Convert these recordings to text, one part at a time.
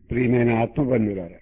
ప్రియమైన ఆత్మబంధువులారా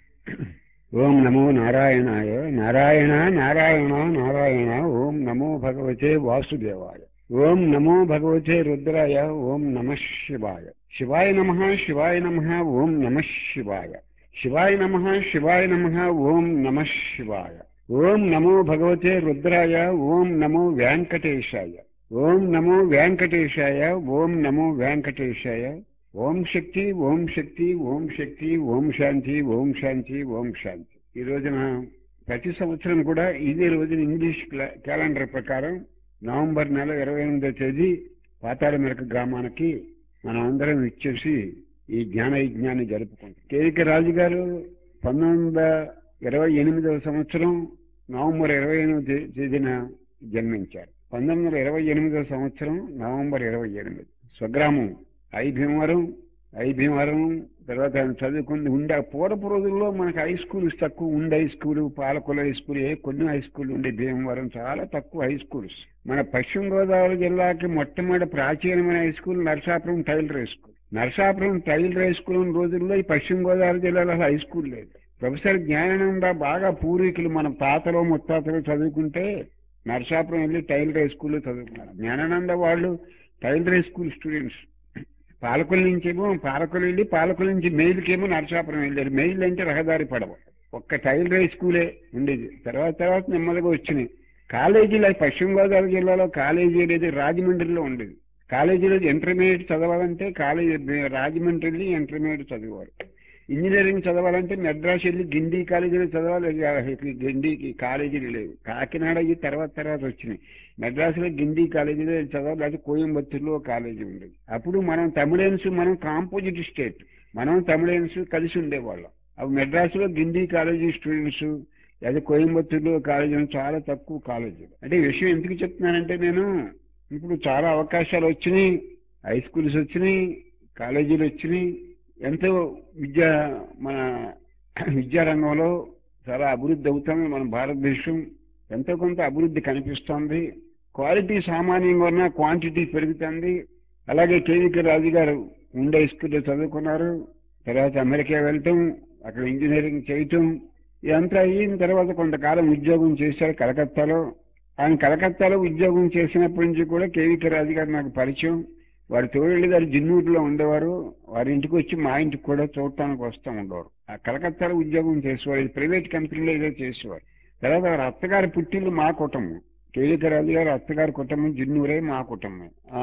ఓం నమో నారాయణాయ నారాయణ నారాయణ నారాయణ ఓం నమో భగవతే వాసుదేవాయ ఓం నమో భగవతే రుద్రాయ ఓం నమ శివాయ శివాయ నమ శివాయ నమ ఓం నమ శివాయ శివాయ నమ శివాయ నమ ఓం నమ శివాయ ఓం నమో భగవతే రుద్రాయ ఓం నమో వెంకటేశాయ ఓం నమో వెంకటేశాయ ఓం నమో వెంకటేశాయ ఓం శక్తి ఓం శక్తి ఓం శక్తి ఓం శాంతి ఓం శాంతి ఓం శాంతి ఈ రోజున ప్రతి సంవత్సరం కూడా ఇదే రోజున ఇంగ్లీష్ క్లా- క్యాలెండర్ ప్రకారం నవంబర్ నెల ఇరవై ఎనిమిదో తేదీ పాతాళమెరక గ్రామానికి మనం అందరం ఇచ్చేసి ఈ జ్ఞాన యజ్ఞాన్ని జరుపుకుంటాం కేవిక రాజు గారు పంతొమ్మిది వందల ఇరవై ఎనిమిదవ సంవత్సరం నవంబర్ ఇరవై ఎనిమిది తే- తేదీన జన్మించారు పంతొమ్మిది వందల ఇరవై ఎనిమిదవ సంవత్సరం నవంబర్ ఇరవై ఎనిమిది స్వగ్రామం ఐ భీమవరం ఐ భీమవరం తర్వాత ఆయన చదువుకుంది ఉండే పూర్వపు రోజుల్లో మనకు హై స్కూల్స్ తక్కువ ఉండే high school Palakol high school ఏ కొన్ని హై స్కూల్ ఉండే భీమవరం చాలా తక్కువ హై స్కూల్స్ మన పశ్చిమ గోదావరి జిల్లాకి మొట్టమొదటి ప్రాచీనమైన high school Narasapuram Taylor high school Narasapuram Taylor high school ఉన్న రోజుల్లో ఈ పశ్చిమ గోదావరి జిల్లాలో హై స్కూల్ లేదు ప్రొఫెసర్ జ్ఞానానంద బాగా పూర్వీకులు మన తాతలో ముత్తాతలు చదువుకుంటే నరసాపురం వెళ్ళి టైలర్ హై స్కూల్లో చదువుకున్నారు జ్ఞానానంద వాళ్ళు టైలర్ హై స్కూల్ స్టూడెంట్స్ పాలకుల నుంచేమో పాలకులు వెళ్ళి పాలకుల నుంచి మెయిల్కేమో నరసాపురం వెళ్ళారు మెయిల్ అంటే రహదారి పడవ ఒక్క టైలర్ హై స్కూలే ఉండేది తర్వాత తర్వాత నెమ్మదిగా వచ్చినాయి కాలేజీలు అవి పశ్చిమ గోదావరి జిల్లాలో కాలేజీ అనేది రాజమండ్రిలో ఉండేది కాలేజీలో ఇంటర్మీడియట్ చదవాలంటే కాలేజీ రాజమండ్రి ఇంటర్మీడియట్ చదివారు ఇంజనీరింగ్ చదవాలంటే మెడ్రాస్ వెళ్ళి గిండి కాలేజీలో చదవాలి ఇక గిండికి కాలేజీలు లేవు కాకినాడ ఈ తర్వాత తర్వాత వచ్చినాయి మెడ్రాస్లో గిండి కాలేజీలో చదవాలి లేకపోతే కోయంబత్తూరులో కాలేజీ ఉండేది అప్పుడు మనం తమిళన్స్ మనం కాంపోజిట్ స్టేట్ మనం తమిళన్స్ కలిసి ఉండేవాళ్ళం అప్పుడు మెడ్రాస్లో గిండి కాలేజీ స్టూడెంట్స్ అదే కోయంబత్తూరులో కాలేజీ చాలా తక్కువ కాలేజీలు అంటే ఈ విషయం ఎందుకు చెప్తున్నానంటే నేను ఇప్పుడు చాలా అవకాశాలు వచ్చినాయి హై స్కూల్స్ వచ్చినాయి కాలేజీలు వచ్చినాయి ఎంతో విద్యా మన విద్యారంగంలో చాలా అభివృద్ధి అవుతుంది మన భారతదేశం ఎంతో కొంత అభివృద్ధి కనిపిస్తోంది క్వాలిటీ సామాన్యంగా ఉన్న క్వాంటిటీ పెరుగుతుంది అలాగే కేవీకే రాజు గారు ఉండే స్కూల్లో చదువుకున్నారు తర్వాత అమెరికా వెళ్ళటం అక్కడ ఇంజనీరింగ్ చేయటం ఇదంతా అయిన తర్వాత కొంతకాలం ఉద్యోగం చేశారు కలకత్తాలో ఆయన కలకత్తాలో ఉద్యోగం చేసినప్పటి నుంచి కూడా కేవీకే రాజు గారు నాకు పరిచయం వారి తోడేళ్ళు గారు జిన్నూరులో ఉండేవారు వారి ఇంటికి వచ్చి మా ఇంటికి కూడా చూడటానికి వస్తూ ఉండేవారు ఆ కలకత్తాలో ఉద్యోగం చేసేవారు ఇది ప్రైవేట్ కంపెనీలో ఏదో చేసేవారు తర్వాత వారి అత్తగారి పుట్టిల్లు మా కుటుంబం కేవీకే రాజు గారు అత్తగారి కుటుంబం జిన్నూరే మా కుటుంబం ఆ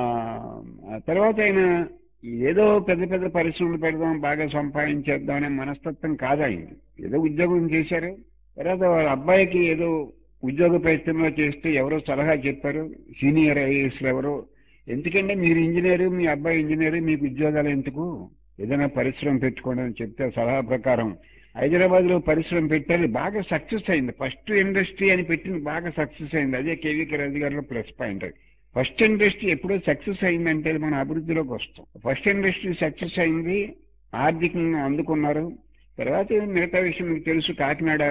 ఆ తర్వాత ఆయన ఏదో పెద్ద పెద్ద పరిశ్రమలు పెడదాం బాగా సంపాదించేద్దాం అనే మనస్తత్వం కాదు ఆయనది ఏదో ఉద్యోగం చేశారు తర్వాత వాళ్ళ అబ్బాయికి ఏదో ఉద్యోగ ప్రయత్నంలో చేస్తే ఎవరో సలహా చెప్పారు సీనియర్ ఐఏఎస్లు ఎవరో ఎందుకంటే మీరు ఇంజనీరు మీ అబ్బాయి ఇంజనీరు మీకు ఉద్యోగాలు ఎందుకు ఏదైనా పరిశ్రమ పెట్టుకోండి అని చెప్తే సలహా ప్రకారం హైదరాబాద్ లో పరిశ్రమ పెట్టారు బాగా సక్సెస్ అయింది ఫస్ట్ ఇండస్ట్రీ అని పెట్టింది బాగా సక్సెస్ అయింది అదే కేవీకే రాజు గారిలో ప్లస్ పాయింట్ అది ఫస్ట్ ఇండస్ట్రీ ఎప్పుడో సక్సెస్ అయిందంటే మన అభివృద్ధిలోకి వస్తాం ఫస్ట్ ఇండస్ట్రీ సక్సెస్ అయింది ఆర్థికంగా అందుకున్నారు తర్వాత మిగతా విషయం మీకు తెలుసు కాకినాడ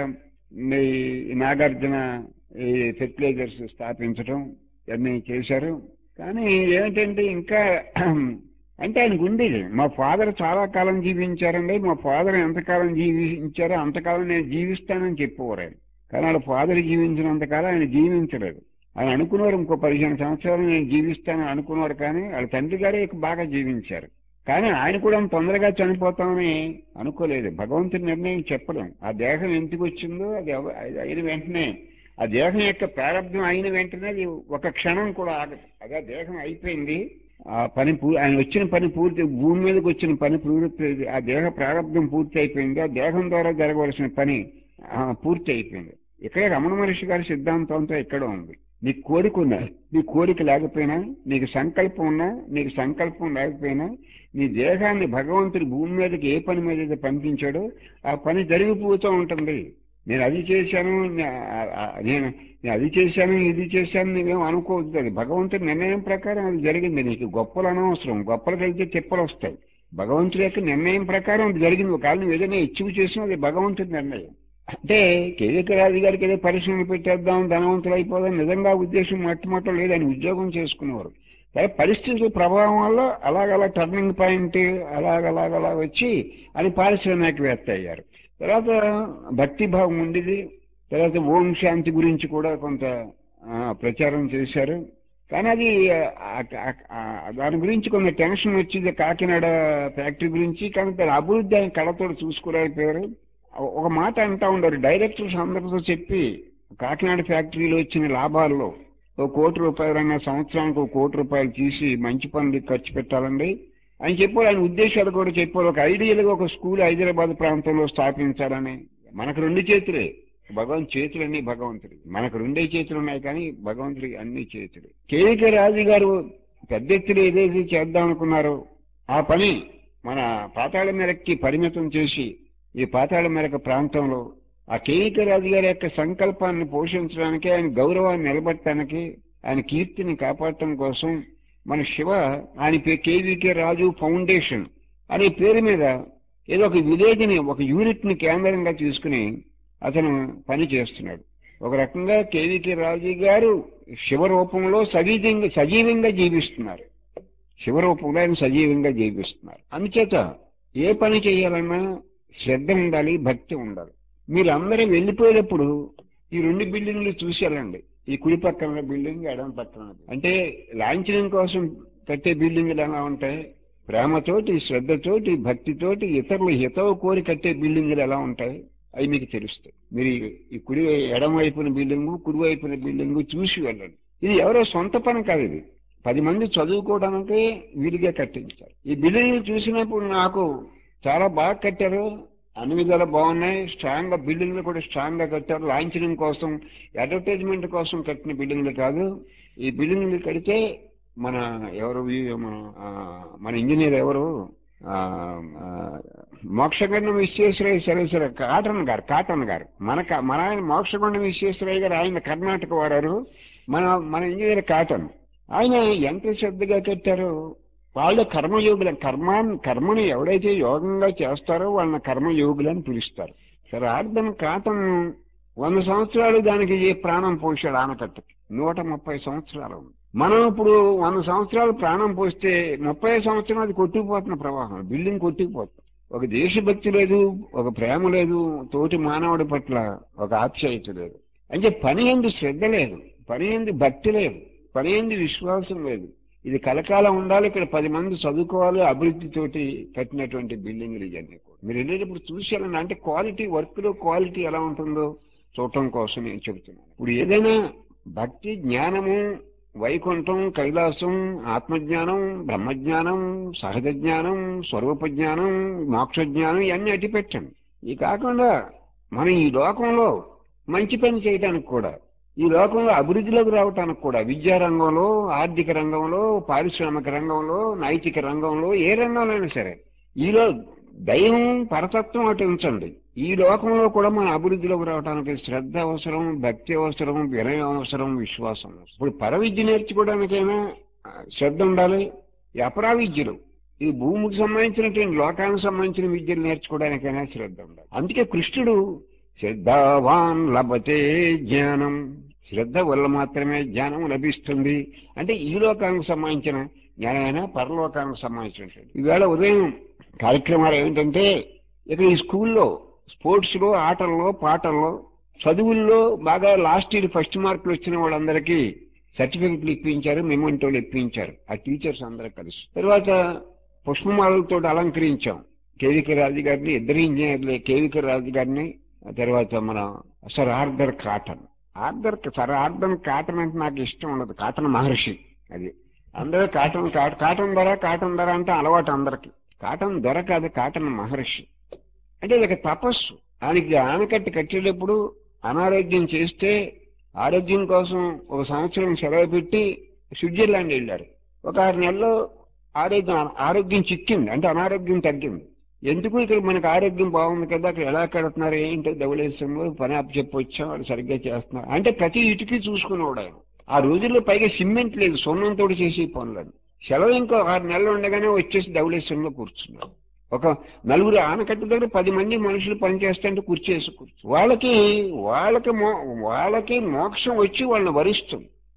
ఈ నాగార్జున ఈ ఫెర్టిలైజర్స్ స్థాపించడం ఇవన్నీ చేశారు కానీ ఏమిటంటే ఇంకా అంటే ఆయనకు ఉండేది మా ఫాదర్ చాలా కాలం జీవించారండి మా ఫాదర్ ఎంతకాలం జీవించారో అంతకాలం నేను జీవిస్తానని చెప్పేవారు ఆయన కానీ వాళ్ళ ఫాదర్ జీవించినంతకాలం ఆయన జీవించలేదు ఆయన అనుకున్నారు ఇంకో పదిహేను సంవత్సరాలు నేను జీవిస్తానని అనుకున్నారు కానీ వాళ్ళ తండ్రి గారే బాగా జీవించారు కానీ ఆయన కూడా అంత తొందరగా చనిపోతామని అనుకోలేదు భగవంతుడి నిర్ణయం చెప్పడం ఆ దేహం ఎందుకు వచ్చిందో అది ఎవ- అది అయిన వెంటనే ఆ దేహం యొక్క ప్రారంభం అయిన వెంటనే అది ఒక క్షణం కూడా ఆగదు అదే ఆ దేహం అయిపోయింది ఆ పని పూ ఆయన వచ్చిన పని పూర్తి భూమి మీదకి వచ్చిన పని పూర్తి ఆ దేహ ప్రారంభం పూర్తి అయిపోయింది ఆ దేహం ద్వారా జరగవలసిన పని ఆ, పూర్తి అయిపోయింది ఇక్కడే రమణ మహర్షి గారి సిద్ధాంతంతో ఇక్కడ ఉంది నీకు కోరిక ఉన్నా నీ కోరిక లేకపోయినా నీకు సంకల్పం ఉన్నా నీకు సంకల్పం లేకపోయినా నీ దేహాన్ని భగవంతుడి భూమి మీదకి ఏ పని మీద అయితే పంపించాడో ఆ పని జరిగిపోతూ ఉంటుంది నేను అది చేశాను నే- ఆ- ఆ- నేను నేను అది చేశాను ఇది చేశాను నువ్వేం అనుకోవద్దు అది భగవంతుడి నిర్ణయం ప్రకారం అది జరిగింది నీకు గొప్పలు అనవసరం గొప్పలకు వెళ్తే తిప్పలు వస్తాయి భగవంతుడి యొక్క నిర్ణయం ప్రకారం అది జరిగింది ఒకవేళ నువ్వు ఏదైనా ఇచ్చివి చేసినా అది భగవంతుడి నిర్ణయం అంటే కేవీకే రాజు గారికి ఏదో పరిశ్రమలు పెట్టేద్దాం ధనవంతులు అయిపోదాం నిజంగా ఉద్దేశం మొట్టమొదటి లేదు ఆయన ఉద్యోగం చేసుకునేవారు తర్వాత పరిస్థితుల ప్రభావం వల్ల అలాగలా టర్నింగ్ పాయింట్ అలాగలాగలా వచ్చి అది పారిశ్రామికవేత్త అయ్యారు తర్వాత భక్తిభావం ఉండేది తర్వాత ఓం శాంతి గురించి కూడా కొంత ఆ, ప్రచారం చేశారు కానీ అది ఆ- ఆ- ఆ- దాని గురించి కొంత టెన్షన్ వచ్చింది కాకినాడ ఫ్యాక్టరీ గురించి కానీ దాని అభివృద్ధి ఆయన కళతో చూసుకోలేకపోయారు ఒక మాట అంటా ఉండరు డైరెక్టర్స్ అందరితో చెప్పి కాకినాడ ఫ్యాక్టరీలో వచ్చిన లాభాల్లో ఒక కోటి రూపాయలైనా సంవత్సరానికి ఒక కోటి రూపాయలు తీసి మంచి పనులు ఖర్చు పెట్టాలండి ఆయన చెప్పారు ఆయన ఉద్దేశాలు కూడా చెప్పారు ఒక ఐడియల్గా ఒక స్కూల్ హైదరాబాద్ ప్రాంతంలో స్థాపించాలని మనకు రెండు చేతులే భగవంతు చేతులన్నీ భగవంతుడి మనకు రెండే చేతులు ఉన్నాయి కానీ భగవంతుడి అన్ని చేతులు కేవీకే రాజు గారు పెద్ద ఎత్తున ఏదైతే చేద్దాం అనుకున్నారో ఆ పని మన పాతాళ మేరకి పరిమితం చేసి ఈ పాతాళ మేరక ప్రాంతంలో ఆ కేవీకే రాజు గారి యొక్క సంకల్పాన్ని పోషించడానికి ఆయన గౌరవాన్ని నిలబెట్టడానికి ఆయన కీర్తిని కాపాడటం కోసం మన శివ ఆయన పే- కేవీకే రాజు ఫౌండేషన్ అనే పేరు మీద ఏదో ఒక విలేజ్ని ఒక యూనిట్ని కేంద్రంగా తీసుకుని అతను పని చేస్తున్నాడు ఒక రకంగా కేవీకే రాజు గారు శివ రూపంలో సజీవంగా సజీవంగా జీవిస్తున్నారు శివరూపంలో ఆయన సజీవంగా జీవిస్తున్నారు అందుచేత ఏ పని చేయాలన్నా శ్రద్ధ ఉండాలి భక్తి ఉండాలి మీరందరూ వెళ్ళిపోయేటప్పుడు ఈ రెండు బిల్డింగ్లు చూసి వెళ్ళండి ఈ కుడి పక్కన బిల్డింగ్ ఎడమ పక్కన అంటే లాంఛనం కోసం కట్టే బిల్డింగ్లు ఎలా ఉంటాయి ప్రేమతోటి శ్రద్ధతోటి భక్తితోటి ఇతరులు హితవు కోరి కట్టే బిల్డింగ్లు ఎలా ఉంటాయి అవి మీకు తెలుస్తాయి మీరు ఈ- ఈ కుడి ఎడమ వైపున బిల్డింగు కుడి వైపున బిల్డింగు చూసి వెళ్ళండి ఇది ఎవరో సొంత పని కాదు ఇది పది మంది చదువుకోవడానికి వీలుగా కట్టించారు ఈ బిల్డింగ్ చూసినప్పుడు నాకు చాలా బాగా కట్టారు అన్ని విధాలు బాగున్నాయి స్ట్రాంగ్ గా బిల్డింగ్లు కూడా స్ట్రాంగ్ గా కట్టారు లాంఛనం కోసం అడ్వర్టైజ్మెంట్ కోసం కట్టిన బిల్డింగ్లు కాదు ఈ బిల్డింగ్లు కడితే మన ఎవరు ఈ- మన ఆ, మన ఇంజనీర్ ఎవరు ఆ, ఆ, మోక్షగండం విశ్వేశ్వరయ్య సరేశ్వర కాటన్ గారు కాటన్ గారు మన క- మన ఆయన మోక్షగండం విశ్వేశ్వరయ్య గారు ఆయన కర్ణాటక వారారు మన మన ఇంజనీర్ కాటన్ ఆయన ఎంత శ్రద్ధగా కట్టారో వాళ్ళ కర్మయోగుల కర్మ కర్మని ఎవడైతే యోగంగా చేస్తారో వాళ్ళని కర్మయోగులని పిలుస్తారు సరే అర్థం కాటన్ వంద సంవత్సరాలు దానికి ఏ ప్రాణం పోసాడు ఆనకట్టకి నూట ముప్పై సంవత్సరాలు ఉంది. మనం ఇప్పుడు వంద సంవత్సరాలు ప్రాణం పోస్తే ముప్పై సంవత్సరం అది కొట్టుకుపోతున్న ప్రవాహం బిల్డింగ్ కొట్టుకుపోతుంది ఒక దేశభక్తి లేదు ఒక ప్రేమ లేదు తోటి మానవుడి పట్ల ఒక ఆప్యాయత లేదు అంటే పని ఎందు శ్రద్ధ లేదు పని ఎందు భక్తి లేదు పని ఎందు విశ్వాసం లేదు ఇది కలకాలం ఉండాలి ఇక్కడ పది మంది చదువుకోవాలి అభివృద్ధితోటి కట్టినటువంటి బిల్డింగ్లు ఇవన్నీ కూడా మీరు వెళ్ళేటప్పుడు చూసేయాలండి అంటే క్వాలిటీ వర్క్ లో క్వాలిటీ ఎలా ఉంటుందో చూడటం కోసం నేను చెబుతున్నాను ఇప్పుడు ఏదైనా భక్తి జ్ఞానము వైకుంఠం కైలాసం ఆత్మజ్ఞానం బ్రహ్మజ్ఞానం సహజ జ్ఞానం స్వరూప జ్ఞానం మోక్ష జ్ఞానం ఇవన్నీ అట్టి పెట్టండి ఇది కాకుండా మనం ఈ లోకంలో మంచి పని చేయడానికి కూడా ఈ లోకంలో అభివృద్ధిలోకి రావటానికి కూడా విద్యా రంగంలో ఆర్థిక రంగంలో పారిశ్రామిక రంగంలో నైతిక రంగంలో ఏ రంగంలో సరే ఈలో దైవం పరతత్వం అటు ఉంచండి ఈ లోకంలో కూడా మన అభివృద్ధిలోకి రావడానికి శ్రద్ధ అవసరం భక్తి అవసరం వినయం అవసరం విశ్వాసం అవసరం. ఇప్పుడు పర విద్య నేర్చుకోవడానికైనా ఆ, శ్రద్ధ ఉండాలి ఈ అపరా విద్యలు ఈ భూమికి సంబంధించినటువంటి లోకానికి సంబంధించిన విద్యలు నేర్చుకోవడానికైనా శ్రద్ధ ఉండాలి అందుకే కృష్ణుడు శ్రద్ధావాన్ లభతే జ్ఞానం శ్రద్ధ వల్ల మాత్రమే జ్ఞానం లభిస్తుంది అంటే ఈ లోకానికి సంబంధించిన జ్ఞానమైనా పరలోకానికి సంబంధించినటువంటి ఈవేళ ఉదయం కార్యక్రమాలు ఏమిటంటే ఇక్కడ ఈ స్కూల్లో స్పోర్ట్స్ లో ఆటల్లో పాటల్లో చదువుల్లో బాగా లాస్ట్ ఇయర్ ఫస్ట్ మార్కులు వచ్చిన వాళ్ళందరికీ సర్టిఫికెట్లు ఇప్పించారు మెమోంటోలు ఇప్పించారు ఆ టీచర్స్ అందరూ కలిసి తర్వాత పుష్పమాలలతో అలంకరించాం కేవిక రాజు గారిని ఇద్దరు ఇంజనీర్లే కేవిక రాజు గారిని ఆ తర్వాత మన sir Arthur Cotton Arthur sir Arthur Cotton అంటే నాకు ఇష్టం ఉండదు కాటన్ మహర్షి అది అందరూ కాటన్ కా- కాటన్ ధర కాటన్ ధర అంటే అలవాటు అందరికి కాటన్ ధర కాదు కాటన్ మహర్షి అంటే ఇది ఒక తపస్సు ఆయనకి ఆనకట్ట కట్టేటప్పుడు అనారోగ్యం చేస్తే ఆరోగ్యం కోసం ఒక సంవత్సరం సెలవు పెట్టి స్విట్జర్లాండ్ వెళ్ళారు ఒక ఆరు నెలల్లో ఆరోగ్యం ఆరోగ్యం చిక్కింది అంటే అనారోగ్యం తగ్గింది ఎందుకు ఇక్కడ మనకు ఆరోగ్యం బాగుంది కదా అక్కడ ఎలా కడుతున్నారు ఏంటో ధవళేశ్వరంలో పని అప్పు చెప్పొచ్చాం వాళ్ళు సరిగ్గా చేస్తున్నారు అంటే ప్రతి ఇటుకి చూసుకునేవాడు ఆయన ఆ రోజుల్లో పైగా సిమెంట్ లేదు సున్నంతో చేసే పనులని సెలవు ఇంకో ఆరు నెలలు ఉండగానే వచ్చేసి ధవళేశ్వరంలో కూర్చున్నారు ఒక నలుగురు ఆనకట్ట దగ్గర పది మంది మనుషులు పనిచేస్తుంటే కుర్చీ వేసి కూర్చు వాళ్ళకి వాళ్ళకి మో వాళ్ళకి మోక్షం వచ్చి వాళ్ళని వరిస్తుంది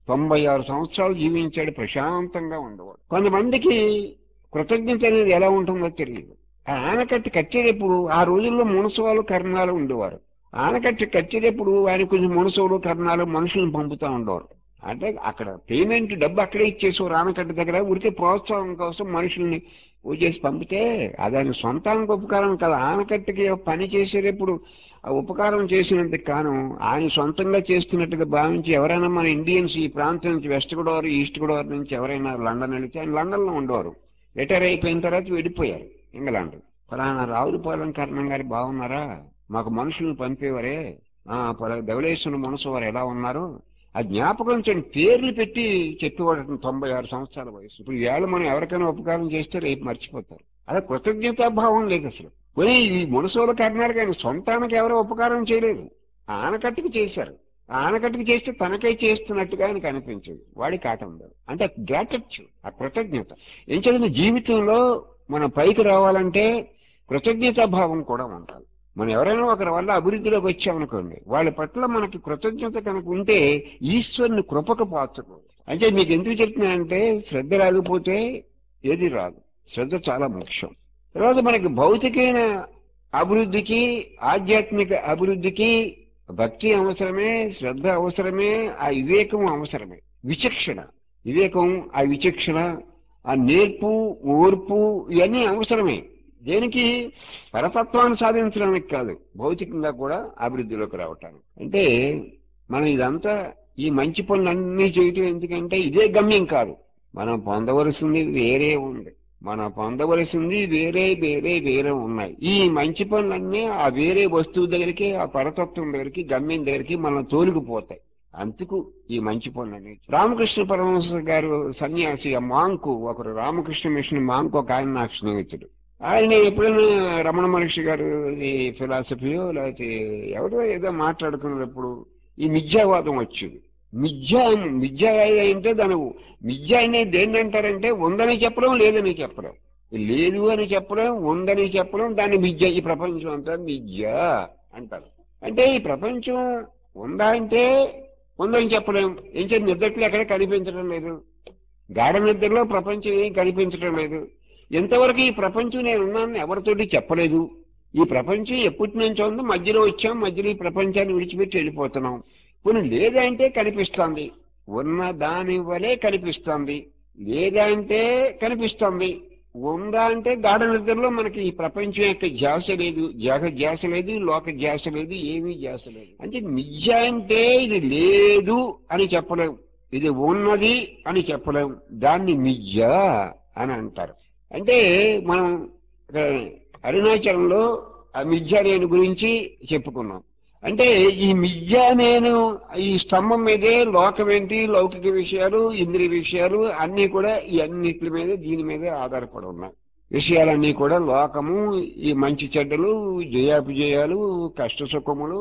తొంభై ఆరు సంవత్సరాలు జీవించాడు ప్రశాంతంగా ఉండేవాడు కొంతమందికి కృతజ్ఞత అనేది ఎలా ఉంటుందో తెలియదు ఆ ఆనకట్టు కట్టేటప్పుడు ఆ రోజుల్లో మునసవాళ్ళు కర్ణాలు ఉండేవారు ఆనకట్టు కట్టేటప్పుడు ఆయన కొంచెం మునసవులు కర్ణాలు మనుషులను పంపుతూ ఉండేవారు అంటే అక్కడ పేమెంట్ డబ్బు అక్కడే ఇచ్చేసేవారు ఆనకట్ట దగ్గర ఉరికే ప్రోత్సాహం కోసం మనుషుల్ని చేసి పంపితే అది ఆయన సొంతానికి ఉపకారం కాదు ఆనకట్టుకి పని చేసేటప్పుడు ఆ ఉపకారం చేసినందుకు కాను ఆయన సొంతంగా చేస్తున్నట్టుగా భావించి ఎవరైనా మన ఇండియన్స్ ఈ ప్రాంతం నుంచి వెస్ట్ గోదావరి ఈస్ట్ గోదావరి నుంచి ఎవరైనా లండన్ వెళితే ఆయన లండన్లో ఉండేవారు రిటైర్ అయిపోయిన తర్వాత వెళ్ళిపోయారు ఇంగ్లాండ్ ఫలానా రావులపాలెం కర్ణం గారు బాగున్నారా మాకు మనుషులను పంపేవారే ఆ ధవళేశ్వర మనసు వారు ఎలా ఉన్నారు ఆ జ్ఞాపకం చూడండి పేర్లు పెట్టి చెప్పేవాడు తొంభై ఆరు సంవత్సరాల వయసు ఇప్పుడు ఏళ్ళు మనం ఎవరికైనా ఉపకారం చేస్తే రేపు మర్చిపోతారు అదే కృతజ్ఞతాభావం లేదు అసలు పోనీ ఈ మునసోల కర్ణాలు కానీ సొంతానికి ఎవరో ఉపకారం చేయలేదు ఆనకట్టుకు చేశారు ఆనకట్టుకు చేస్తే తనకై చేస్తున్నట్టుగా ఆయనకు అనిపించింది వాడి కాటం ఉండదు అంటే గ్రాటచ్యూ ఆ కృతజ్ఞత ఏం చదివిన జీవితంలో మనం పైకి రావాలంటే కృతజ్ఞతాభావం కూడా ఉండాలి మనం ఎవరైనా ఒకరి వల్ల అభివృద్ధిలోకి వచ్చామనుకోండి వాళ్ళ పట్ల మనకి కృతజ్ఞత కనుక ఉంటే ఈశ్వరుని కృపకు పాత్రకు అంటే మీకు ఎందుకు చెప్తున్నానంటే శ్రద్ధ రాకపోతే ఏది రాదు శ్రద్ధ చాలా ముఖ్యం తర్వాత మనకి భౌతికమైన అభివృద్ధికి ఆధ్యాత్మిక అభివృద్ధికి భక్తి అవసరమే శ్రద్ధ అవసరమే ఆ వివేకం అవసరమే విచక్షణ వివేకం ఆ విచక్షణ ఆ నేర్పు ఓర్పు ఇవన్నీ అవసరమే దేనికి పరతత్వాన్ని సాధించడానికి కాదు భౌతికంగా కూడా అభివృద్ధిలోకి రావటానికి అంటే మనం ఇదంతా ఈ మంచి పనులన్నీ చేయటం ఎందుకంటే ఇదే గమ్యం కాదు మనం పొందవలసింది వేరే ఉంది మనం పొందవలసింది వేరే వేరే వేరే ఉన్నాయి ఈ మంచి పనులన్నీ ఆ వేరే వస్తువు దగ్గరికి ఆ పరతత్వం దగ్గరికి గమ్యం దగ్గరికి మనం తోలుకుపోతాయి అందుకు ఈ మంచి పనులని రామకృష్ణ పరమహంస గారు సన్యాసి ఆ మాంకు ఒకరు రామకృష్ణ మిషన్ మాంకు ఒక ఆయన నాకు స్నేహితుడు ఆయన ఎప్పుడైనా రమణ మహర్షి గారు ఈ ఫిలాసఫీయో లేకపోతే ఎవరో ఏదో మాట్లాడుకున్నప్పుడు ఈ మిథ్యావాదం వచ్చింది మిథ్యా మిథ్య అంటే దాని మిథ్య అనేది దేన్ని అంటారంటే ఉందని చెప్పడం లేదని చెప్పడం లేదు అని చెప్పడం ఉందని చెప్పడం దాన్ని మిథ్య ఈ ప్రపంచం అంతా మిథ్య అంటారు అంటే ఈ ప్రపంచం ఉందా అంటే ఉందని చెప్పలేం ఏం చేసి నిద్రట్లు ఎక్కడ కనిపించడం లేదు గాఢ నిద్రలో ప్రపంచం ఏం కనిపించడం లేదు ఎంతవరకు ఈ ప్రపంచం నేను ఉన్నానని ఎవరితోటి చెప్పలేదు ఈ ప్రపంచం ఎప్పటి నుంచో ఉందో మధ్యలో వచ్చాం మధ్యలో ఈ ప్రపంచాన్ని విడిచిపెట్టి వెళ్ళిపోతున్నాం కొన్ని లేదంటే కనిపిస్తుంది ఉన్న దాని వలే కనిపిస్తుంది లేదా అంటే కనిపిస్తుంది ఉందా అంటే గాఢ నిద్రలో మనకి ఈ ప్రపంచం యొక్క ధ్యాస లేదు జగ ధ్యాస లేదు లోక ధ్యాస లేదు ఏమీ ధ్యాస లేదు అంటే నిజ అంటే ఇది లేదు అని చెప్పలేం ఇది ఉన్నది అని చెప్పలేం దాన్ని నిజ అని అంటారు అంటే మనం ఇక్కడ అరుణాచలంలో ఆ మిథ్యా నేను గురించి చెప్పుకున్నాం అంటే ఈ మిథ్యా నేను ఈ స్తంభం మీదే లోకమేంటి లౌకిక విషయాలు ఇంద్రియ విషయాలు అన్నీ కూడా ఈ అన్నిటి మీద దీని మీదే ఆధారపడి ఉన్నాయి విషయాలన్నీ కూడా లోకము ఈ మంచి చెడ్డలు జయాపజయాలు కష్ట సుఖములు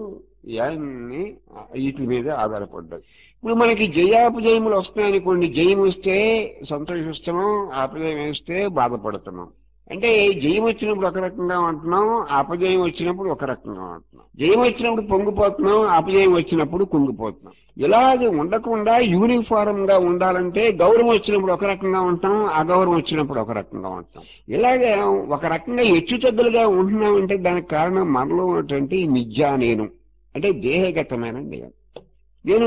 ఇవన్నీ వీటి మీద ఆధారపడ్డాయి ఇప్పుడు మనకి జయాపజయములు వస్తున్నాయనుకోండి జయం వస్తే సంతోషిస్తున్నాం అపజయం వస్తే బాధపడుతున్నాం అంటే జయం వచ్చినప్పుడు ఒక రకంగా ఉంటున్నాం అపజయం వచ్చినప్పుడు ఒక రకంగా ఉంటున్నాం జయం వచ్చినప్పుడు పొంగిపోతున్నాం అపజయం వచ్చినప్పుడు కుంగిపోతున్నాం ఇలాగ ఉండకుండా యూనిఫారం గా ఉండాలంటే గౌరవం వచ్చినప్పుడు ఒక రకంగా ఉంటాం అగౌరవం వచ్చినప్పుడు ఒక రకంగా ఉంటాం ఇలాగే ఒక రకంగా హెచ్చుతగ్గులుగా ఉంటున్నాం అంటే దానికి కారణం మనలో ఉన్నటువంటి మిథ్యా నేను అంటే దేహగతమైన నేను నేను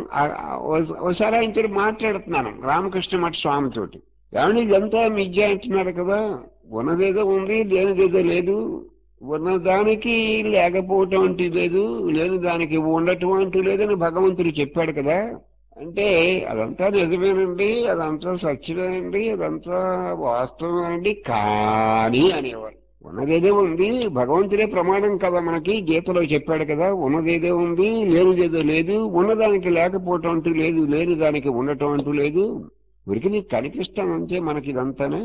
ఒకసారి ఆయనతో మాట్లాడుతున్నాను రామకృష్ణ మఠ స్వామితోటి ఏమని ఇదంతా మిథ్య అంటున్నారు కదా ఉన్నదేదో ఉంది లేనిదేదో లేదు ఉన్నదానికి లేకపోవటం అంటూ లేదు లేని దానికి ఉండటం అంటూ లేదని భగవంతుడు చెప్పాడు కదా అంటే అదంతా నిజమేనండి అదంతా సత్యమేనండి అదంతా వాస్తవమేనండి కానీ అనేవారు ఉన్నదేదో ఉంది భగవంతుడే ప్రమాణం కదా మనకి గీతలో చెప్పాడు కదా ఉన్నదేదో ఉంది లేనిదేదో లేదు ఉన్నదానికి లేకపోవటం అంటూ లేదు లేని దానికి ఉండటం అంటూ లేదు ఉరికి నీకు కనిపిస్తానంతే మనకి ఇదంతానే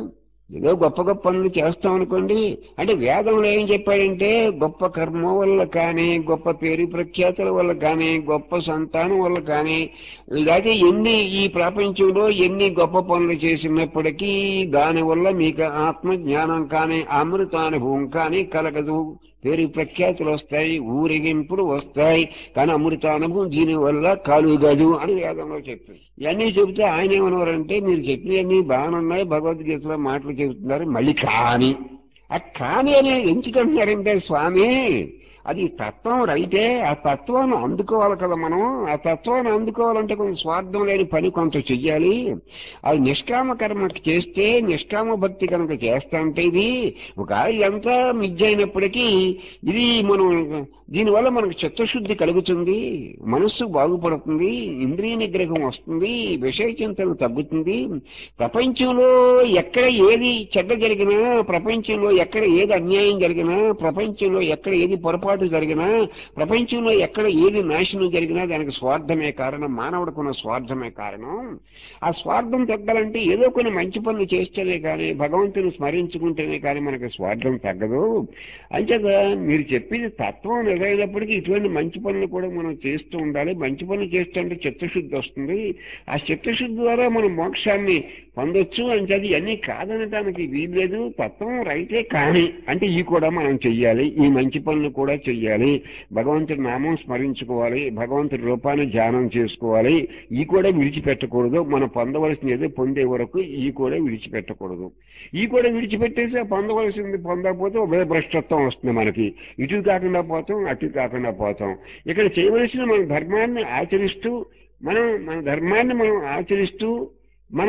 ఏదో గొప్ప గొప్ప పనులు చేస్తాం అనుకోండి అంటే వేదంలో ఏం చెప్పాడంటే గొప్ప కర్మ వల్ల కానీ గొప్ప పేరు ప్రఖ్యాతుల వల్ల కానీ గొప్ప సంతానం వల్ల కానీ లేకపోతే ఎన్ని ఈ ప్రపంచంలో ఎన్ని గొప్ప పనులు చేసినప్పటికీ దాని వల్ల మీకు ఆత్మ జ్ఞానం కానీ అమృతానుభవం కానీ కలగదు పేరు ప్రఖ్యాతులు వస్తాయి ఊరేగింపులు వస్తాయి కానీ అమృతానుభవం దీని వల్ల కలుగదు అని వేదంలో చెప్తుంది ఇవన్నీ చెబితే ఆయన ఏమన్నారంటే మీరు చెప్పినవన్నీ బాగానున్నాయి భగవద్గీతలో మాటలు చెబుతున్నారు మళ్ళీ కాని ఆ కాని అని ఎందుకంటున్నారంటే స్వామి అది తత్వం రైతే ఆ తత్వాన్ని అందుకోవాలి కదా మనం ఆ తత్వాన్ని అందుకోవాలంటే కొంచెం స్వార్థం లేని పని కొంత చెయ్యాలి అది నిష్కామ కర్మ చేస్తే నిష్కామ భక్తి కనుక చేస్తా అంటే ఇది ఒక ఎంత మిజ్జ అయినప్పటికీ ఇది మనం దీనివల్ల మనకు చిత్తశుద్ధి కలుగుతుంది మనస్సు బాగుపడుతుంది ఇంద్రియ నిగ్రహం వస్తుంది విషయ చింతన తగ్గుతుంది ప్రపంచంలో ఎక్కడ ఏది చెడ్డ జరిగినా ప్రపంచంలో ఎక్కడ ఏది అన్యాయం జరిగినా ప్రపంచంలో ఎక్కడ ఏది పొరపాటు జరిగినా ప్రపంచంలో ఎక్కడ ఏది నాశనం జరిగినా దానికి స్వార్థమే కారణం మానవుడికున్న స్వార్థమే కారణం ఆ స్వార్థం తగ్గాలంటే ఏదో కొన్ని మంచి పనులు చేస్తేనే కానీ భగవంతుని స్మరించుకుంటేనే కానీ మనకి స్వార్థం తగ్గదు అంచేత మీరు చెప్పింది తత్వం నిజమైనప్పటికీ ఇటువంటి మంచి పనులు కూడా మనం చేస్తూ ఉండాలి మంచి పనులు చేస్తుంటే చిత్తశుద్ధి వస్తుంది ఆ చిత్తశుద్ధి ద్వారా మనం మోక్షాన్ని పొందొచ్చు అంటే అది అన్నీ కాదనటానికి వీల్లేదు తత్వం రైతే కానీ అంటే ఈ కూడా మనం చెయ్యాలి ఈ మంచి పనులు కూడా చెయ్యాలి భగవంతుడి నామం స్మరించుకోవాలి భగవంతుడి రూపాన్ని ధ్యానం చేసుకోవాలి ఈ కూడా విడిచిపెట్టకూడదు మనం పొందవలసింది ఏదో పొందే వరకు ఈ కూడా విడిచిపెట్టకూడదు ఈ కూడా విడిచిపెట్టేసి ఆ పొందవలసింది పొందకపోతే ఉభయ భ్రష్టత్వం వస్తుంది మనకి ఇటు కాకుండా పోతాం అటు కాకుండా పోతాం ఇక్కడ చేయవలసిన మన ధర్మాన్ని ఆచరిస్తూ మనం మన ధర్మాన్ని మనం ఆచరిస్తూ మన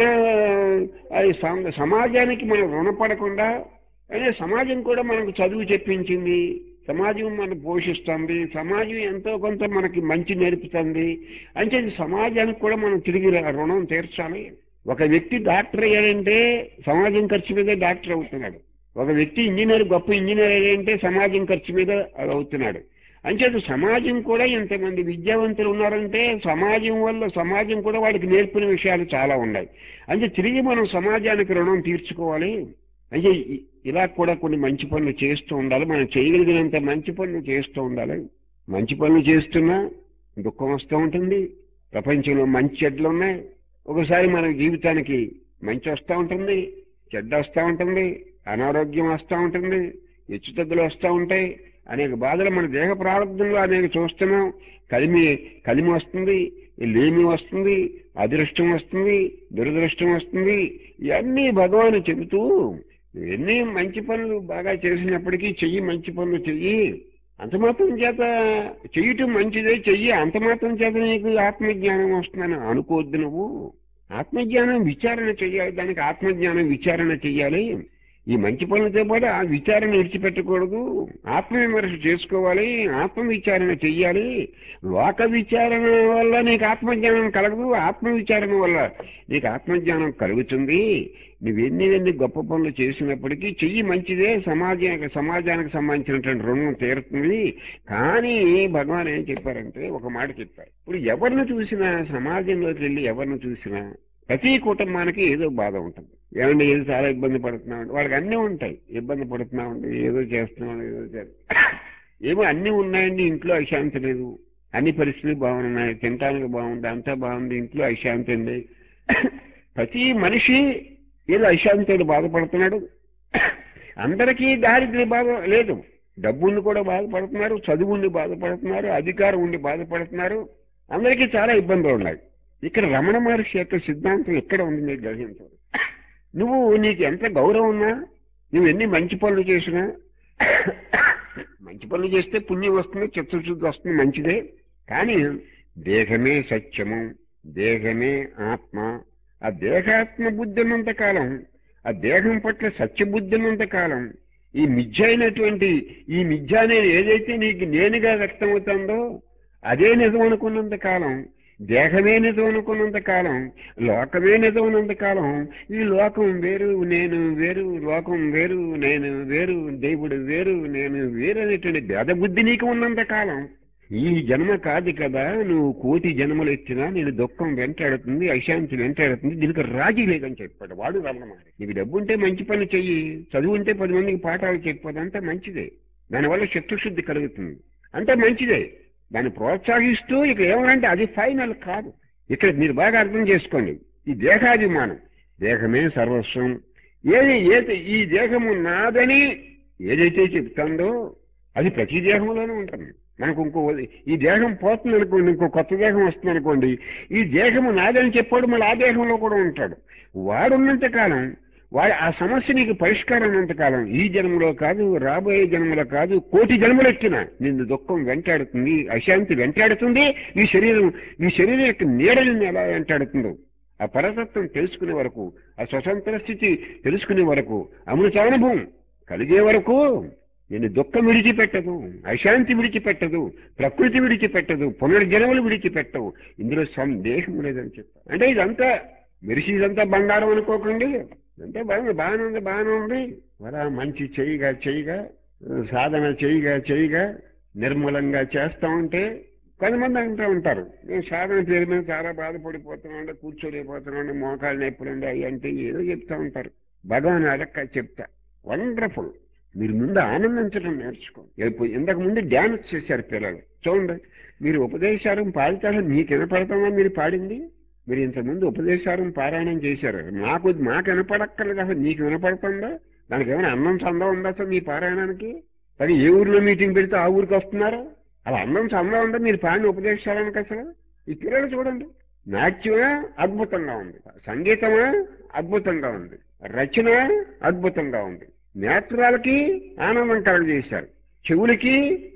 అది సమ- సమాజానికి మనం రుణపడకుండా అదే సమాజం కూడా మనకు చదువు చెప్పించింది సమాజం మనం పోషిస్తుంది సమాజం ఎంతో కొంత మనకి మంచి నేర్పుతుంది అంటే సమాజానికి కూడా మనం తిరిగి ర- రుణం తీర్చాలి ఒక వ్యక్తి డాక్టర్ అయ్యాడంటే సమాజం ఖర్చు మీద డాక్టర్ అవుతున్నాడు ఒక వ్యక్తి ఇంజనీర్ గొప్ప ఇంజనీర్ అయ్యాడంటే సమాజం ఖర్చు మీద అది అవుతున్నాడు అంచేత సమాజం కూడా ఇంతమంది విద్యావంతులు ఉన్నారంటే సమాజం వల్ల సమాజం కూడా వాడికి నేర్పిన విషయాలు చాలా ఉన్నాయి అంటే తిరిగి మనం సమాజానికి రుణం తీర్చుకోవాలి అంటే ఇ- ఇలా కూడా కొన్ని మంచి పనులు చేస్తూ ఉండాలి మనం చేయగలిగినంత మంచి పనులు చేస్తూ ఉండాలి మంచి పనులు చేస్తున్నా దుఃఖం వస్తూ ఉంటుంది ప్రపంచంలో మంచి చెడ్లు ఉన్నాయి ఒకసారి మన జీవితానికి మంచి వస్తూ ఉంటుంది చెడ్డ వస్తూ ఉంటుంది అనారోగ్యం వస్తూ ఉంటుంది హెచ్చుతగ్గులు వస్తూ ఉంటాయి అనేక బాధలు మన దేహ ప్రారంభంలో అనేక చూస్తున్నాం కలిమి కలిమి వస్తుంది లేమి వస్తుంది అదృష్టం వస్తుంది దురదృష్టం వస్తుంది ఇవన్నీ భగవాను చెబుతూ ఎన్ని మంచి పనులు బాగా చేసినప్పటికీ చెయ్యి మంచి పనులు చెయ్యి అంత మాత్రం చేత చెయ్యటం మంచిదే చెయ్యి అంత మాత్రం చేత నీకు ఆత్మజ్ఞానం వస్తుందని అనుకోవద్దు నువ్వు ఆత్మజ్ఞానం విచారణ చెయ్యాలి దానికి ఆత్మజ్ఞానం విచారణ చెయ్యాలి ఈ మంచి పనులతో పాటు ఆ విచారణ విడిచిపెట్టకూడదు ఆత్మ విమర్శ చేసుకోవాలి ఆత్మ విచారణ చెయ్యాలి లోక విచారణ వల్ల నీకు ఆత్మజ్ఞానం కలగదు ఆత్మ విచారణ వల్ల నీకు ఆత్మజ్ఞానం కలుగుతుంది నువ్వెన్ని ఎన్ని గొప్ప పనులు చేసినప్పటికీ చెయ్యి మంచిదే సమాజానికి సమాజానికి సంబంధించినటువంటి రుణం తీరుతుంది కానీ భగవాన్ ఏం చెప్పారంటే ఒక మాట చెప్పారు ఇప్పుడు ఎవరిని చూసినా సమాజంలోకి వెళ్ళి ఎవరిని చూసినా ప్రతి కుటుంబానికి ఏదో బాధ ఉంటుంది ఏమంటే ఏదో చాలా ఇబ్బంది పడుతున్నామండి వాళ్ళకి అన్నీ ఉంటాయి ఇబ్బంది పడుతున్నామండి ఏదో చేస్తున్నాం ఏదో చేస్తున్నాం ఏమో అన్నీ ఉన్నాయండి ఇంట్లో అశాంతి లేదు అన్ని పరిస్థితులు బాగున్నాయి తినటానికి బాగుంది అంతా బాగుంది ఇంట్లో అశాంతి ఉంది ప్రతి మనిషి ఏదో అశాంతితో బాధపడుతున్నాడు అందరికీ దారిద్ర్య బాధ లేదు డబ్బుండి కూడా బాధపడుతున్నారు చదువు ఉండి బాధపడుతున్నారు అధికారం ఉండి బాధపడుతున్నారు అందరికీ చాలా ఇబ్బందులు ఉన్నాయి ఇక్కడ రమణ మహర్షి యొక్క సిద్ధాంతం ఎక్కడ ఉంది మీరు గ్రహించాలి నువ్వు నీకు ఎంత గౌరవం ఉన్నా నువ్వు ఎన్ని మంచి పనులు చేసినా మంచి పనులు చేస్తే పుణ్యం వస్తుంది చిత్తశుద్ధి వస్తుంది మంచిదే కానీ దేహమే సత్యము దేహమే ఆత్మ ఆ దేహాత్మ బుద్ధి ఉన్నంత కాలం ఆ దేహం పట్ల సత్యబుద్ధి ఉన్నంత కాలం ఈ మిథ్య అయినటువంటి ఈ మిథ్య అనేది ఏదైతే నీకు నేనుగా వ్యక్తమవుతుందో అదే నిజం అనుకున్నంత కాలం దేహమే నిజం అనుకున్నంత కాలం లోకమే నిజం ఉన్నంత కాలం ఈ లోకం వేరు నేను వేరు లోకం వేరు నేను వేరు దేవుడు వేరు నేను వేరు అనేటువంటి భేద బుద్ధి నీకు ఉన్నంత కాలం ఈ జన్మ కాదు కదా నువ్వు కోటి జన్మలు ఎత్తినా నేను దుఃఖం వెంటాడుతుంది అశాంతి వెంటాడుతుంది దీనికి రాజీ లేదని చెప్పాడు వాడు రమణ మహర్షి నీకు డబ్బు ఉంటే మంచి పని చెయ్యి చదువు ఉంటే పది మందికి పాఠాలు చెప్పదు అంతే మంచిదే దానివల్ల శత్రుశుద్ధి కలుగుతుంది అంటే మంచిదే దాన్ని ప్రోత్సహిస్తూ ఇక్కడ ఏమనంటే అది ఫైనల్ కాదు ఇక్కడ మీరు బాగా అర్థం చేసుకోండి ఈ దేహాభిమానం దేహమే సర్వస్వం ఏది ఏది ఈ దేహము నాదని ఏదైతే చెప్తాందో అది ప్రతి దేహంలోనే ఉంటుంది మనకు ఇంకో ఈ దేహం పోతుంది అనుకోండి ఇంకో కొత్త దేహం వస్తుంది అనుకోండి ఈ దేహము నాదని చెప్పాడు మళ్ళీ ఆ దేహంలో కూడా ఉంటాడు వాడున్నంత కాలం వాడు ఆ సమస్య నీకు పరిష్కారం ఉన్నంత కాలం ఈ జన్మలో కాదు రాబోయే జన్మలో కాదు కోటి జన్మలు ఎక్కిన నిన్ను దుఃఖం వెంటాడుతుంది అశాంతి వెంటాడుతుంది నీ శరీరం నీ శరీరం యొక్క నీడని ఎలా వెంటాడుతుందో ఆ పరతత్వం తెలుసుకునే వరకు ఆ స్వతంత్ర స్థితి తెలుసుకునే వరకు అమృతానుభవం కలిగే వరకు నేను దుఃఖం విడిచిపెట్టదు అశాంతి విడిచిపెట్టదు ప్రకృతి విడిచిపెట్టదు పునర్జన్మలు విడిచిపెట్టవు ఇందులో సందేహం లేదని చెప్పారు అంటే ఇదంతా మెరిసి ఇదంతా బంగారం అనుకోకండి అంటే బాగా బాగానే ఉంది బాగానే ఉంది వరా మంచి చెయ్యిగా చెయ్యిగా సాధన చెయ్యిగా చెయ్యిగా నిర్మలంగా చేస్తా ఉంటే కొంతమంది అంటూ ఉంటారు నేను సాధన పేరు మీద చాలా బాధపడిపోతున్నాండి కూర్చోలేకపోతున్నాండి మోకాలు నొప్పులండి అవి అంటే ఏదో చెప్తా ఉంటారు భగవాన్ అడక్క చెప్తా వండర్ఫుల్ మీరు ముందు ఆనందించడం నేర్చుకోండి ఇంతకు ముందు డ్యాన్స్ చేశారు పిల్లలు చూడండి మీరు ఉపదేశారం పాడితే మీకు వినపడతామా మీరు పాడింది మీరు ఇంతకుముందు ఉపదేశారం పారాయణం చేశారు నాకు మాకు వినపడక్కర్లేదు అసలు నీకు వినపడుతుందా దానికి ఏమైనా అన్నం చందా ఉందా అసలు మీ పారాయణానికి అది ఏ ఊర్లో మీటింగ్ పెడితే ఆ ఊరికి వస్తున్నారు అలా అన్నం చందా ఉందా మీరు పాడిన ఉపదేశారానికి అసలు ఈ పిల్లలు చూడండి నాట్యమా అద్భుతంగా ఉంది సంగీతమా అద్భుతంగా ఉంది రచన అద్భుతంగా ఉంది నేత్రాలకి ఆనందం కలగజేశారు చెవులకి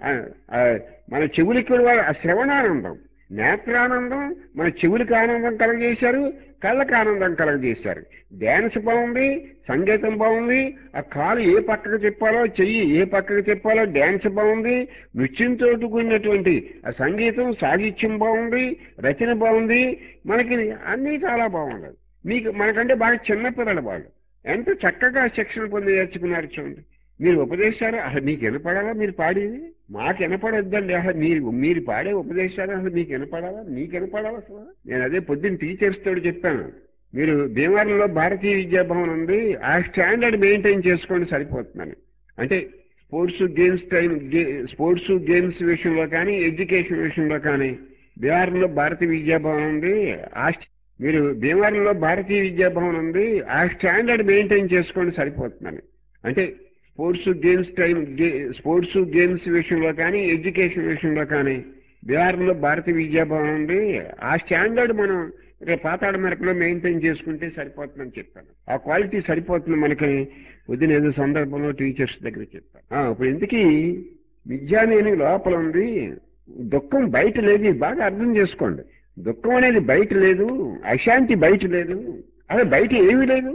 మన చెవులకి ఆ శ్రవణానందం నేత్రానందం మన చెవులకి ఆనందం కలగజేశారు కళ్ళకి ఆనందం కలగజేశారు డ్యాన్స్ బాగుంది సంగీతం బాగుంది ఆ కాలు ఏ పక్కకు చెప్పాలో చెయ్యి ఏ పక్కకు చెప్పాలో డ్యాన్స్ బాగుంది నృత్యంతో కూడినటువంటి ఆ సంగీతం సాహిత్యం బాగుంది రచన బాగుంది మనకి అన్నీ చాలా బాగుండదు మీకు మనకంటే బాగా చిన్నపిల్లలు వాళ్ళు ఎంత చక్కగా శిక్షణ పొంది నేర్చుకున్నారు చూడండి మీరు ఉపదేశాలు అసలు మీకు వినపడాలా మీరు పాడేది మాకు వినపడొద్దండి అసలు మీరు మీరు పాడే ఉపదేశాలు అసలు మీకు వినపడాలా మీకు వినపడాలా అసలు నేను అదే పొద్దున్న టీచర్స్ తోటి చెప్పాను మీరు భీమవరంలో భారతీయ విద్యాభవన్ ఉంది ఆ స్టాండర్డ్ మెయింటైన్ చేసుకోండి సరిపోతుందని అంటే sports games time sports games విషయంలో కానీ ఎడ్యుకేషన్ విషయంలో కానీ బీహార్లో భారతీయ విద్యాభవన్ ఉంది ఆ మీరు భీమవరంలో భారతీయ విద్యాభవన్ ఉంది ఆ స్టాండర్డ్ మెయింటైన్ చేసుకోండి సరిపోతుందని అంటే sports games time sports games విషయంలో కానీ ఎడ్యుకేషన్ విషయంలో కానీ బీహార్లో భారతీయ విద్యాభవన్ ఉంది ఆ స్టాండర్డ్ మనం రేపు పాతాడ మెరకలో మెయింటైన్ చేసుకుంటే సరిపోతుందని చెప్పాను ఆ క్వాలిటీ సరిపోతుంది మనకి వదిన ఏదో సందర్భంలో టీచర్స్ దగ్గర చెప్పాను ఇప్పుడు ఇంతకీ విద్యానేని లోపల ఉంది దుఃఖం బయట లేదు బాగా అర్థం చేసుకోండి దుఃఖం అనేది బయట లేదు అశాంతి బయట లేదు అదే బయట ఏమీ లేదు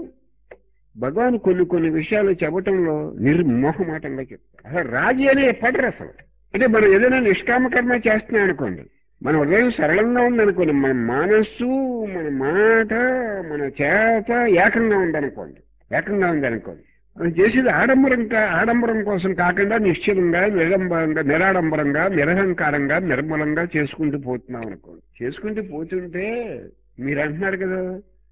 భగవాన్ కొన్ని కొన్ని విషయాలు చెప్పటంలో నిర్మోహమాటంగా చెప్తారు అసలు రాజీ అనే పడరు అసలు అంటే మనం ఏదైనా నిష్కామకర్మ చేస్తున్నాం అనుకోండి మన హృదయం సరళంగా ఉందనుకోండి మన మనస్సు మన మాట మన చేత ఏకంగా ఉందనుకోండి ఏకంగా ఉందనుకోండి అది చేసేది ఆడంబరం ఆడంబరం కోసం కాకుండా నిశ్చలంగా నిరంబరంగా నిరాడంబరంగా నిరహంకారంగా నిర్మలంగా చేసుకుంటూ పోతున్నాం అనుకోండి చేసుకుంటూ పోతుంటే మీరు అంటున్నారు కదా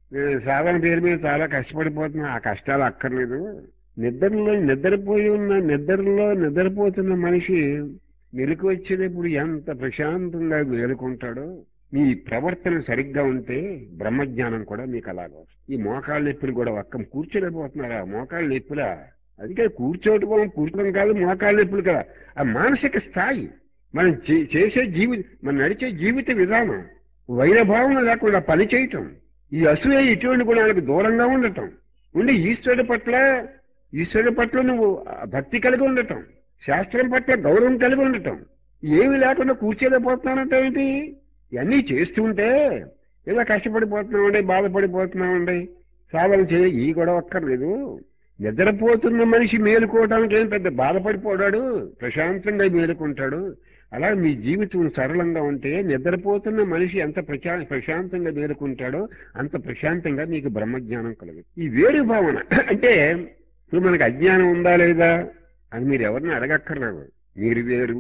సాధన పేరు మీద చాలా కష్టపడిపోతున్నా ఆ కష్టాలు అక్కర్లేదు నిద్రలో నిద్రపోయి ఉన్న నిద్రలో నిద్రపోతున్న మనిషి మెలకు వచ్చేటప్పుడు ఎంత ప్రశాంతంగా మేలుకుంటాడో మీ ప్రవర్తన సరిగ్గా ఉంటే బ్రహ్మజ్ఞానం కూడా మీకు అలాగ వస్తుంది ఈ మోకాళ్ళ నొప్పులు కూడా ఒక్క కూర్చోలేకపోతున్నారా మోకాళ్ళ నొప్పులా అందుకే కూర్చోవటం కూర్చోవడం కాదు మోకాళ్ళ నొప్పులు కదా ఆ మానసిక స్థాయి మనం చేసే జీవి మనం నడిచే జీవిత విధానం వైరభావం లేకుండా పని చేయటం ఈ అసూయ ఇటువంటి గుణాలకు దూరంగా ఉండటం ఉండి ఈశ్వరుడి పట్ల ఈశ్వరుడి పట్ల నువ్వు భక్తి కలిగి ఉండటం శాస్త్రం పట్ల గౌరవం కలిగి ఉండటం ఏమి లేకుండా కూర్చోలేకపోతున్నానంటే ఏంటి ఇవన్నీ చేస్తుంటే ఏదో కష్టపడిపోతున్నామండి బాధపడిపోతున్నామండి సాధన చేయ ఈ గొడవ అక్కర్లేదు నిద్రపోతున్న మనిషి మేలుకోవడానికి ఏం పెద్ద బాధపడిపోడాడు ప్రశాంతంగా మేలుకుంటాడు అలా మీ జీవితం సరళంగా ఉంటే నిద్రపోతున్న మనిషి ఎంత ప్రశా ప్రశాంతంగా మేలుకుంటాడో అంత ప్రశాంతంగా మీకు బ్రహ్మజ్ఞానం కలగదు ఈ వేరు భావన అంటే ఇప్పుడు మనకు అజ్ఞానం ఉందా లేదా అని మీరు ఎవరిని అడగక్కర్లేదు మీరు వేరు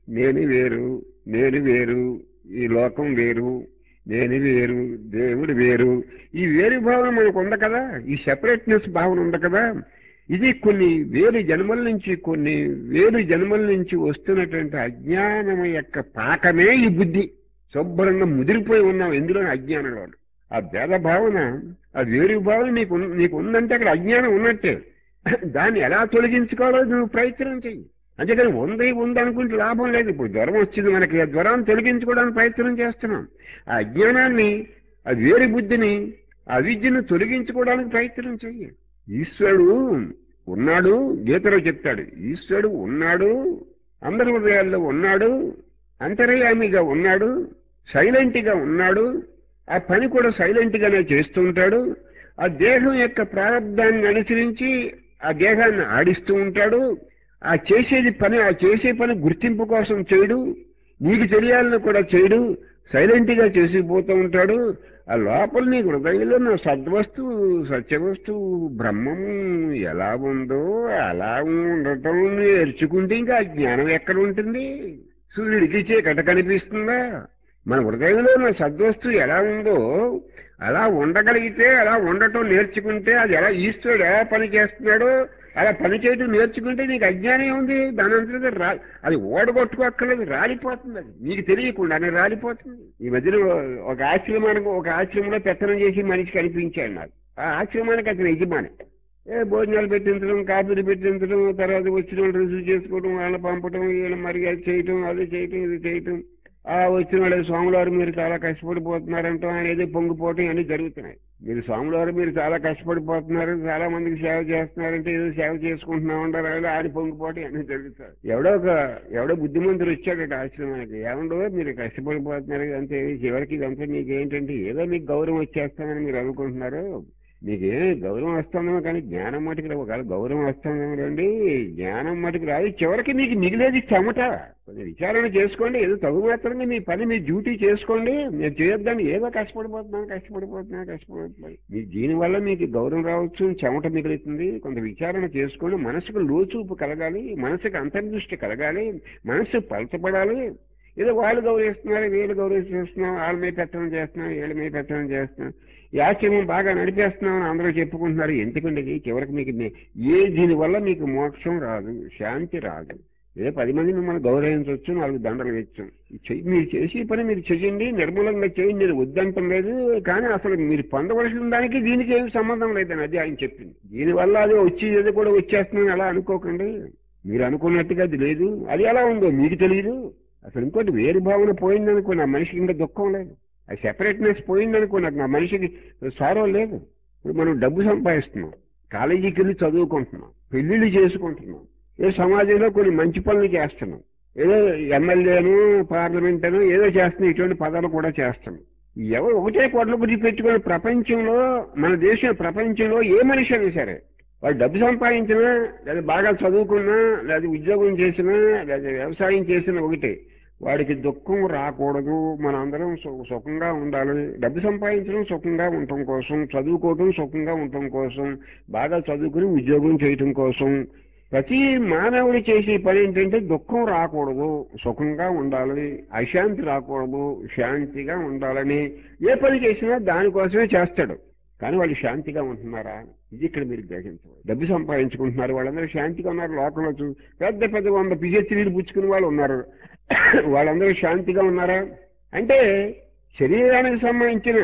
నేను వేరు నేను వేరు ఈ లోకం వేరు నేను వేరు దేవుడు వేరు ఈ వేరు భావన మనకు ఉంది కదా ఈ సెపరేట్నెస్ భావన ఉంది కదా ఇది కొన్ని వేలు జన్మల నుంచి కొన్ని వేలు జన్మల నుంచి వస్తున్నటువంటి అజ్ఞానం యొక్క పాకమే ఈ బుద్ధి శుభ్రంగా ముదిరిపోయి ఉన్నాం ఎందులో అజ్ఞానంలో ఆ భేద భావన ఆ వేరు భావన నీకు ఉన్- నీకు ఉందంటే అక్కడ అజ్ఞానం ఉన్నట్టే దాన్ని ఎలా తొలగించుకోవాలో నువ్వు ప్రయత్నం చెయ్యి అంతేకాని ఉంది ఉంది అనుకుంటే లాభం లేదు ఇప్పుడు జ్వరం వచ్చింది మనకి ఆ జ్వరాన్ని తొలగించుకోవడానికి ప్రయత్నం చేస్తున్నాం ఆ అజ్ఞానాన్ని ఆ వేరు బుద్ధిని ఆ విద్యను తొలగించుకోవడానికి ప్రయత్నం చెయ్యి ఈశ్వరుడు ఉన్నాడు గీతలో చెప్తాడు ఈశ్వరుడు ఉన్నాడు అందరి హృదయాల్లో ఉన్నాడు అంతర్యామిగా ఉన్నాడు సైలెంట్ గా ఉన్నాడు ఆ పని కూడా సైలెంట్ గానే చేస్తూ ఉంటాడు ఆ దేహం యొక్క ప్రారంధాన్ని అనుసరించి ఆ దేహాన్ని ఆడిస్తూ ఉంటాడు ఆ చేసేది పని ఆ చేసే పని గుర్తింపు కోసం చేయడు నీకు తెలియాలని కూడా చేయడు సైలెంట్ గా చేసిపోతూ ఉంటాడు ఆ లోపల నీ హృదయంలో నా సద్వస్తువు సత్యవస్తువు బ్రహ్మము ఎలా ఉందో అలా ఉండటం నేర్చుకుంటే ఇంకా ఆ జ్ఞానం ఎక్కడ ఉంటుంది సూర్యుడికి చీకట కనిపిస్తుందా మన హృదయంలో నా సద్వస్తువు ఎలా ఉందో అలా ఉండగలిగితే అలా ఉండటం నేర్చుకుంటే అది ఎలా ఈశ్వరుడు ఎలా పని చేస్తున్నాడో అలా పని చేయడం నేర్చుకుంటే నీకు అజ్ఞానం ఉంది దాని అంతా రా అది ఓడగొట్టుకోక్కర్లేదు రాలిపోతుంది అది నీకు తెలియకుండానే రాలిపోతుంది ఈ మధ్యన ఒక ఆశ్రమానికి ఒక ఆశ్రమంలో పెత్తనం చేసి మనిషి కనిపించాడు నాకు ఆ ఆశ్రమానికి అతను యజమాని ఏ భోజనాలు పెట్టించడం కాఫీలు పెట్టించడం తర్వాత వచ్చిన వాళ్ళు రిసీవ్ చేసుకోవడం వాళ్ళని పంపడం వీళ్ళని మరి అది చేయటం అది చేయటం ఇది చేయటం ఆ వచ్చిన వాళ్ళు స్వాములవారు మీరు చాలా కష్టపడిపోతున్నారంటాం ఆయన ఏదో పొంగిపోవటం అన్ని జరుగుతున్నాయి మీరు స్వాములవారు మీరు చాలా కష్టపడిపోతున్నారు చాలా మందికి సేవ చేస్తున్నారంటే ఏదో సేవ చేసుకుంటున్నాం ఉంటారు కదా ఆడి పొంగిపోవటం అన్ని జరుగుతాయి ఎవడో ఒక ఎవడో బుద్ధిమంతుడు వచ్చాడట ఆశ్రమానికి ఏమండో మీరు కష్టపడిపోతున్నారు అంతే చివరికి ఇదంతా మీకు ఏంటంటే ఏదో మీకు గౌరవం వచ్చేస్తామని మీరు అనుకుంటున్నారు మీకే గౌరవం వస్తుందేమో కానీ జ్ఞానం మటుకు రావు ఒకవేళ గౌరవం వస్తుందేమో రండి జ్ఞానం మటుకు రాదు చివరికి మీకు మిగిలేది చెమట కొంచెం విచారణ చేసుకోండి ఏదో తగు మాత్రమే మీ పని మీ డ్యూటీ చేసుకోండి నేను చేయొద్దని ఏదో కష్టపడిపోతున్నాను కష్టపడిపోతున్నాను కష్టపడిపోతున్నాను మీ దీనివల్ల మీకు గౌరవం రావచ్చు చెమట మిగులుతుంది కొంత విచారణ చేసుకోండి మనసుకు లోచూపు కలగాలి మనసుకు అంతర్దృష్టి కలగాలి మనసు పలచబడాలి ఏదో వాళ్ళు గౌరవిస్తున్నారు వీళ్ళు గౌరవిస్తున్నాం వాళ్ళ మీద పెట్టడం చేస్తున్నాం వీళ్ళ మీద పెట్టడం చేస్తున్నాం ఈ ఆశ్రమం బాగా నడిపేస్తున్నాం అని అందరూ చెప్పుకుంటున్నారు ఎందుకంటే ఇది చివరికి మీకు మే- ఏ దీనివల్ల మీకు మోక్షం రాదు శాంతి రాదు ఏ పది మంది మిమ్మల్ని గౌరవించవచ్చు నాలుగు దండలు వేయచ్చు ఈ చెయ్యి- మీరు చేసే పని మీరు చేయండి నిర్మూలంగా చేయండి నేను వద్దంటం లేదు కానీ అసలు మీరు పొందవలసిన దానికి దీనికి ఏమి సంబంధం లేదని అది ఆయన చెప్పింది దీనివల్ల అది వచ్చేది కూడా వచ్చేస్తుందని అలా అనుకోకండి మీరు అనుకున్నట్టుగా అది లేదు అది ఎలా ఉందో మీకు తెలియదు అసలు ఇంకోటి వేరు భావన పోయిందనుకో నా మనిషికి ఇంకా దుఃఖం లేదు ఆ సెపరేట్నెస్ పోయిందనుకో నాకు నా మనిషికి సారో లేదు ఇప్పుడు మనం డబ్బు సంపాదిస్తున్నాం కాలేజీకి వెళ్ళి చదువుకుంటున్నాం పెళ్లిళ్ళు చేసుకుంటున్నాం ఏ సమాజంలో కొన్ని మంచి పనులు చేస్తున్నాం ఏదో ఎమ్మెల్యేను పార్లమెంటను ఏదో చేస్తున్నాం ఇటువంటి పదాలు కూడా చేస్తున్నాం ఎవరు ఒకటే కొట్ల బుద్ధి పెట్టుకుని ప్రపంచంలో మన దేశం ప్రపంచంలో ఏ మనిషి అయినా సరే వాడు డబ్బు సంపాదించినా లేదా బాగా చదువుకున్నా లేదా ఉద్యోగం చేసినా లేదా వ్యవసాయం చేసినా ఒకటే వాడికి దుఃఖం రాకూడదు మనందరం సు- సుఖంగా ఉండాలి డబ్బు సంపాదించడం సుఖంగా ఉండటం కోసం చదువుకోవడం సుఖంగా ఉండటం కోసం బాగా చదువుకుని ఉద్యోగం చేయటం కోసం ప్రతి మానవుడు చేసే పని ఏంటంటే దుఃఖం రాకూడదు సుఖంగా ఉండాలి అశాంతి రాకూడదు శాంతిగా ఉండాలని ఏ పని చేసినా దానికోసమే చేస్తాడు కానీ వాళ్ళు శాంతిగా ఉంటున్నారా ఇది ఇక్కడ మీరు గ్రహించవాలి డబ్బు సంపాదించుకుంటున్నారు వాళ్ళందరూ శాంతిగా ఉన్నారు లోకంలో చూ పెద్ద పెద్ద వంద పిహెచ్డీలు పుచ్చుకుని వాళ్ళు ఉన్నారు వాళ్ళందరూ శాంతిగా ఉన్నారా అంటే శరీరానికి సంబంధించిన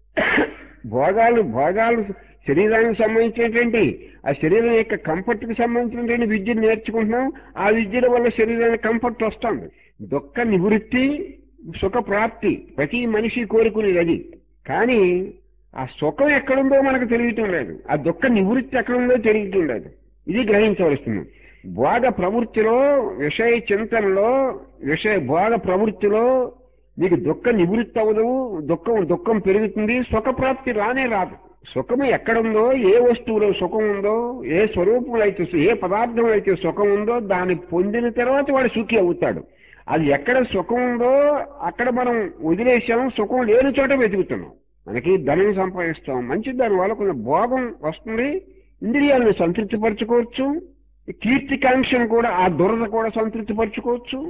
భోగాలు భోగాలు శరీరానికి సంబంధించినటువంటి ఆ శరీరం యొక్క కంఫర్ట్ కి సంబంధించినటువంటి విద్యను నేర్చుకుంటున్నాం ఆ విద్యల వల్ల శరీరానికి కంఫర్ట్ వస్తుంది దుఃఖ నివృత్తి సుఖ ప్రాప్తి ప్రతి మనిషి కోరుకునేది అది కానీ ఆ సుఖం ఎక్కడుందో మనకు తెలియటం లేదు ఆ దుఃఖ నివృత్తి ఎక్కడుందో తెలియటం లేదు ఇది గ్రహించవలసింది భోగ ప్రవృత్తిలో విషయ చింతనలో విషయ భోగ ప్రవృత్తిలో నీకు దుఃఖ నివృత్తి అవ్వదు దుఃఖం దుఃఖం పెరుగుతుంది సుఖప్రాప్తి రానే రాదు సుఖము ఎక్కడుందో ఏ వస్తువులో సుఖం ఉందో ఏ స్వరూపంలో అయితే ఏ పదార్థంలో అయితే సుఖం ఉందో దాన్ని పొందిన తర్వాత వాడు సుఖి అవుతాడు అది ఎక్కడ సుఖం ఉందో అక్కడ మనం వదిలేసాం సుఖం లేని చోట వెతుకుతున్నాం మనకి ధనం సంపాదిస్తాం మంచి దాని వల్ల కొంచెం భోగం వస్తుంది ఇంద్రియాలను సంతృప్తిపరచుకోవచ్చు కీర్తికాంక్షను కూడా ఆ దురద కూడా సంతృప్తిపరచుకోవచ్చు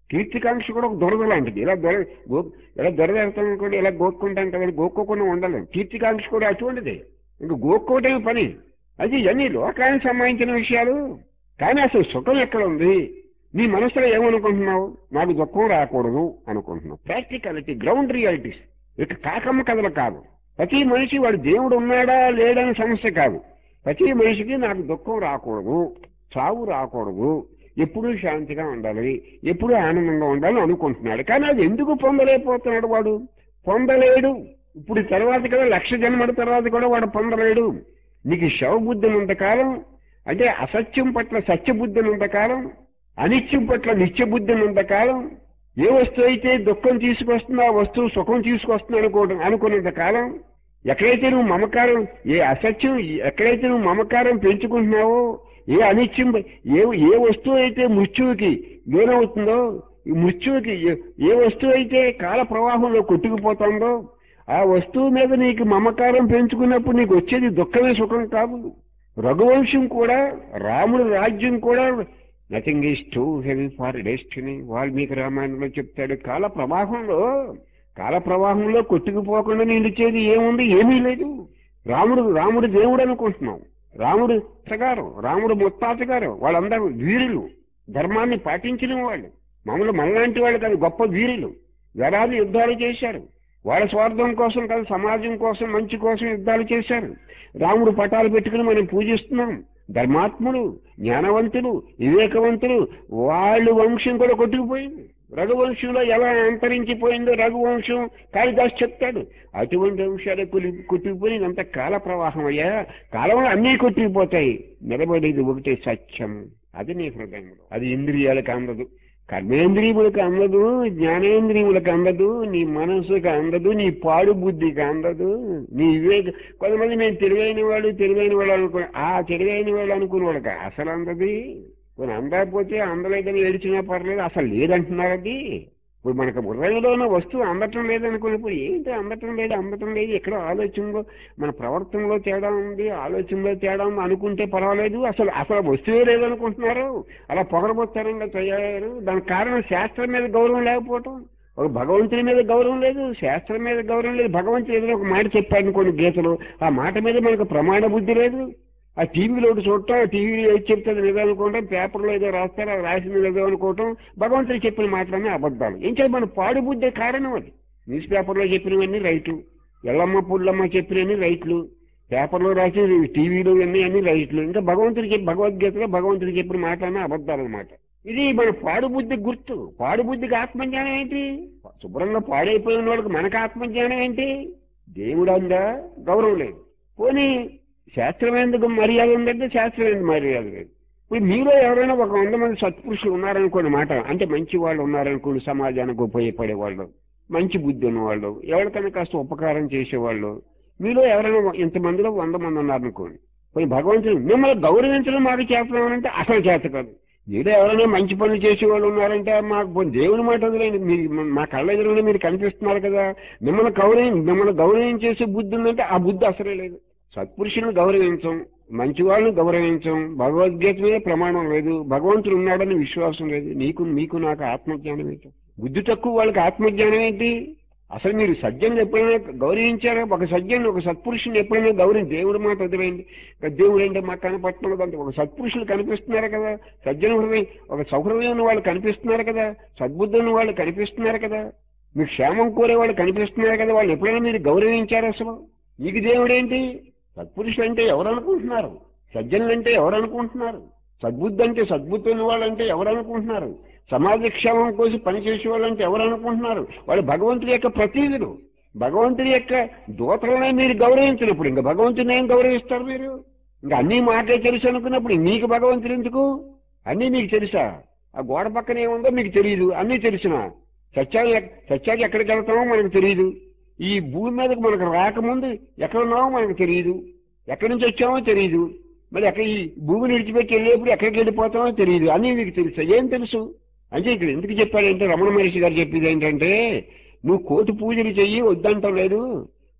కీర్తికాంక్ష కూడా ఒక దురద లాంటిది ఇలా దొర గో ఇలా దొరదెడతాం అనుకోండి ఇలా గోక్కుంటాం కదా గోక్కోకుండా ఉండలేం కీర్తికాంక్ష కూడా అటువంటిది ఇంకా గోక్కోవటమే పని అది ఇవన్నీ లోకానికి సంబంధించిన విషయాలు కానీ అసలు సుఖం ఎక్కడ ఉంది నీ మనసులో ఏమనుకుంటున్నావు నాకు దుఃఖం రాకూడదు అనుకుంటున్నావు ప్రాక్టికాలిటీ గ్రౌండ్ రియాలిటీస్ ఇక కాకమ్మ కథలు కాదు ప్రతి మనిషి వాడు దేవుడు ఉన్నాడా లేడని సమస్య కాదు ప్రతి మనిషికి నాకు దుఃఖం రాకూడదు చావు రాకూడదు ఎప్పుడూ శాంతిగా ఉండాలి ఎప్పుడూ ఆనందంగా ఉండాలి అనుకుంటున్నాడు కానీ అది ఎందుకు పొందలేకపోతున్నాడు వాడు పొందలేడు ఇప్పుడు తర్వాత కదా లక్ష జన్మల తర్వాత కూడా వాడు పొందలేడు నీకు శవబుద్ధి ఉన్నంతకాలం అంటే అసత్యం పట్ల సత్యబుద్ధి ఉన్నంతకాలం అనిత్యం పట్ల నిత్యబుద్ధి ఉన్నంతకాలం ఏ వస్తువు అయితే దుఃఖం తీసుకొస్తుందో ఆ వస్తువు సుఖం తీసుకొస్తుంది అనుకోవడం అనుకున్నంత కాలం ఎక్కడైతే నువ్వు మమకారం ఏ అసత్యం ఎక్కడైతే నువ్వు మమకారం పెంచుకుంటున్నావో ఏ అనిత్యం ఏ ఏ వస్తువు అయితే మృత్యువుకి లోనవుతుందో ఈ మృత్యువుకి ఏ- ఏ వస్తువు అయితే కాల ప్రవాహంలో కొట్టుకుపోతుందో ఆ వస్తువు మీద నీకు మమకారం పెంచుకున్నప్పుడు నీకు వచ్చేది దుఃఖమే సుఖం కాదు రఘువంశం కూడా రాముడి రాజ్యం కూడా nothing is too heavy for destiny Valmiki రామాయణంలో చెప్తాడు కాల ప్రవాహంలో కాల ప్రవాహంలో కొట్టుకుపోకుండా నిలిచేది ఏముంది ఏమీ లేదు రాముడు రాముడు దేవుడు అనుకుంటున్నాం రాముడు ప్రకారం రాముడు ముత్తాతగారు వాళ్ళందరూ వీరులు ధర్మాన్ని పాటించిన వాళ్ళు మామూలు మనలాంటి వాళ్ళు కాదు గొప్ప వీరులు వేలాది యుద్ధాలు చేశారు వాళ్ళ స్వార్థం కోసం కాదు సమాజం కోసం మంచి కోసం యుద్ధాలు చేశారు రాముడు పటాలు పెట్టుకుని మనం పూజిస్తున్నాం ధర్మాత్ములు జ్ఞానవంతులు వివేకవంతులు వాళ్ళు వంశం కూడా కొట్టుకుపోయింది రఘువంశంలో ఎలా అంతరించిపోయిందో రఘువంశం కాళిదాస్ చెప్తాడు అటువంటి వంశాలు కొలి కొట్టుకుపోయి అంత కాల ప్రవాహం అయ్యా కాలంలో అన్నీ కొట్టుకుపోతాయి నిలబడేది ఒకటే సత్యం అది నీ హృదయంలో అది ఇంద్రియాలకు అందదు కర్మేంద్రియములకు అందదు జ్ఞానేంద్రియములకు అందదు నీ మనసుకు అందదు నీ పాడు బుద్ధికి అందదు నీ వివేక కొంతమంది నేను తెలివైన వాడు తెలివైన వాడు అనుకో ఆ తెలివైన వాడు అనుకున్న వాళ్ళకి అసలు అందది కొన్ని అందకపోతే అందలేదని ఏడిచినా పర్లేదు అసలు లేదంటున్నారు అది ఇప్పుడు మనకు హృదయంలో ఉన్న వస్తువు అందటం లేదనుకున్నప్పుడు ఏంటి అందటం లేదు అందటం లేదు ఎక్కడో ఆలోచనలో మన ప్రవర్తనలో తేడా ఉంది ఆలోచనలో తేడా ఉంది అనుకుంటే పర్వాలేదు అసలు అసలు వస్తువే లేదనుకుంటున్నారు అలా పొగరబోత్తారంగా తయారయ్యారు దానికి కారణం శాస్త్రం మీద గౌరవం లేకపోవటం ఒక భగవంతుని మీద గౌరవం లేదు శాస్త్రం మీద గౌరవం లేదు భగవంతుడు ఏదైనా ఒక మాట చెప్పాడు అనుకోండి గీతలో ఆ మాట మీద మనకు ప్రమాణ బుద్ధి లేదు ఆ టీవీలో ఒకటి చూడటం ఆ టీవీలో ఏది చెప్తుంది లేదో అనుకోవటం పేపర్లో ఏదో రాస్తారు అది రాసింది లేదో అనుకోవటం భగవంతుడు చెప్పిన మాటలన్నీ అబద్ధాలు ఏం చేయాలి మన పాడు బుద్ధి కారణం అది న్యూస్ పేపర్లో చెప్పినవన్నీ రైట్లు ఎల్లమ్మ పుల్లమ్మ చెప్పినవన్నీ రైట్లు పేపర్లో రాసి టీవీలో ఇవన్నీ అన్ని రైట్లు ఇంకా భగవంతుడు చెప్పి భగవద్గీతలో భగవంతుడు చెప్పిన మాటలన్నీ అబద్ధాలు అనమాట ఇది మన పాడు బుద్ధి గుర్తు పాడు బుద్ధికి ఆత్మజ్ఞానం ఏంటి శుభ్రంగా పాడైపోయిన వాళ్ళకి మనకు ఆత్మజ్ఞానం ఏంటి దేవుడు అందా గౌరవం లేదు పోనీ శాస్త్రం ఎందుకు మర్యాద ఉందంటే శాస్త్రం ఎందుకు మర్యాద లేదు ఇప్పుడు మీలో ఎవరైనా ఒక వంద మంది సత్పురుషులు ఉన్నారనుకోండి మాట అంటే మంచి వాళ్ళు ఉన్నారనుకోండి సమాజానికి ఉపయోగపడే వాళ్ళు మంచి బుద్ధి ఉన్నవాళ్ళు ఎవరికైనా కాస్త ఉపకారం చేసేవాళ్ళు మీలో ఎవరైనా ఇంతమందిలో వంద మంది ఉన్నారనుకోండి పోయి భగవంతుడు మిమ్మల్ని గౌరవించడం మాకు చేస్తున్నామనంటే అసలు చేత కాదు మీలో ఎవరైనా మంచి పనులు చేసేవాళ్ళు ఉన్నారంటే మాకు పోనీ దేవుని మాట వదిలేండి మీరు మా కళ్ళ ఎదురుగా మీరు కనిపిస్తున్నారు కదా మిమ్మల్ని గౌరవం మిమ్మల్ని గౌరవించేసే బుద్ధి ఉందంటే ఆ బుద్ధి అసలే లేదు సత్పురుషులను గౌరవించం మంచి వాళ్ళని గౌరవించం భగవద్గీత మీద ప్రమాణం లేదు భగవంతుడు ఉన్నాడని విశ్వాసం లేదు నీకు మీకు నాకు ఆత్మజ్ఞానం ఏంటి బుద్ధి తక్కువ వాళ్ళకి ఆత్మజ్ఞానం ఏంటి అసలు మీరు సజ్జనులు ఎప్పుడైనా గౌరవించారా ఒక సజ్జను ఒక సత్పురుషుని ఎప్పుడైనా గౌరవం దేవుడి మాట వదిలేయండి ఇక దేవుడు అంటే మాకు కనపట్టలేదు అంటే ఒక సత్పురుషులు కనిపిస్తున్నారు కదా సజ్జన హృదయం ఒక సౌహృదయం ఉన్న వాళ్ళు కనిపిస్తున్నారు కదా సద్బుద్ధి ఉన్న వాళ్ళు కనిపిస్తున్నారు కదా మీకు క్షేమం కోరే వాళ్ళు కనిపిస్తున్నారు కదా వాళ్ళు ఎప్పుడైనా మీరు గౌరవించారు అసలు నీకు దేవుడేంటి సత్పురుషులు అంటే ఎవరు అనుకుంటున్నారు సజ్జనులు అంటే ఎవరు అనుకుంటున్నారు సద్బుద్ధి అంటే సద్బుద్ధి ఉన్న వాళ్ళంటే ఎవరు అనుకుంటున్నారు సమాజ క్షేమం కోసం పనిచేసే వాళ్ళంటే ఎవరు అనుకుంటున్నారు వాళ్ళు భగవంతుడి యొక్క ప్రతినిధులు భగవంతుడి యొక్క దూతలనే మీరు గౌరవించినప్పుడు ఇంకా భగవంతుని ఏం గౌరవిస్తారు మీరు ఇంకా అన్ని మాటలే తెలుసు అనుకున్నప్పుడు మీకు భగవంతుడు ఎందుకు అన్నీ మీకు తెలుసా ఆ గోడ పక్కన ఏముందో మీకు తెలియదు అన్నీ తెలిసిన సత్యాలు ఎక్- సత్యాలు ఎక్కడికి వెళ్తామో మనకు తెలియదు ఈ భూమి మీదకి మనకు రాకముందు ఎక్కడ ఉన్నామో మనకు తెలియదు ఎక్కడి నుంచి వచ్చామో తెలియదు మరి ఎక్కడ ఈ భూమిని విడిచిపెట్టి వెళ్ళేప్పుడు ఎక్కడికి వెళ్ళిపోతామో తెలియదు అన్నీ మీకు తెలుసు ఏం తెలుసు అంటే ఇక్కడ ఎందుకు చెప్పాడంటే రమణ మహర్షి గారు చెప్పేది ఏంటంటే నువ్వు కోటి పూజలు చెయ్యి వద్దంటం లేదు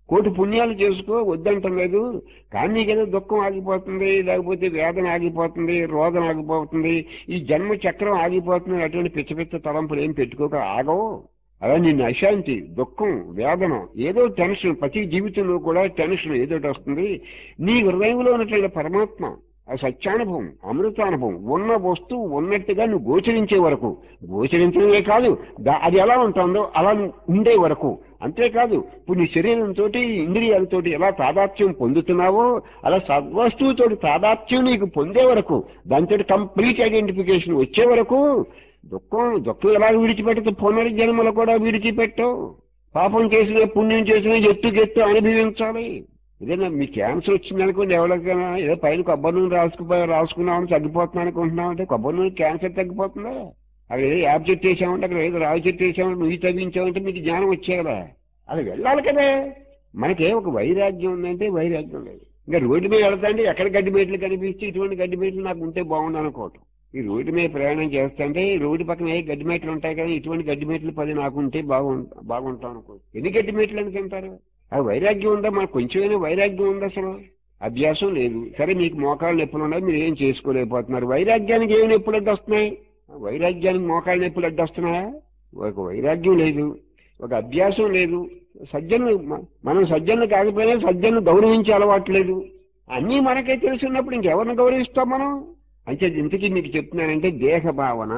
కోటి పుణ్యాలు చేసుకో వద్దంటం లేదు కానీ నీకేదో దుఃఖం ఆగిపోతుంది లేకపోతే వేదన ఆగిపోతుంది రోదన ఆగిపోతుంది ఈ జన్మ చక్రం ఆగిపోతుంది అటువంటి పిచ్చ పిచ్చ తలంపులు ఏం పెట్టుకోక ఆగవు అలా నిన్ను అశాంతి దుఃఖం వేదన ఏదో టెన్షన్ ప్రతి జీవితంలో కూడా టెన్షన్ ఏదో ఒకటి వస్తుంది నీ హృదయంలో ఉన్నటువంటి పరమాత్మ ఆ సత్యానుభవం అమృతానుభవం ఉన్న వస్తువు ఉన్నట్టుగా నువ్వు గోచరించే వరకు గోచరించడమే కాదు దా- అది ఎలా ఉంటుందో అలా ఉండే వరకు అంతేకాదు ఇప్పుడు నీ శరీరంతో ఇంద్రియాలతోటి ఎలా తాదాత్మ్యం పొందుతున్నావో అలా సద్వస్తువుతో తాదాత్మ్యం నీకు పొందే వరకు దాంతో కంప్లీట్ ఐడెంటిఫికేషన్ వచ్చే వరకు దుఃఖం దుఃఖం ఎలా విడిచిపెట్టదు పునర్జన్మలు కూడా విడిచిపెట్టవు పాపం చేసిన పుణ్యం చేసిన ఎత్తు గెత్తు అనుభవించాలి ఏదైనా మీ క్యాన్సర్ వచ్చింది అనుకోండి ఎవరికైనా ఏదో పైన కొబ్బరి నూనె రాసుకు తగ్గిపోతున్నామని తగ్గిపోతున్నాం అనుకుంటున్నాం అంటే కొబ్బరి నూనె క్యాన్సర్ తగ్గిపోతుందా అక్కడ ఏదో యాప్ చెట్టు వేసామంటే అక్కడ ఏదో రావి చెట్టు వేసామంటే నువ్వు తగ్గించామంటే మీకు జ్ఞానం వచ్చే కదా అది వెళ్ళాలి కదా మనకే ఒక వైరాగ్యం ఉందంటే వైరాగ్యం లేదు ఇంకా రోడ్డు మీద వెళ్తాంటే ఎక్కడ గడ్డి మేట్లు కనిపిస్తే ఇటువంటి గడ్డి మేట్లు నాకు ఉంటే బాగుండు అనుకోవటం ఈ రోడ్డు మీద ప్రయాణం చేస్తుంటే ఈ రోడ్డు పక్కన ఏ గడ్డి మేట్లు ఉంటాయి కదా ఇటువంటి గడ్డి మేట్లు పది నాకు ఉంటే బాగుంటు బాగుంటాం అనుకో ఎన్ని గడ్డి మేట్లు అనుకుంటారు ఆ వైరాగ్యం ఉందా మనకు కొంచెమైనా వైరాగ్యం ఉందా అసలు అభ్యాసం లేదు సరే మీకు మోకాళ్ళ నొప్పులు ఉన్నాయి మీరు ఏం చేసుకోలేకపోతున్నారు వైరాగ్యానికి ఏం నొప్పులు అడ్డు వస్తున్నాయి వైరాగ్యానికి మోకాళ్ళ నొప్పులు అడ్డు వస్తున్నాయా ఒక వైరాగ్యం లేదు ఒక అభ్యాసం లేదు సజ్జను మనం సజ్జను కాకపోయినా సజ్జను గౌరవించే అలవాటు లేదు అన్నీ మనకే తెలుసున్నప్పుడు ఇంకెవరిని గౌరవిస్తాం మనం అంటే ఇంతకీ మీకు చెప్తున్నానంటే దేహ భావన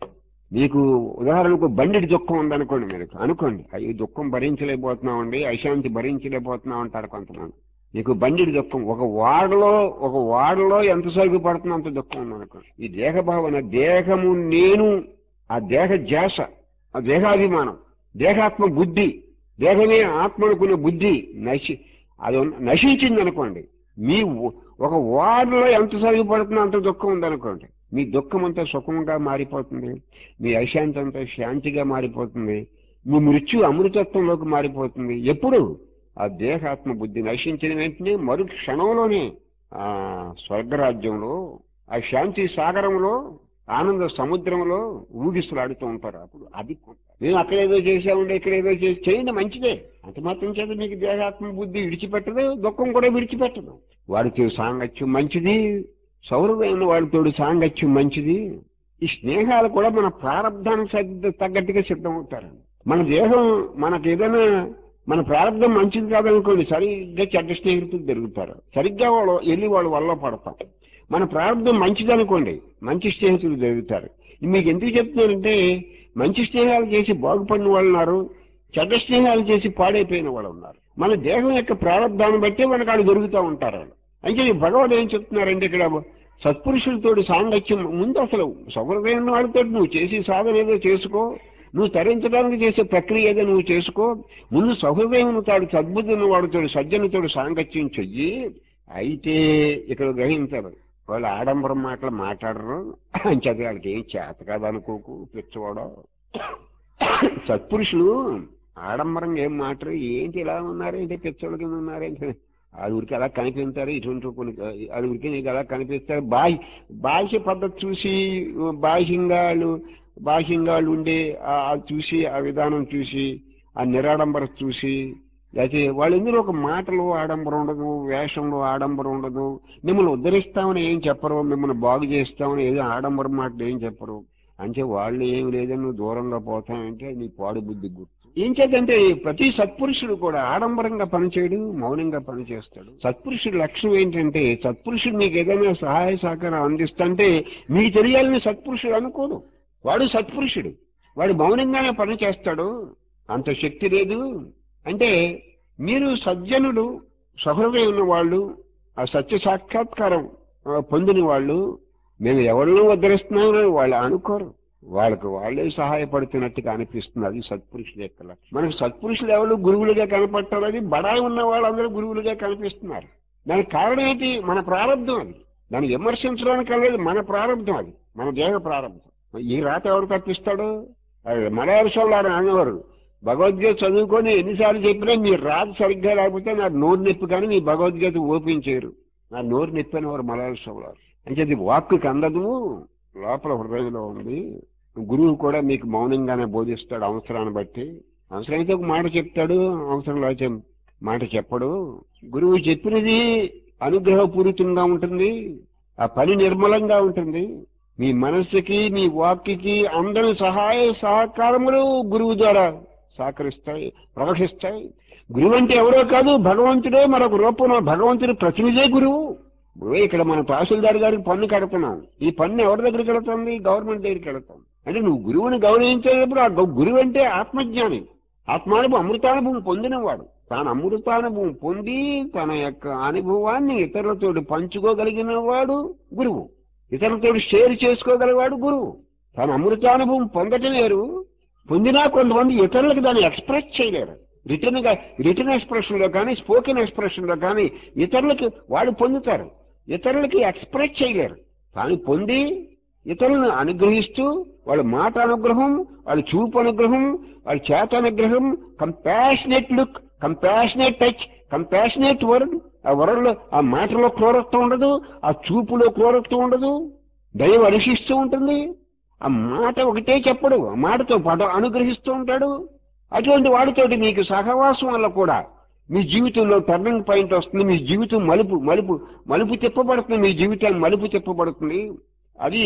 మీకు ఉదాహరణకు బండిడి దుఃఖం ఉందనుకోండి మీరు అనుకోండి అయ్యి దుఃఖం భరించలేకపోతున్నామండి అశాంతి భరించలేకపోతున్నాం అంటారు కొంతమంది మీకు బండిడి దుఃఖం ఒక వాడలో ఒక వాడలో ఎంత సరుకు పడుతుందో అంత దుఃఖం ఉందనుకోండి ఈ దేహ భావన దేహము నేను ఆ దేహ జాస ఆ దేహాభిమానం దేహాత్మ బుద్ధి దేహమే ఆత్మ అనుకునే బుద్ధి నశి అది ఉన్న- నశించింది అనుకోండి మీ ఉ- ఒక వార్డులో ఎంత సరిపడుతుందో అంత దుఃఖం ఉందనుకోండి మీ దుఃఖం అంతా సుఖంగా మారిపోతుంది మీ అశాంతి అంతా శాంతిగా మారిపోతుంది మీ మృత్యు అమృతత్వంలోకి మారిపోతుంది ఎప్పుడు ఆ దేహాత్మ బుద్ధి నశించిన వెంటనే మరు క్షణంలోనే ఆ స్వర్గరాజ్యంలో ఆ శాంతి సాగరంలో ఆనంద సముద్రంలో ఊగిసలాడుతూ ఉంటారు అప్పుడు అది మేము అక్కడ ఏదో చేసామంటే ఇక్కడ ఏదో చేసి చేయండి మంచిదే అంత మాత్రం చేత మీకు దేహాత్మ బుద్ధి విడిచిపెట్టదు దుఃఖం కూడా విడిచిపెట్టదు వాడితో సాంగత్యం మంచిది సౌరమైన వాడితోడు సాంగత్యం మంచిది ఈ స్నేహాలు కూడా మన ప్రారంధానికి సర్ద- తగ్గట్టుగా సిద్ధమవుతారు మన దేహం మనకు ఏదైనా మన ప్రారంభం మంచిది కాదనుకోండి సరిగ్గా చెడ్డ స్నేహితులు దొరుకుతారు సరిగ్గా వాళ్ళు వెళ్ళి వాళ్ళు వల్ల పడతాం మన ప్రారంభం మంచిది అనుకోండి మంచి స్నేహితులు దొరుకుతారు మీకు ఎందుకు చెప్తున్నానంటే మంచి స్నేహాలు చేసి బాగుపడిన వాళ్ళు ఉన్నారు చెడ్డ స్నేహాలు చేసి పాడైపోయిన వాళ్ళు ఉన్నారు మన దేహం యొక్క ప్రారంభాన్ని బట్టి మనకు వాళ్ళు దొరుకుతూ ఉంటారు వాళ్ళు అంటే ఈ భగవాన్ ఏం చెప్తున్నారంటే ఇక్కడ సత్పురుషులతోటి సాంగత్యం ముందు అసలు సౌహృదయం వాళ్ళతో నువ్వు చేసి సాధన ఏదో చేసుకో నువ్వు తరించడానికి చేసే ప్రక్రియ ఏదో నువ్వు చేసుకో ముందు సహృదయం తాడు సద్బుద్ధున్న వాడితోడు సజ్జనుతోడు సాంగత్యం చెయ్యి అయితే ఇక్కడ గ్రహించారు వాళ్ళు ఆడంబరం మాటలు మాట్లాడరు అని చదివి వాళ్ళకి ఏం చేత కాదనుకోకు పిచ్చవాడో సత్పురుషులు ఆడంబరంగా ఏం మాటరు ఏంటి ఇలా ఉన్నారేంటి పిచ్చోళ్ళ కింద ఉన్నారేంటి ఆ ఊరికి అలా కనిపిస్తారు ఇటువంటి కొన్ని ఆ ఊరికి నీకు అలా కనిపిస్తారు బాహ్య బాహ్య పద్ధతి చూసి బాహ్యంగా వాళ్ళు బాహ్యంగా వాళ్ళు ఉండే ఆ ఆ చూసి ఆ విధానం చూసి ఆ నిరాడంబర చూసి లేకపోతే వాళ్ళు ఎందులో ఒక మాటలో ఆడంబరం ఉండదు వేషంలో ఆడంబరం ఉండదు మిమ్మల్ని ఉద్ధరిస్తామని ఏం చెప్పరు మిమ్మల్ని బాగు చేస్తామని ఏదో ఆడంబరం మాటలు ఏం చెప్పరు అంటే వాళ్ళు ఏం లేదని నువ్వు దూరంగా పోతానంటే నీ పాడు బుద్ధి గుర్తు ఏం చేద్దంటే ప్రతి సత్పురుషుడు కూడా ఆడంబరంగా పనిచేయడు మౌనంగా పనిచేస్తాడు సత్పురుషుడి లక్ష్యం ఏంటంటే సత్పురుషుడు మీకు ఏదైనా సహాయ సహకారం అందిస్తుంటే మీకు తెలియాలని సత్పురుషుడు అనుకోడు వాడు సత్పురుషుడు వాడు మౌనంగానే పని చేస్తాడు అంత శక్తి లేదు అంటే మీరు సజ్జనుడు సహృదయం ఉన్న వాళ్ళు ఆ సత్య సాక్షాత్కారం ఆ, పొందిన వాళ్ళు మేము ఎవరినో ఉద్ధరిస్తున్నామని వాళ్ళు అనుకోరు వాళ్ళకు వాళ్ళే సహాయపడుతున్నట్టుగా అనిపిస్తుంది అది సత్పురుషుల యొక్క లక్షణం మనకు సత్పురుషులు ఎవరు గురువులుగా కనపడతారు అది బడాయి ఉన్న వాళ్ళందరూ గురువులుగా కనిపిస్తున్నారు దానికి కారణం ఏంటి మన ప్రారంభం అది దాన్ని విమర్శించడానికి లేదు మన ప్రారంభం అది మన దేహ ప్రారంభం ఈ రాత ఎవరు తప్పిస్తాడు అది మలయాళ సోళ్ళారు అనేవారు భగవద్గీత చదువుకొని ఎన్నిసార్లు చెప్పినా మీరు రాత సరిగ్గా లేకపోతే నాకు నోరు నొప్పి కానీ మీ భగవద్గీత ఓపెన్ చేయరు నా నోరు నొప్పి అనేవారు మలయాళ సోళ్ళారు అంటే అది వాక్కుకి అందదు లోపల హృదయంలో ఉంది గురువు కూడా మీకు మౌనంగానే బోధిస్తాడు అవసరాన్ని బట్టి అవసరమైతే ఒక మాట చెప్తాడు అవసరం లేకపోతే మాట చెప్పడు గురువు చెప్పినది అనుగ్రహపూరితంగా ఉంటుంది ఆ పని నిర్మలంగా ఉంటుంది మీ మనస్సుకి మీ వాక్కి అందరి సహాయ సహకారములు గురువు ద్వారా సహకరిస్తాయి ప్రవహిస్తాయి గురువు అంటే ఎవరో కాదు భగవంతుడే మరొక రూపంలో భగవంతుడి ప్రతినిధే గురువు ఇప్పుడు ఇక్కడ మన తహసీల్దార్ గారికి పన్ను కడుతున్నాం ఈ పన్ను ఎవరి దగ్గరికి వెళుతుంది గవర్నమెంట్ దగ్గరికి వెళుతాం అంటే నువ్వు గురువుని గౌరవించేటప్పుడు ఆ గౌ- గురువు అంటే ఆత్మజ్ఞాని ఆత్మానుభవం అమృతానుభవం పొందినవాడు తాను అమృతానుభవం పొంది తన యొక్క అనుభవాన్ని ఇతరులతో పంచుకోగలిగిన వాడు గురువు ఇతరులతో షేర్ చేసుకోగలిగాడు గురువు తాను అమృతానుభవం పొందటం వేరు పొందినా కొంతమంది ఇతరులకు దాన్ని ఎక్స్ప్రెస్ చేయలేరు రిటర్న్ గా రిటర్న్ ఎక్స్ప్రెషన్ లో కానీ స్పోకెన్ ఎక్స్ప్రెషన్ లో కానీ ఇతరులకి వాళ్ళు పొందుతారు ఇతరులకి ఎక్స్ప్రెస్ చేయలేరు తాను పొంది ఇతరులను అనుగ్రహిస్తూ వాళ్ళ మాట అనుగ్రహం వాళ్ళ చూపు అనుగ్రహం వాళ్ళ చేత అనుగ్రహం compassionate look compassionate touch compassionate word ఆ వరల్లో ఆ మాటలో క్రూరత్వం ఉండదు ఆ చూపులో క్రూరత్వం ఉండదు దైవం అనుషిస్తూ ఉంటుంది ఆ మాట ఒకటే చెప్పడు ఆ మాటతో పాటు అనుగ్రహిస్తూ ఉంటాడు అటువంటి వాడితోటి మీకు సహవాసం వల్ల కూడా మీ జీవితంలో టర్నింగ్ పాయింట్ వస్తుంది మీ జీవితం మలుపు మలుపు మలుపు తిప్పబడుతుంది మీ జీవితాన్ని మలుపు తిప్పబడుతుంది అది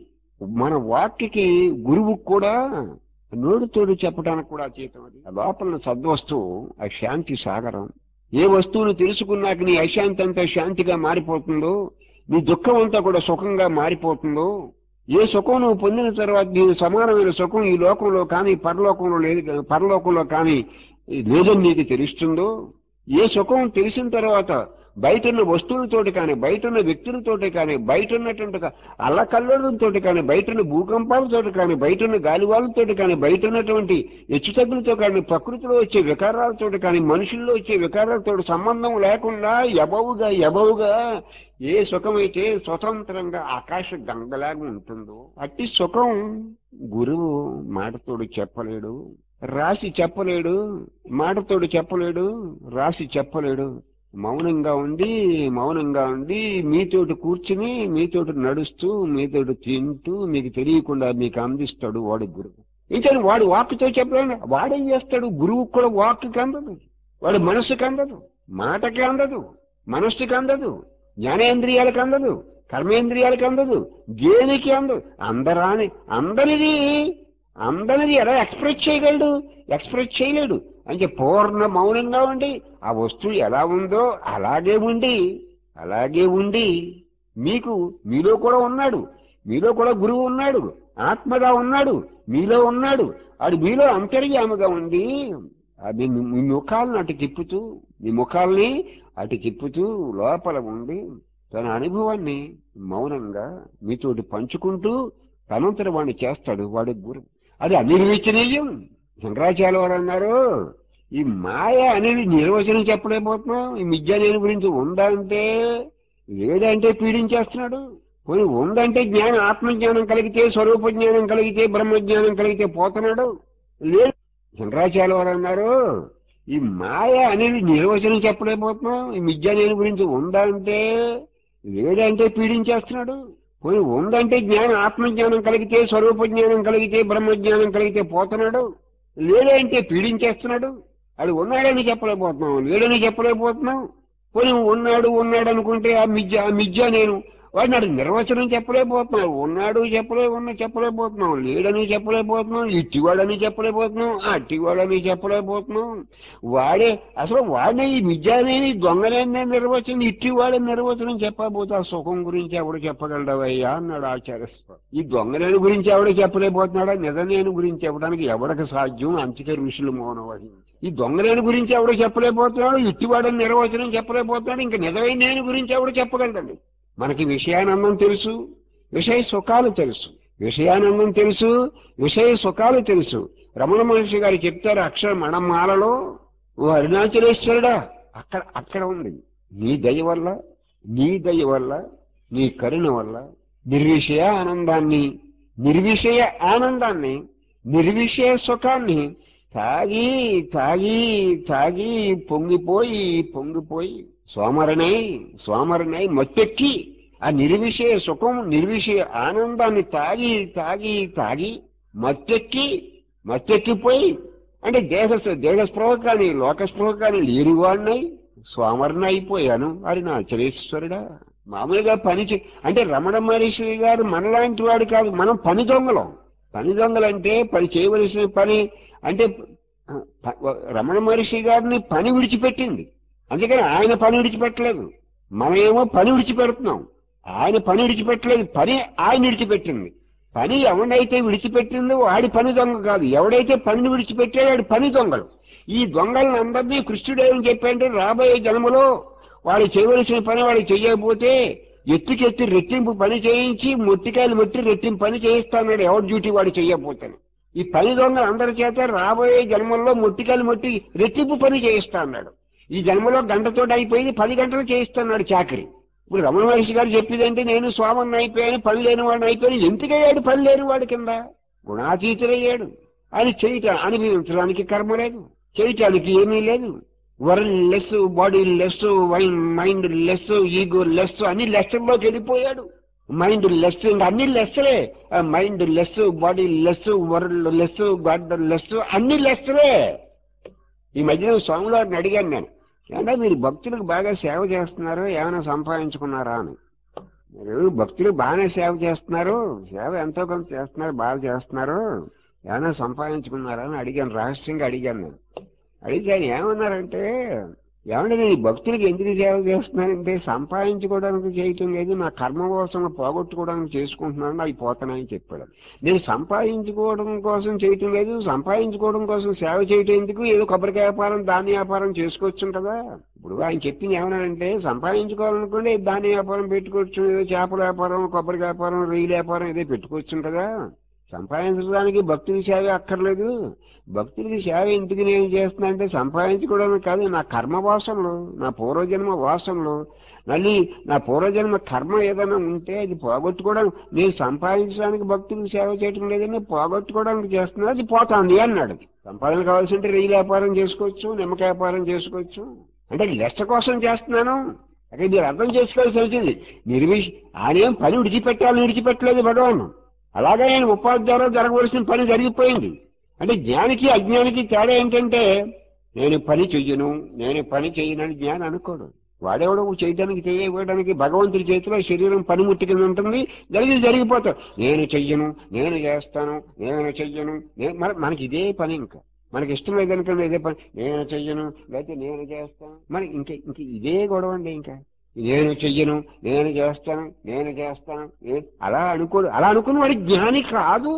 మన వాక్యకి గురువు కూడా నోటితోడు చెప్పడానికి కూడా చేతం అది ఆ లోపల సద్వస్తువు ఆ శాంతి సాగరం ఏ వస్తువును తెలుసుకున్నాక నీ అశాంతి అంతా శాంతిగా మారిపోతుందో నీ దుఃఖం అంతా కూడా సుఖంగా మారిపోతుందో ఏ సుఖం నువ్వు పొందిన తర్వాత నీకు సమానమైన సుఖం ఈ లోకంలో కానీ పరలోకంలో లేదు పరలోకంలో కానీ లేదని నీకు తెలుస్తుందో ఏ సుఖం తెలిసిన తర్వాత బయట ఉన్న వస్తువులతోటి కానీ బయట ఉన్న వ్యక్తులతోటి కానీ బయట ఉన్నటువంటి అల్లకల్లోడంతో కానీ బయట ఉన్న భూకంపాలతోటి కానీ బయట ఉన్న గాలివాళ్ళతోటి కానీ బయట ఉన్నటువంటి హెచ్చుతగ్గులతో కానీ ప్రకృతిలో వచ్చే వికారాలతోటి కానీ మనుషుల్లో వచ్చే వికారాలతో సంబంధం లేకుండా ఎబవుగా ఎబవుగా ఏ సుఖమైతే స్వతంత్రంగా ఆకాశ గంగలాగా ఉంటుందో అట్టి సుఖం గురువు మాటతోడు చెప్పలేడు రాసి చెప్పలేడు మాటతోడు చెప్పలేడు రాసి చెప్పలేడు మౌనంగా ఉండి మౌనంగా ఉండి మీతోటి కూర్చుని మీతోటి నడుస్తూ మీతోటి తింటూ మీకు తెలియకుండా మీకు అందిస్తాడు వాడు గురువు ఇంకా వాడు వాక్తో చెప్పలేడు వాడేం చేస్తాడు గురువు కూడా వాక్కి అందదు వాడు మనస్సుకి అందదు మాటకి అందదు మనస్సుకి అందదు జ్ఞానేంద్రియాలకు అందదు కర్మేంద్రియాలకు అందదు దేనికి అందదు అందరాని అందరిది అందరిది ఎలా ఎక్స్ప్రెస్ చేయగలడు ఎక్స్ప్రెస్ చేయలేడు అంటే పూర్ణ మౌనంగా ఉండి ఆ వస్తువు ఎలా ఉందో అలాగే ఉండి అలాగే ఉండి మీకు మీలో కూడా ఉన్నాడు మీలో కూడా గురువు ఉన్నాడు ఆత్మగా ఉన్నాడు మీలో ఉన్నాడు అది మీలో అంతర్యామగా ఉండి అది మీ మీ ముఖాలను అటు తిప్పుతూ మీ ముఖాల్ని అటు తిప్పుతూ లోపల ఉండి తన అనుభవాన్ని మౌనంగా మీతోటి పంచుకుంటూ తనంతట వాడిని చేస్తాడు వాడి గురు అది అనిర్వచనీయం శంకరాచార్య వారు అన్నారు ఈ మాయ అనేది నిర్వచనం చెప్పలేకపోతున్నాం ఈ మిథ్యానేని గురించి ఉందా అంటే లేదంటే పీడించేస్తున్నాడు పోనీ ఉందంటే జ్ఞానం ఆత్మజ్ఞానం కలిగితే స్వరూప జ్ఞానం కలిగితే బ్రహ్మజ్ఞానం కలిగితే పోతున్నాడు లేదు శంకరాచార్య వారు అన్నారు ఈ మాయ అనేది నిర్వచనం చెప్పలేకపోతున్నాం ఈ మిథ్యానేని గురించి ఉందా అంటే లేదంటే పీడించేస్తున్నాడు పోనీ ఉందంటే జ్ఞానం ఆత్మజ్ఞానం కలిగితే స్వరూప జ్ఞానం కలిగితే బ్రహ్మజ్ఞానం కలిగితే పోతున్నాడు లేదంటే పీడించేస్తున్నాడు అది ఉన్నాడని చెప్పలేకపోతున్నాం లేడని చెప్పలేకపోతున్నాం పోనీ ఉన్నాడు ఉన్నాడు అనుకుంటే ఆ మిథ్య ఆ మిథ్య నేను వాడిని అది నిర్వచనం చెప్పలేకపోతున్నాం ఉన్నాడు చెప్పలే ఉన్న చెప్పలేకపోతున్నాం లేడని చెప్పలేకపోతున్నాం ఇట్టివాడని చెప్పలేకపోతున్నాం అట్టివాడని చెప్పలేకపోతున్నాం వాడే అసలు వాడిని ఈ మిథ్యానేని దొంగనేని నిర్వచనం ఇట్టివాడని నిర్వచనం చెప్పకపోతే ఆ సుఖం గురించి ఎవడు చెప్పగలడవయ్యా అన్నాడు ఆచార్యస్వామి ఈ దొంగనేని గురించి ఎవడు చెప్పలేకపోతున్నాడా నిజనేని గురించి చెప్పడానికి ఎవరికి సాధ్యం అంతిక ఋషులు మౌనం వహించి ఈ దొంగనేని గురించి ఎవడు చెప్పలేకపోతున్నాడు ఇట్టివాడని నిర్వచనం చెప్పలేకపోతున్నాడు ఇంకా నిజమైన నేను గురించి ఎవడు చెప్పగలడండి మనకి విషయానందం తెలుసు విషయ సుఖాలు తెలుసు విషయానందం తెలుసు విషయ సుఖాలు తెలుసు రమణ మహర్షి గారు చెప్తారు అక్షర మణమాలలో ఓ అరుణాచలేశ్వరుడా అక్కడ అక్కడ ఉంది నీ దయ వల్ల నీ దయ వల్ల నీ కరుణ వల్ల నిర్విషయ ఆనందాన్ని నిర్విషయ ఆనందాన్ని నిర్విషయ సుఖాన్ని తాగి తాగి తాగి పొంగిపోయి పొంగిపోయి సోమరనై సోమరనై మత్తెక్కి ఆ నిర్విషయ సుఖం నిర్విషయ ఆనందాన్ని తాగి తాగి తాగి మత్తెక్కి మత్తెక్కిపోయి అంటే దేహ దేహస్పృహ కానీ లోకస్పృహ కానీ లేనివాడినై స్వామరణ అయిపోయాను అని నా చరేశ్వరుడా మామూలుగా పని చే అంటే రమణ మహర్షి గారు మనలాంటి వాడు కాదు మనం పని దొంగలం పని దొంగలంటే పని చేయవలసిన పని అంటే ప- రమణ మహర్షి గారిని పని విడిచిపెట్టింది అందుకని ఆయన పని విడిచిపెట్టలేదు మనమేమో పని విడిచిపెడుతున్నాం ఆయన పని విడిచిపెట్టలేదు పని ఆయన విడిచిపెట్టింది పని ఎవడైతే విడిచిపెట్టిందో వాడి పని దొంగ కాదు ఎవడైతే పనిని విడిచిపెట్టాడో వాడి పని దొంగలు ఈ దొంగలను అందరినీ కృష్ణుడు ఏమని చెప్పంటే రాబోయే జన్మలో వాడు చేయవలసిన పని వాడు చెయ్యకపోతే ఎత్తుకెత్తి రెట్టింపు పని చేయించి మొట్టికాయలు మొట్టి రెట్టింపు పని చేయిస్తాడు ఎవరి డ్యూటీ వాడు చెయ్యకపోతాను ఈ పని దొంగ అందరి చేత రాబోయే జన్మల్లో మొట్టికాయలు మొట్టి రెట్టింపు పని చేయిస్తా అన్నాడు ఈ జన్మలో గంటతో అయిపోయింది పది గంటలు చేయిస్తున్నాడు చాకరి ఇప్పుడు రమణ మహర్షి గారు చెప్పేదంటే నేను స్వామన్న అయిపోయాను పని లేని వాడిని అయిపోయాను ఎందుకయ్యాడు పని లేని వాడి కింద గుణాతీతుడయ్యాడు అని చేయటం అనుభవించడానికి కర్మ లేదు చేయటానికి ఏమీ లేదు worldless bodiless mindless egoless అన్ని లెస్సల్లోకి వెళ్ళిపోయాడు మైండ్ లెస్ ఇంకా అన్ని లెస్సలే mindless bodiless worldless godless అన్ని లెస్సలే ఈ మధ్యన స్వామివారిని అడిగాను నేను అంటే మీరు భక్తులకు బాగా సేవ చేస్తున్నారు ఏమైనా సంపాదించుకున్నారా అని మీరు భక్తులు బాగానే సేవ చేస్తున్నారు సేవ ఎంతో కొంత చేస్తున్నారు బాగా చేస్తున్నారు ఏమైనా సంపాదించుకున్నారా అని అడిగాను రహస్యంగా అడిగాను నేను అడిగితే ఆయన ఏమన్నారంటే ఏమంటే నేను ఈ భక్తులకు ఎందుకు సేవ చేస్తున్నానంటే సంపాదించుకోవడానికి చేయటం లేదు నా కర్మ కోసం పోగొట్టుకోవడానికి చేసుకుంటున్నాను అవి పోతానని చెప్పాడు నేను సంపాదించుకోవడం కోసం చేయటం లేదు సంపాదించుకోవడం కోసం సేవ చేయటం ఎందుకు ఏదో కొబ్బరికాయ వ్యాపారం ధాన్య వ్యాపారం చేసుకోవచ్చు కదా ఇప్పుడు ఆయన చెప్పింది ఏమన్నాడంటే సంపాదించుకోవాలనుకుంటే ధాన్య వ్యాపారం పెట్టుకోవచ్చు ఏదో చేపల వ్యాపారం కొబ్బరి వ్యాపారం రొయ్యల వ్యాపారం ఏదో పెట్టుకోవచ్చు కదా సంపాదించడానికి భక్తుల సేవ అక్కర్లేదు భక్తులకి సేవ ఎందుకు నేను చేస్తున్నా అంటే సంపాదించుకోవడానికి కాదు నా కర్మ వాసనలు నా పూర్వజన్మ వాసనలు మళ్ళీ నా పూర్వజన్మ కర్మ ఏదైనా ఉంటే అది పోగొట్టుకోవడం నేను సంపాదించడానికి భక్తులకు సేవ చేయటం లేదని పోగొట్టుకోవడానికి చేస్తున్నా అది పోతాంది అన్నాడు సంపాదన కావాల్సి ఉంటే రెయ్యి వ్యాపారం చేసుకోవచ్చు నిమ్మకాయ వ్యాపారం చేసుకోవచ్చు అంటే లెస్స కోసం చేస్తున్నాను అక్కడ మీరు అర్థం చేసుకోవాల్సి వచ్చింది నిర్విష్ ఆయన ఏం పని విడిచిపెట్టాలని విడిచిపెట్టలేదు భగవాన్ అలాగే ఆయన ఉపాధి ద్వారా జరగవలసిన పని జరిగిపోయింది అంటే జ్ఞానికి అజ్ఞానికి తేడా ఏంటంటే నేను పని చెయ్యను నేను పని చెయ్యనని జ్ఞానం అనుకోడు వాడెవడో చేయడానికి చేయడానికి భగవంతుడి చేతిలో శరీరం పనిముట్టి కింద ఉంటుంది జరిగి జరిగిపోతాడు నేను చెయ్యను నేను చేస్తాను నేను చెయ్యను నేను మన- మనకి ఇదే పని ఇంకా మనకి ఇష్టం లేదనుకోండి ఇదే పని నేను చెయ్యను లేకపోతే నేను చేస్తాను మనకి ఇంక ఇంక ఇదే గొడవ అండి ఇంకా నేను చెయ్యను నేను చేస్తాను నేను చేస్తాను ఏ- అలా అనుకోడు అలా అనుకున్న వాడి జ్ఞాని కాదు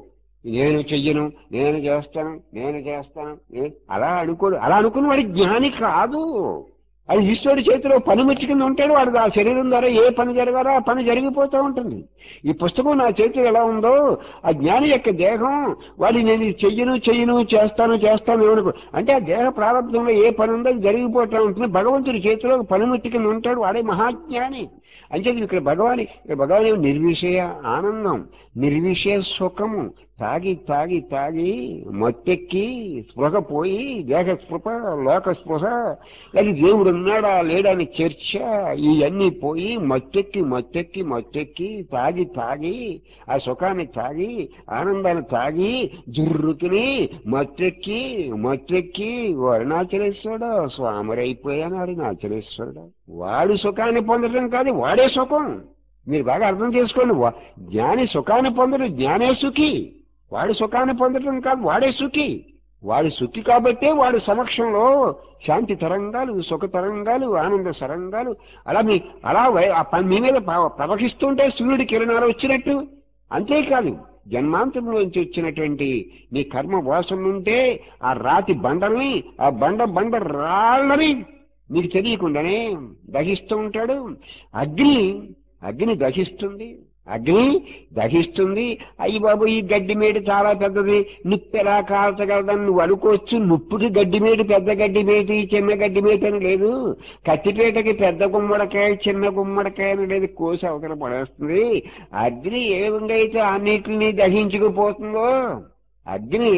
నేను చెయ్యను నేను చేస్తాను నేను చేస్తాను ఏ- అలా అనుకోడు అలా అనుకున్న వాడి జ్ఞాని కాదు అది ఈశ్వరుడి చేతిలో పనిముచ్చి కింద ఉంటాడు వాడు ఆ శరీరం ద్వారా ఏ పని జరగాలో ఆ పని జరిగిపోతూ ఉంటుంది ఈ పుస్తకం నా చేతిలో ఎలా ఉందో ఆ జ్ఞాని యొక్క దేహం వాడి నేను ఇది చెయ్యను చెయ్యను చేస్తాను చేస్తాను ఏమనుకో అంటే ఆ దేహ ప్రారంభంలో ఏ పని ఉందో అది జరిగిపోతూ ఉంటుంది భగవంతుడి చేతిలో ఒక పనిముట్టి కింద ఉంటాడు వాడే మహాజ్ఞాని అంచేది ఇక్కడ భగవాని ఇక్కడ భగవాన్ ఏమో నిర్విషయ ఆనందం నిర్విషయ సుఖము తాగి తాగి తాగి మత్తెక్కి స్పృహ పోయి దేహ స్పృహ లోక స్పృహ అది దేవుడు ఉన్నాడా లేడని చర్చ ఇవన్నీ పోయి మత్తెక్కి మత్తెక్కి మత్తెక్కి తాగి తాగి ఆ సుఖాన్ని తాగి ఆనందాన్ని తాగి జుర్రుకుని మత్తెక్కి మత్తెక్కి అరుణాచలేశ్వరుడు స్వామరైపోయాను అరుణాచలేశ్వరుడు వాడు సుఖాన్ని పొందడం కాదు వాడే సుఖం మీరు బాగా అర్థం చేసుకోండి వా- జ్ఞాని సుఖాన్ని పొందడు జ్ఞానే సుఖి వాడు సుఖాన్ని పొందడం కాదు వాడే సుఖి వాడు సుఖి కాబట్టే వాడి సమక్షంలో శాంతి తరంగాలు సుఖ తరంగాలు ఆనంద సరంగాలు అలా మీ అలా వై- ఆ పని మీ మీద ప- ప్రవహిస్తుంటే సూర్యుడి కిరణాలు వచ్చినట్టు అంతేకాదు జన్మాంతంలోంచి వచ్చినటువంటి మీ కర్మ వాసన ఉంటే ఆ రాతి బండల్ని ఆ బండ బండ రాళ్ళని మీకు తెలియకుండానే దహిస్తూ ఉంటాడు అగ్ని అగ్ని దహిస్తుంది అగ్ని దహిస్తుంది అయ్యి బాబు ఈ గడ్డి మేడు చాలా పెద్దది నిప్పు ఎలా కాల్చగలదని నువ్వు అనుకోవచ్చు నిప్పుకి గడ్డి మేడు పెద్ద గడ్డి మేటి చిన్న గడ్డి మేటి అని లేదు కత్తిపేటకి పెద్ద గుమ్మడికాయ చిన్న గుమ్మడికాయ అని లేదు కోసి అవతల పడేస్తుంది అగ్ని ఏ విధంగా అయితే అన్నిటిని దహించుకుపోతుందో అగ్ని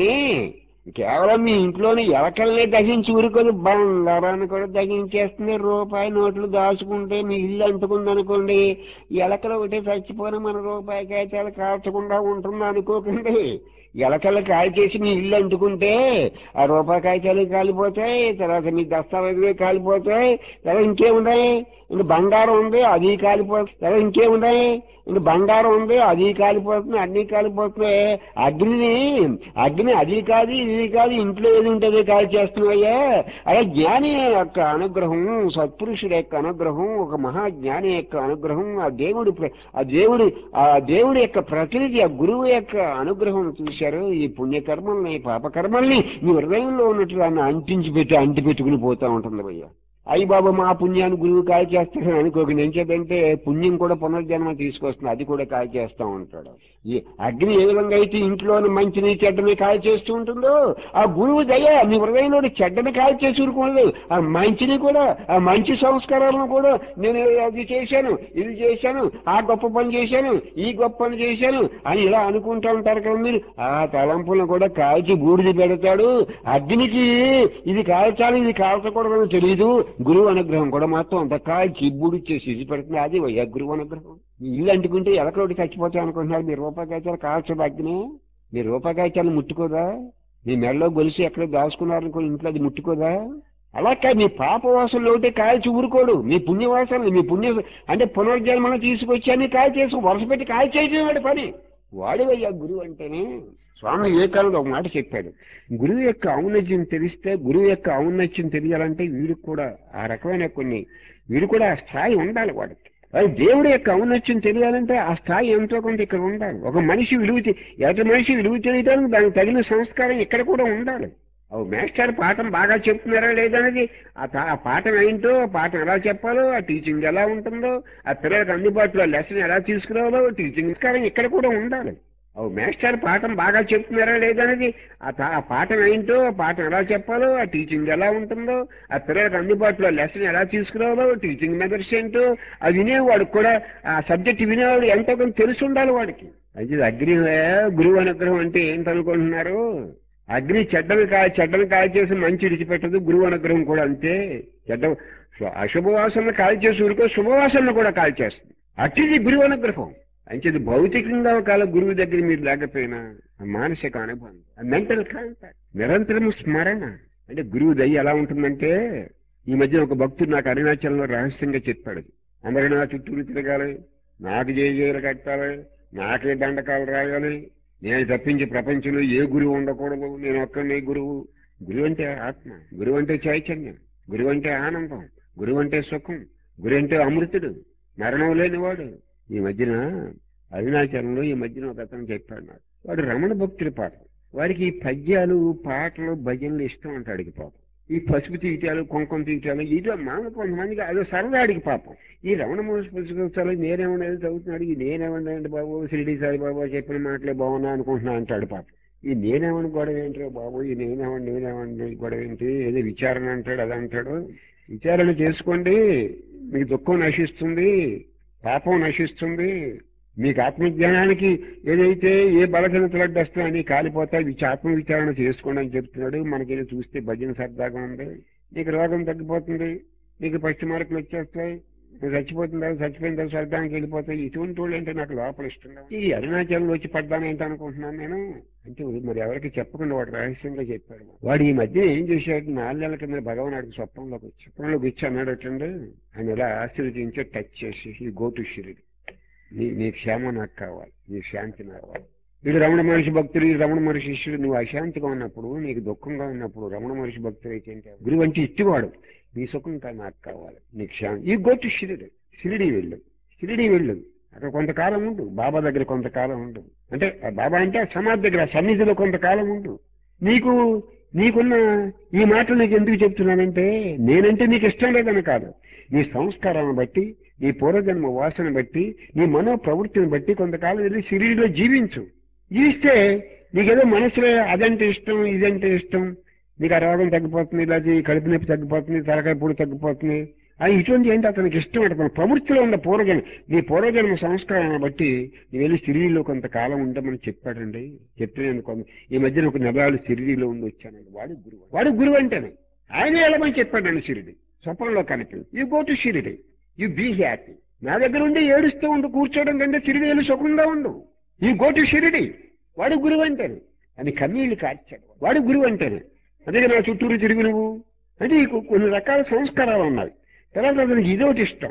కేవలం మీ ఇంట్లోని ఎలకల్ని దహించి ఊరుకొని బంగారాన్ని కూడా దహించేస్తుంది రూపాయి నోట్లు దాచుకుంటే మీ ఇల్లు అంటుకుంది అనుకోండి ఎలకలు ఒకటి చచ్చిపోయిన మన రూపాయి కాగితాలు కాల్చకుండా ఉంటుంది అనుకోకండి ఎలకలు కాయ చేసి మీ ఇల్లు అంటుకుంటే ఆ రూపాయి కాగితాలు కాలిపోతాయి తర్వాత మీ దస్తావేజులు కాలిపోతాయి తర్వాత ఇంకేమున్నాయి ఇంక బంగారం ఉంది అది కాలిపోతుంది తర్వాత ఇంకేమున్నాయి ఇంక బంగారం ఉంది అది కాలిపోతుంది అన్ని కాలిపోతున్నాయి అగ్నిని అగ్ని అది కాదు ఇది కాదు ఇంట్లో ఏది ఉంటుంది కాల్ చేస్తున్నాయ్యా అలా జ్ఞాని యొక్క అనుగ్రహం సత్పురుషుడి యొక్క అనుగ్రహం ఒక మహాజ్ఞాని యొక్క అనుగ్రహం ఆ దేవుడి ప్ర- ఆ దేవుడి ఆ దేవుడి యొక్క ప్రతినిధి ఆ గురువు యొక్క అనుగ్రహం చూశారు ఈ పుణ్యకర్మల్ని పాపకర్మల్ని మీ హృదయంలో ఉన్నట్టు దాన్ని అంటించి పెట్టి అంటి పెట్టుకుని పోతా ఉంటుంది భయ్య అయ్యి బాబా మా పుణ్యాన్ని గురువు కాల్ చేస్తాడని అనుకోక నేను చెప్పంటే పుణ్యం కూడా పునర్జన్మ తీసుకొస్తుంది అది కూడా కాల్ చేస్తూ ఉంటాడు ఈ అగ్ని ఏ విధంగా అయితే ఇంట్లోని మంచిని చెడ్డని కాల్ చేస్తూ ఉంటుందో ఆ గురువు దయ మీ హృదయంలో చెడ్డని కాల్ చేసి ఊరుకోలేదు ఆ మంచిని కూడా ఆ మంచి సంస్కారాలను కూడా నేను అది చేశాను ఇది చేశాను ఆ గొప్ప పని చేశాను ఈ గొప్ప పని చేశాను అని ఇలా అనుకుంటూ ఉంటారు కదా మీరు ఆ తలంపులను కూడా కాల్చి బూడిది పెడతాడు అగ్నికి ఇది కాల్చాలి ఇది కాల్చకూడదని తెలియదు గురువు అనుగ్రహం కూడా మొత్తం అంత కాల్చి బూడిచ్చేసి ఇది పెడుతుంది అది వయ్యా గురువు అనుగ్రహం ఈ ఇల్లు అంటుకుంటే ఎలకలోటి చచ్చిపోతాయి అనుకుంటున్నారు మీరు రూపాయి కాగితాలు కాల్చదు అగ్ని మీరు రూపాయి కాగితాలు ముట్టుకోదా మీ మెడలో గొలుసు ఎక్కడ దాచుకున్నారనుకో ఇంట్లో అది ముట్టుకోదా అలా కాదు మీ పాపవాసనలో ఒకటి కాల్చి ఊరుకోడు మీ పుణ్యవాసనలు మీ పుణ్య అంటే పునర్జన్మను తీసుకొచ్చి అన్ని కాల్ చేసి వరుస పెట్టి కాల్ చేయడం వాడి పని వాడివయ్యా గురువు అంటేనే స్వామి వివేకానంద ఒక మాట చెప్పాడు గురువు యొక్క ఔన్నత్యం తెలిస్తే గురువు యొక్క ఔన్నత్యం తెలియాలంటే వీడికి కూడా ఆ రకమైన కొన్ని వీడు కూడా ఆ స్థాయి ఉండాలి వాడికి అది దేవుడి యొక్క ఔన్నత్యం తెలియాలంటే ఆ స్థాయి ఎంతో కొంత ఇక్కడ ఉండాలి ఒక మనిషి విలువ తె- ఎదుటి మనిషి విలువ తెలియడానికి దానికి తగిన సంస్కారం ఇక్కడ కూడా ఉండాలి ఓ మాస్టర్ పాఠం బాగా చెప్తున్నారా లేదనేది ఆ తా- ఆ పాఠం ఏంటో ఆ పాఠం ఎలా చెప్పాలో ఆ టీచింగ్ ఎలా ఉంటుందో ఆ పిల్లలకు అందుబాటులో లెసన్ ఎలా తీసుకురావాలో టీచింగ్ సంస్కారం ఇక్కడ కూడా ఉండాలి ఓ మాస్టర్ పాఠం బాగా చెప్తున్నారా లేదనేది ఆ తా- ఆ పాఠం ఏంటో ఆ పాఠం ఎలా చెప్పాలో ఆ టీచింగ్ ఎలా ఉంటుందో ఆ పిల్లలకు అందుబాటులో లెసన్ ఎలా తీసుకురావాలో టీచింగ్ మెథడ్స్ ఏంటో ఆ వినేవాడికి కూడా ఆ సబ్జెక్ట్ వినేవాడు ఎంతో కొంత తెలిసి ఉండాలి వాడికి అయితే అగ్ని గురువు అనుగ్రహం అంటే ఏంటనుకుంటున్నారు అగ్ని చెడ్డలు కాయ చెడ్డలు కాయ చేసి మంచి విడిచిపెట్టదు గురువు అనుగ్రహం కూడా అంతే చెడ్డ అశుభవాసనలు కాల్ చేసి ఊరుకో శుభవాసనలు కూడా కాల్ చేస్తుంది అట్టిది గురువు అనుగ్రహం అంచేది భౌతికంగా ఒకవేళ గురువు దగ్గర మీరు లేకపోయినా ఆ మానసిక అనుభవం మెంటల్ కాంటాక్ట్ నిరంతరం స్మరణ అంటే గురువు దయ ఎలా ఉంటుందంటే ఈ మధ్యన ఒక భక్తుడు నాకు అరుణాచలంలో రహస్యంగా చెప్పాడు అందరూ నా చుట్టూరు తిరగాలి నాకు జయజయలు కట్టాలి నాకే దండకాలు రాయాలి నేను తప్పించి ప్రపంచంలో ఏ గురువు ఉండకూడదు నేను ఒక్కనే గురువు గురువు అంటే ఆత్మ గురువు అంటే చైతన్యం గురువు అంటే ఆనందం గురువు అంటే సుఖం గురువు అంటే అమృతుడు మరణం లేనివాడు ఈ మధ్యన అరుణాచలంలో ఈ మధ్యన ఒక అతను చెప్పాడు నాకు వాడు రమణ భక్తుడి పాపం వాడికి ఈ పద్యాలు పాటలు భజనలు ఇష్టం అంటాడికి పాపం ఈ పసుపు తీయటాలు కుంకుమ తీయటాలు ఇది మామూలు కొంతమందికి అదో సరదాడికి పాపం ఈ రమణ మహర్షి పుస్తకాలు నేనేమన్నా చదువుతున్నాడు ఈ నేనేమన్నా బాబు షిరిడి సాయిబాబా చెప్పిన మాటలే బాగున్నా అనుకుంటున్నా అంటాడు పాపం ఈ నేనేమని గొడవ ఏంటో బాబు ఈ నేనేమని నేనేమని గొడవ ఏంటి ఏదో విచారణ అంటాడు అది అంటాడు విచారణ చేసుకోండి మీకు దుఃఖం నశిస్తుంది పాపం నశిస్తుంది మీకు ఆత్మజ్ఞానానికి ఏదైతే ఏ బలహీనతలు అడ్డొస్తాయో అని కాలిపోతాయి విచ- ఆత్మ విచారణ చేసుకోండి అని చెప్తున్నాడు మనకేదో చూస్తే భజన సరదాగా ఉంది నీకు రోగం తగ్గిపోతుంది నీకు పశ్చిమ మార్కులు వచ్చేస్తాయి నువ్వు చచ్చిపోతుందా చచ్చిపోయిన తర్వాత స్వర్గానికి వెళ్ళిపోతాయి ఇటువంటి వాళ్ళు అంటే నాకు లోపల ఇష్టం లేదు. ఈ అరుణాచలంలో వచ్చి పడ్డాను ఏంటి అనుకుంటున్నాను నేను అంటే మరి ఎవరికి చెప్పకుండా వాడు రహస్యంగా చెప్పాడు వాడు ఈ మధ్య ఏం చేశాడు నాలుగు నెలల కింద భగవానుడికి స్వప్నంలోకి వచ్చి స్వప్నంలోకి వచ్చి అన్నాడు అటండి ఆయన ఇలా ఆశీర్వదించి టచ్ చేసి ఈ గోటు శిరుడు నీ నీ క్షేమం నాకు కావాలి నీ శాంతి నాకు కావాలి వీడు రమణ మహర్షి భక్తుడు ఈ రమణ మహర్షి శిష్యుడు నువ్వు అశాంతిగా ఉన్నప్పుడు నీకు దుఃఖంగా ఉన్నప్పుడు రమణ మహర్షి భక్తుడు అయితే ఏంటి? గురువు అంటే ఇట్టివాడు నీ సుఖం కా నాకు కావాలి నీకు శాంతి ఈ గోటు షిరిడి షిరిడి వెళ్ళు షిరిడి వెళ్ళు అక్కడ కొంతకాలం ఉండు బాబా దగ్గర కొంతకాలం ఉండు అంటే ఆ బాబా అంటే ఆ సమాధి దగ్గర ఆ సన్నిధిలో కొంతకాలం ఉండు నీకు నీకున్న ఈ మాటలు నీకు ఎందుకు చెప్తున్నానంటే నేనంటే నీకు ఇష్టం లేదని కాదు నీ సంస్కారాన్ని బట్టి నీ పూర్వజన్మ వాసన బట్టి నీ మనో ప్రవృత్తిని బట్టి కొంతకాలం వెళ్ళి శరీరంలో జీవించు జీవిస్తే నీకేదో మనసులో అదంటే ఇష్టం ఇదంటే ఇష్టం నీకు ఆ రోగం తగ్గిపోతుంది ఇలా ఈ కడుపు నొప్పి తగ్గిపోతుంది తలకాయ పొడి తగ్గిపోతుంది అని ఇటువంటి ఏంటి అతనికి ఇష్టం అడుగుతాను ప్రవృత్తిలో ఉన్న పూర్వజన్మ నీ పూర్వజన్మ సంస్కారాన్ని బట్టి నీ వెళ్ళి సిరిడిలో కొంతకాలం ఉండమని చెప్పాడండి చెప్తే నేను కొంత ఈ మధ్యన ఒక నెలలు సిరిడిలో ఉండి వచ్చానండి వాడు గురువు వాడు గురువు అంటేనే ఆయనే వెళ్ళమని చెప్పాడండి సిరిడి స్వప్నంలో కనిపింది you go to Shirdi you be happy నా దగ్గర ఉండి ఏడుస్తూ ఉండు కూర్చోవడం కంటే సిరిడి వెళ్ళి సుఖంగా ఉండు ఈ గో టు షిరిడి వాడు గురువు అంటారు అని కన్నీళ్లు కార్చాడు వాడు గురువు అంటేనే అందుకే నా చుట్టూరు తిరిగి నువ్వు అంటే నీకు కొన్ని రకాల సంస్కారాలు ఉన్నాయి తర్వాత అతనికి ఇదొకటి ఇష్టం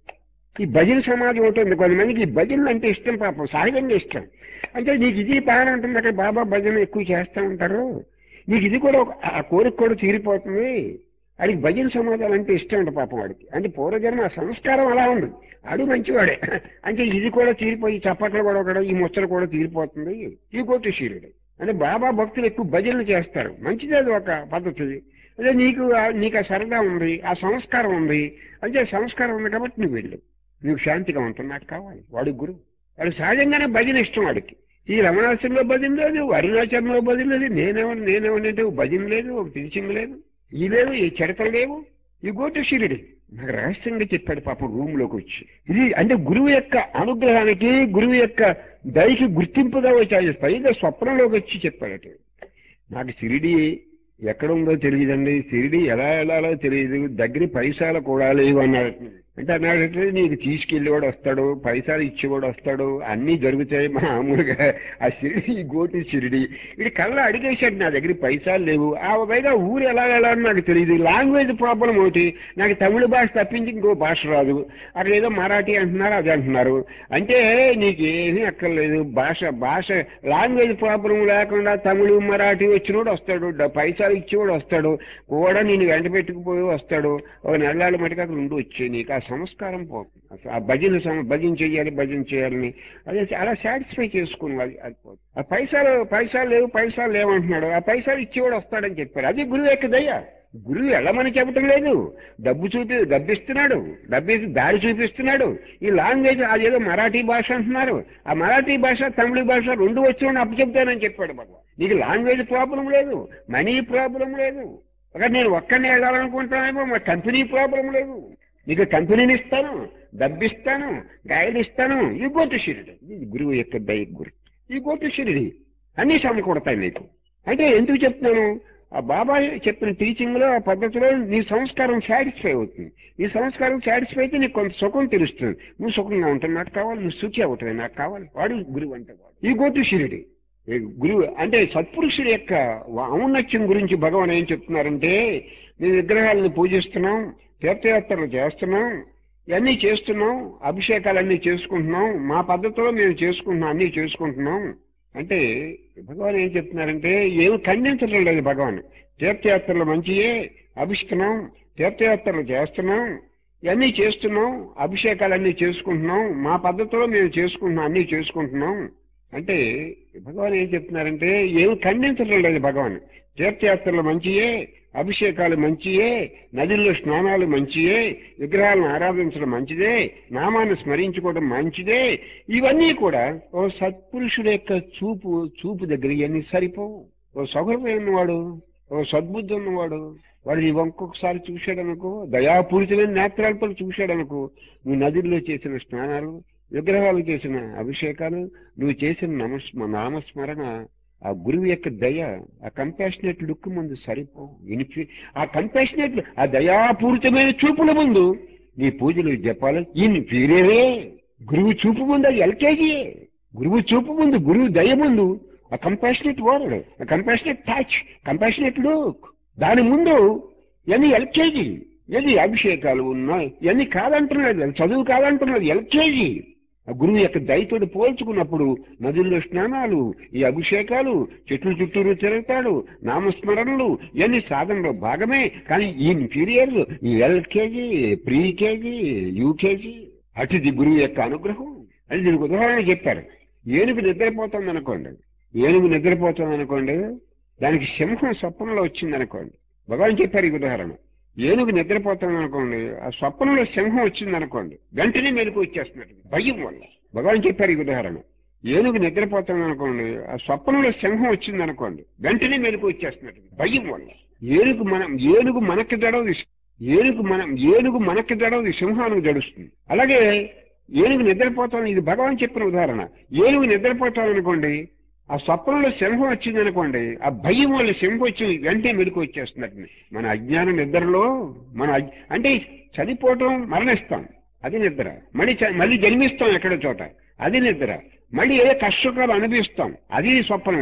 ఈ భజన సమాజం ఉంటుంది కొంతమందికి ఈ భజనలు అంటే ఇష్టం పాపం సహజంగా ఇష్టం అంటే నీకు ఇది బాగానే ఉంటుంది అక్కడ బాబా భజన ఎక్కువ చేస్తూ ఉంటారు నీకు ఇది కూడా ఒక- ఆ కోరిక కూడా తీరిపోతుంది వాడికి భజన సమాజాలు అంటే ఇష్టం ఉంటుంది పాపం వాడికి అంటే పూర్వజన్మ ఆ సంస్కారం అలా ఉంది ఆడు మంచివాడే అంటే ఇది కూడా తీరిపోయి ఈ చప్పట్లు కూడా ఒకడు ఈ ముచ్చట కూడా తీరిపోతుంది ఈ కోటి శీలుడు అంటే బాబా భక్తులు ఎక్కువ భజనలు చేస్తారు మంచిది అది ఒక పద్ధతి అదే నీకు ఆ- నీకు ఆ సరదా ఉంది ఆ సంస్కారం ఉంది అంటే సంస్కారం ఉంది కాబట్టి నువ్వు వెళ్ళు నువ్వు శాంతిగా ఉంటావు నాకు కావాలి వాడు గురువు వాడు సహజంగానే భజన ఇష్టం వాడికి ఈ రమణాశ్రంలో భజన లేదు అరుణాచలంలో భజన లేదు నేనేమని నేనేమని అంటే భజన లేదు ఒక టీచింగ్ లేదు ఈ లేదు ఈ చెడతలు లేవు ఈ గోటు షిరిడి నాకు రహస్యంగా చెప్పాడు పాపం రూమ్ లోకి వచ్చి ఇది అంటే గురువు యొక్క అనుగ్రహానికి గురువు యొక్క దయకి గుర్తింపుగా వచ్చి పైగా స్వప్నంలోకి వచ్చి చెప్పాడట నాకు షిరిడి ఎక్కడ ఉందో తెలియదండి షిరిడి ఎలా వెళ్ళాలో తెలియదు దగ్గర పైసాలు కూడా లేవు అన్నాడు అంటే అన్నాడంటే నీకు తీసుకెళ్ళేవాడు వస్తాడు పైసలు ఇచ్చేవాడు వస్తాడు అన్నీ జరుగుతాయి మామూలుగా ఆ షిరిడి ఈ గోటి షిరిడి ఇది కళ్ళ అడిగేశాడు నా దగ్గర పైసలు లేవు ఆ పైగా ఊరు ఎలా వెళ్ళాలని నాకు తెలియదు లాంగ్వేజ్ ప్రాబ్లం ఒకటి నాకు తమిళ భాష తప్పించి ఇంకో భాష రాదు అక్కడ ఏదో మరాఠీ అంటున్నారు అది అంటున్నారు అంటే నీకు ఏమీ అక్కర్లేదు భాష భాష లాంగ్వేజ్ ప్రాబ్లం లేకుండా తమిళ మరాఠీ వచ్చినోడు వస్తాడు డ- పైసలు ఇచ్చేవాడు వస్తాడు కూడా నేను వెంట పెట్టుకుపోయి వస్తాడు ఒక నెలల మటుకు అక్కడ ఉండి వచ్చే నీకు ఆ సంస్కారం పోతుంది అసలు ఆ భజన సమ- భజన చేయాలి భజన చేయాలని అదే అలా సాటిస్ఫై చేసుకుని అది అది పోతుంది ఆ పైసలు పైసలు లేవు పైసలు లేవు అంటున్నాడు ఆ పైసలు ఇచ్చేవాడు వస్తాడని చెప్పారు అది గురువు యొక్క దయ గురువు వెళ్ళమని చెప్పటం లేదు డబ్బు చూపి డబ్బిస్తున్నాడు డబ్బిసి దారి చూపిస్తున్నాడు ఈ లాంగ్వేజ్ అదేదో మరాఠీ భాష అంటున్నారు ఆ మరాఠీ భాష తమిళ భాష రెండు వచ్చి అప్పు చెప్తానని చెప్పాడు భగవాన్ నీకు లాంగ్వేజ్ ప్రాబ్లం లేదు మనీ ప్రాబ్లం లేదు ఒక నేను ఒక్కడిని వెళ్ళాలనుకుంటానేమో మా కంపెనీ ప్రాబ్లం లేదు నీకు కంపెనీని ఇస్తాను డబ్బిస్తాను గైడ్ ఇస్తాను ఈ గోటు షిరిడి ఇది గురువు యొక్క దయ గురు ఈ గోటు షిరిడి అన్నీ సమకూడతాయి నీకు అంటే ఎందుకు చెప్తున్నాను ఆ బాబా చెప్పిన టీచింగ్ లో ఆ పద్ధతిలో నీ సంస్కారం సాటిస్ఫై అవుతుంది నీ సంస్కారం సాటిస్ఫై అయితే నీకు కొంత సుఖం తెలుస్తుంది నువ్వు సుఖంగా ఉంటావు నాకు కావాలి నువ్వు శుచి అవుతావు నాకు కావాలి వాడు గురువు అంటే వాడు ఈ గోటు షిరిడి ఈ గురువు అంటే సత్పురుషుడి యొక్క ఔన్నత్యం గురించి భగవాన్ ఏం చెప్తున్నారంటే నీ విగ్రహాలను పూజిస్తున్నాం తీర్థయాత్రలు చేస్తున్నాం ఇవన్నీ చేస్తున్నాం అభిషేకాలన్నీ చేసుకుంటున్నాం మా పద్ధతిలో మేము చేసుకుంటున్నాం అన్నీ చేసుకుంటున్నాం అంటే భగవాన్ ఏం చెప్తున్నారంటే ఏమి ఖండించడం లేదు భగవాన్ తీర్థయాత్రలు మంచియే అభిషేకం తీర్థయాత్రలు చేస్తున్నాం ఇవన్నీ చేస్తున్నాం అభిషేకాలన్నీ చేసుకుంటున్నాం మా పద్ధతిలో మేము చేసుకుంటున్నాం అన్నీ చేసుకుంటున్నాం అంటే భగవాన్ ఏం చెప్తున్నారంటే ఏమి ఖండించడం లేదు భగవాన్ తీర్థయాత్రలు మంచియే అభిషేకాలు మంచియే నదుల్లో స్నానాలు మంచియే విగ్రహాలను ఆరాధించడం మంచిదే నామాన్ని స్మరించుకోవడం మంచిదే ఇవన్నీ కూడా ఓ సత్పురుషుడు యొక్క చూపు చూపు దగ్గర ఇవన్నీ సరిపోవు ఓ సౌకర్యం ఉన్నవాడు ఓ సద్బుద్ధి ఉన్నవాడు వాడు ఈ వంకొకసారి చూశాడనుకో దయాపూరితమైన నేత్రాలతో చూశాడనుకో నువ్వు నదుల్లో చేసిన స్నానాలు విగ్రహాలు చేసిన అభిషేకాలు నువ్వు చేసిన నమస్మ నామస్మరణ ఆ గురువు యొక్క దయ ఆ కంపాషనేట్ లుక్ ముందు సరిపో ఇన్ఫి ఆ కంపాషనేట్ ఆ దయాపూరితమైన చూపుల ముందు నీ పూజలు జపాలు ఇన్ఫీరియరే గురువు చూపు ముందు అది ఎల్కేజీ గురువు చూపు ముందు గురువు దయ ముందు ఆ కంపాషనేట్ వర్డ్ ఆ కంపాషనేట్ టచ్ కంపాషనేట్ లుక్ దాని ముందు ఎన్ని ఎల్కేజీ ఎన్ని అభిషేకాలు ఉన్నాయి ఇవన్నీ కాదంటున్నది అది చదువు కాదంటున్నది ఎల్కేజీ ఆ గురువు యొక్క దయతోటి పోల్చుకున్నప్పుడు నదుల్లో స్నానాలు ఈ అభిషేకాలు చెట్లు చుట్టూరు తిరుగుతాడు నామస్మరణలు ఇవన్నీ సాధనలో భాగమే కానీ ఈ ఇన్ఫీరియర్ ఈ ఎల్కేజీ ప్రీ కేజీ యూకేజీ అటుది గురువు యొక్క అనుగ్రహం అది దీనికి ఉదాహరణ చెప్పారు ఏనుగు నిద్రపోతుంది అనుకోండి ఏనుగు నిద్రపోతుంది అనుకోండి దానికి సింహం స్వప్నంలో వచ్చింది అనుకోండి భగవాన్ చెప్పారు ఈ ఉదాహరణ ఏనుగు నిద్రపోతుంది అనుకోండి ఆ స్వప్నంలో సింహం వచ్చింది అనుకోండి వెంటనే మెలకు వచ్చేస్తున్నట్టు భయం వల్ల భగవాన్ చెప్పారు ఈ ఉదాహరణ ఏనుగు నిద్రపోతుంది అనుకోండి ఆ స్వప్నంలో సింహం వచ్చింది అనుకోండి వెంటనే మెలకు వచ్చేస్తున్నట్టు భయం వల్ల ఏనుగు మనం ఏనుగు మనకి దడవది ఏనుగు మనం ఏనుగు మనకి దడవది సింహానికి దడుస్తుంది అలాగే ఏనుగు నిద్రపోతాను ఇది భగవాన్ చెప్పిన ఉదాహరణ ఏనుగు నిద్రపోతాను అనుకోండి ఆ స్వప్నంలో సింహం వచ్చింది అనుకోండి ఆ భయం వల్ల సింహం వచ్చి వెంటనే మెలకు వచ్చేస్తున్నట్టు మన అజ్ఞాన నిద్రలో మన అజ్- అంటే చనిపోవటం మరణిస్తాం అది నిద్ర మళ్ళీ చ- మళ్ళీ జన్మిస్తాం ఎక్కడో చోట అది నిద్ర మళ్ళీ ఏదో కష్టకాలు అనుభవిస్తాం అది స్వప్నమే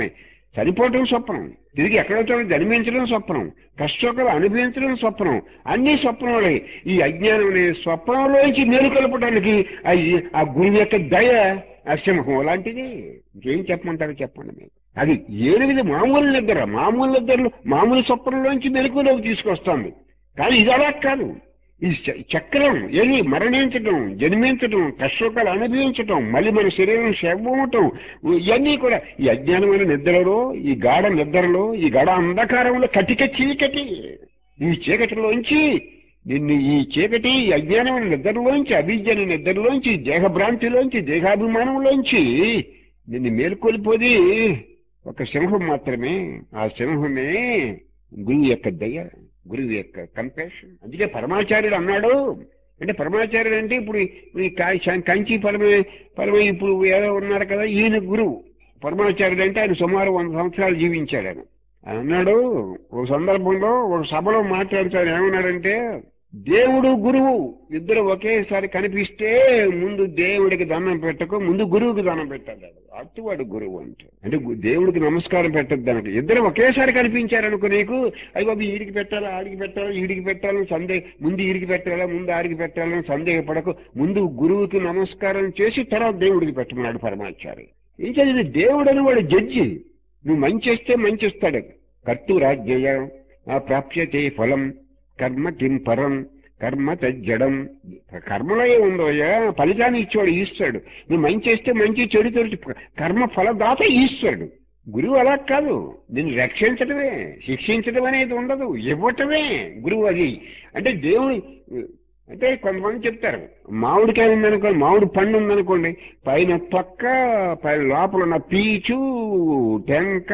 చనిపోవటం స్వప్నం తిరిగి ఎక్కడో చోట జన్మించడం స్వప్నం కష్టోకలు అనుభవించడం స్వప్నం అన్ని స్వప్నాలే ఈ అజ్ఞానం అనే స్వప్నంలోంచి మేలుకొల్పడానికి ఆ ఈ- ఆ గురువు యొక్క దయ ఆ సింహం లాంటిది ఇంకేం చెప్పమంటారు చెప్పండి మీరు అది ఏనుగుది మామూలు నిద్ర మామూలు నిద్రలు మామూలు స్వప్నంలోంచి మెలకులోకి తీసుకొస్తుంది కానీ ఇది అలా కాదు ఈ చ- చక్రం ఏది మరణించటం జన్మించటం కష్టోకాలు అనుభవించటం మళ్ళీ మన శరీరం శవమవటం ఇవన్నీ కూడా ఈ అజ్ఞానమైన నిద్రలో ఈ గాఢ నిద్రలో ఈ గాఢ అంధకారంలో కటిక చీకటి ఈ చీకటిలోంచి నిన్ను ఈ చీకటి ఈ అజ్ఞానమైన నిద్రలోంచి అవిద్యని నిద్రలోంచి దేహభ్రాంతిలోంచి దేహాభిమానంలోంచి నిన్ను మేల్కొల్పోది ఒక సింహం మాత్రమే ఆ సింహమే గురువు యొక్క దయ గురువు యొక్క కంపాషన్ అందుకే పరమాచార్యుడు అన్నాడు అంటే పరమాచార్యుడు అంటే ఇప్పుడు ఈ కా- కంచి పరమ పరమ ఇప్పుడు ఏదో ఉన్నారు కదా ఈయన గురువు పరమాచార్యుడు అంటే ఆయన సుమారు వంద సంవత్సరాలు జీవించాడు ఆయన ఆయన అన్నాడు ఒక సందర్భంలో ఒక సభలో మాట్లాడుతాడు ఏమన్నాడంటే దేవుడు గురువు ఇద్దరు ఒకేసారి కనిపిస్తే ముందు దేవుడికి దండం పెట్టకు ముందు గురువుకి దండం పెట్టాడు అట్టువాడు గురువు అంటే అంటే గు- దేవుడికి నమస్కారం పెట్టద్దు అన్నట్టు ఇద్దరు ఒకేసారి కనిపించారనుకో నీకు అయ్యి బాబు ఈడికి పెట్టాలా ఆడికి పెట్టాలా ఈడికి పెట్టాలని సందేహ ముందు ఈడికి పెట్టాలా ముందు ఆడికి పెట్టాలని సందేహపడకు ముందు గురువుకి నమస్కారం చేసి తర్వాత దేవుడికి పెట్టమన్నాడు పరమాచార్య ఏం చదివి దేవుడు అని వాడు జడ్జి నువ్వు మంచి చేస్తే మంచి ఇస్తాడు కర్తూరాజ్ఞయ ఆ ప్రాప్యతే ఫలం కర్మ కిం పరం కర్మ తజ్జడం కర్మలో ఏముందో అయ్యా ఫలితాన్ని ఇచ్చేవాడు ఈశ్వరుడు నువ్వు మంచి చేస్తే మంచి చెడు చెడు కర్మ ఫలదాత ఈశ్వరుడు గురువు అలా కాదు నిన్ను రక్షించడమే శిక్షించడం అనేది ఉండదు ఇవ్వటమే గురువు అది అంటే దేవుడు అంటే కొంతమంది చెప్తారు మామిడికాయ ఉందనుకోండి మామిడి పండు ఉందనుకోండి పైన తొక్క పైన లోపల ఉన్న పీచు టెంక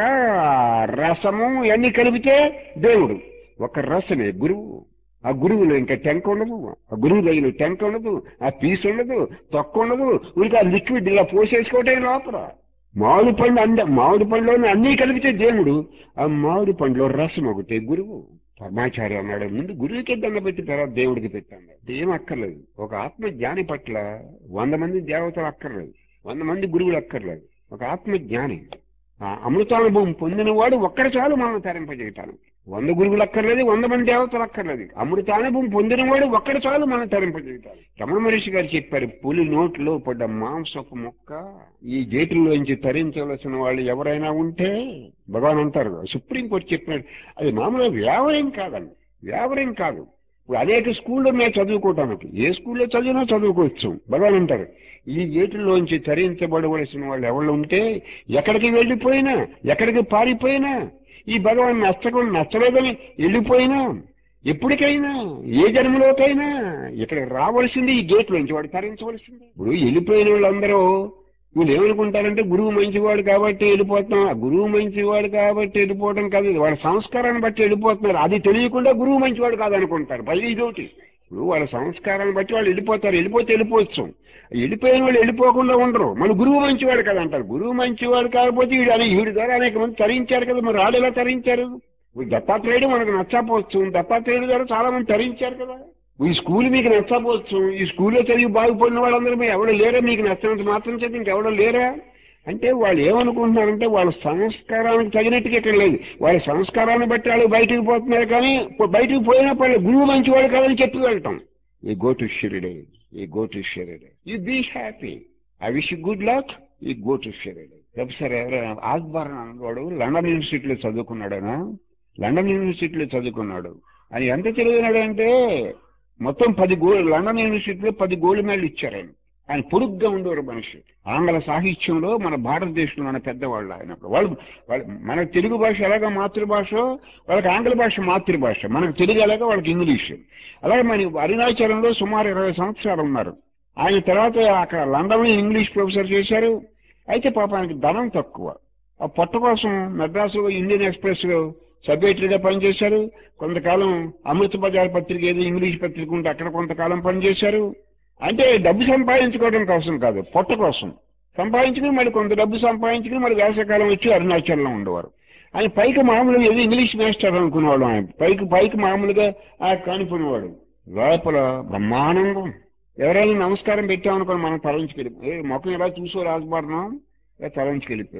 రసము ఇవన్నీ కలిపితే దేవుడు ఒక రసమే గురువు ఆ గురువులో ఇంకా టెంక ఉండదు ఆ గురువు దగ్గర టెంక ఉండదు ఆ పీస్ ఉండదు తొక్క ఉండదు ఊరికి ఆ లిక్విడ్ ఇలా పోసేసుకోవటం లోపల మామిడి పండు అంద మామిడి పండులోనే అన్నీ కలిపితే దేవుడు ఆ మామిడి పండులో రసం ఒకటే గురువు పరమాచార్య అన్నాడు ముందు గురువుకి దండ పెట్టి తర్వాత దేవుడికి పెట్టాను ఏం అక్కర్లేదు ఒక ఆత్మ జ్ఞాని పట్ల వంద మంది దేవతలు అక్కర్లేదు వంద మంది గురువులు అక్కర్లేదు ఒక ఆత్మ జ్ఞాని ఆ అమృతానుభవం పొందినవాడు ఒక్కడి చాలు మనం తరింపజేయటానికి వంద గురువులు అక్కర్లేదు వంద మంది దేవతలు అక్కర్లేదు అమృతానుభవం పొందినవాడు ఒక్కడి చాలు మనం తరింపజేయటానికి రమణ మహర్షి గారు చెప్పారు పులి నోట్లో పడ్డ మాంసపు ముక్క ఈ గేటుల్లోంచి తరించవలసిన వాళ్ళు ఎవరైనా ఉంటే భగవాన్ అంటారు సుప్రీంకోర్టు చెప్పినాడు అది మామూలుగా వ్యావరం కాదండి వ్యావరం కాదు ఇప్పుడు అనేక స్కూల్లో మేము చదువుకోవటానికి ఏ స్కూల్లో చదివినా చదువుకోవచ్చు భగవాన్ అంటారు ఈ గేటుల్లోంచి తరించబడవలసిన వాళ్ళు ఎవరు ఉంటే ఎక్కడికి వెళ్ళిపోయినా ఎక్కడికి పారిపోయినా ఈ భగవాన్ నచ్చకుండా నచ్చలేదని వెళ్ళిపోయినా ఎప్పటికైనా ఏ జన్మలోకైనా ఇక్కడ రావాల్సింది ఈ గేట్ నుంచి వాడు తరించవలసింది ఇప్పుడు వెళ్ళిపోయిన వాళ్ళందరూ వీళ్ళు ఏమనుకుంటారంటే గురువు మంచివాడు కాబట్టి వెళ్ళిపోతున్నాం ఆ గురువు మంచివాడు కాబట్టి వెళ్ళిపోవడం కాదు ఇది వాళ్ళ సంస్కారాన్ని బట్టి వెళ్ళిపోతున్నారు అది తెలియకుండా గురువు మంచివాడు కాదనుకుంటారు పైగా ఇదొకటి ఇప్పుడు వాళ్ళ సంస్కారాన్ని బట్టి వాళ్ళు వెళ్ళిపోతారు వెళ్ళిపోతే వెళ్ళిపోవచ్చు వెళ్ళిపోయిన వాళ్ళు వెళ్ళిపోకుండా ఉండరు మన గురువు మంచివాడు కదా అంటారు గురువు మంచివాడు కాకపోతే వీడు అని వీడి ద్వారా అనేక మంది తరించారు కదా మరి రాడు ఎలా తరించారు ఇప్పుడు దత్తాత్రేయుడు మనకు నచ్చపోవచ్చు దత్తాత్రేయుడు ద్వారా చాలా మంది తరించారు కదా ఈ స్కూల్ మీకు నచ్చపోవచ్చు ఈ స్కూల్లో చదివి బాగుపడిన వాళ్ళందరూ మీరు ఎవడో లేరా మీకు నచ్చినంత మాత్రం చదివి ఇంకెవడో లేరా అంటే వాళ్ళు ఏమనుకుంటున్నారంటే వాళ్ళ సంస్కారానికి తగినట్టుగా ఇక్కడ లేదు వాళ్ళ సంస్కారాన్ని బట్టి వాళ్ళు బయటికి పోతున్నారు కానీ పో- బయటికి పోయినప్పుడు గురువు మంచివాడు కాదని చెప్పి వెళ్తాం ఈ గో టు షిరిడే ఈ go to Shirdi you be happy I wish good luck ఈ గో టు షిరిడే ప్రొఫెసర్ ఎవరైనా ఆస్బార్న్ అన్నవాడు లండన్ యూనివర్సిటీలో చదువుకున్నాడనా లండన్ యూనివర్సిటీలో చదువుకున్నాడు ఆయన ఎంత చదివినాడు అంటే మొత్తం పది గోల్డ్ లండన్ యూనివర్సిటీలో పది గోల్డ్ మెడల్ ఇచ్చారు ఆయన ఆయన పొడుగ్గా ఉండేవారు మనిషి ఆంగ్ల సాహిత్యంలో మన భారతదేశంలో మన పెద్దవాళ్ళు ఆయన వాళ్ళు వాళ్ళు మన తెలుగు భాష ఎలాగ మాతృభాష వాళ్ళకి ఆంగ్ల భాష మాతృభాష మనకు తెలుగు ఎలాగ వాళ్ళకి ఇంగ్లీష్ అలాగే మన అరుణాచలంలో సుమారు ఇరవై సంవత్సరాలు ఉన్నారు ఆయన తర్వాత అక్కడ లండన్లో ఇంగ్లీష్ ప్రొఫెసర్ చేశారు అయితే పాప ఆయనకి ధనం తక్కువ ఆ పొట్ట కోసం మెడ్రాసులో ఇండియన్ ఎక్స్ప్రెస్ లో సబ్ ఎడిటర్గా పనిచేశారు కొంతకాలం అమృత బజార్ పత్రిక ఏదో ఇంగ్లీష్ పత్రిక ఉంటే అక్కడ కొంతకాలం పనిచేశారు అంటే డబ్బు సంపాదించుకోవడం కోసం కాదు పొట్ట కోసం సంపాదించుకుని మళ్ళీ కొంత డబ్బు సంపాదించుకుని మళ్ళీ వేసవకాలం వచ్చి అరుణాచలంలో ఉండేవారు ఆయన పైకి మామూలుగా ఏదో ఇంగ్లీష్ మాస్టర్ అనుకునేవాడు ఆయన పైకి పైకి మామూలుగా ఆ కానిపోయినవాడు లోపల బ్రహ్మానందం ఎవరైనా నమస్కారం పెట్టామనుకోని మనం తలంచుకెళ్ళి ఏ ముఖం ఎలా చూసో రాజభరణం ఇలా తలంచుకెళ్ళిపోయారు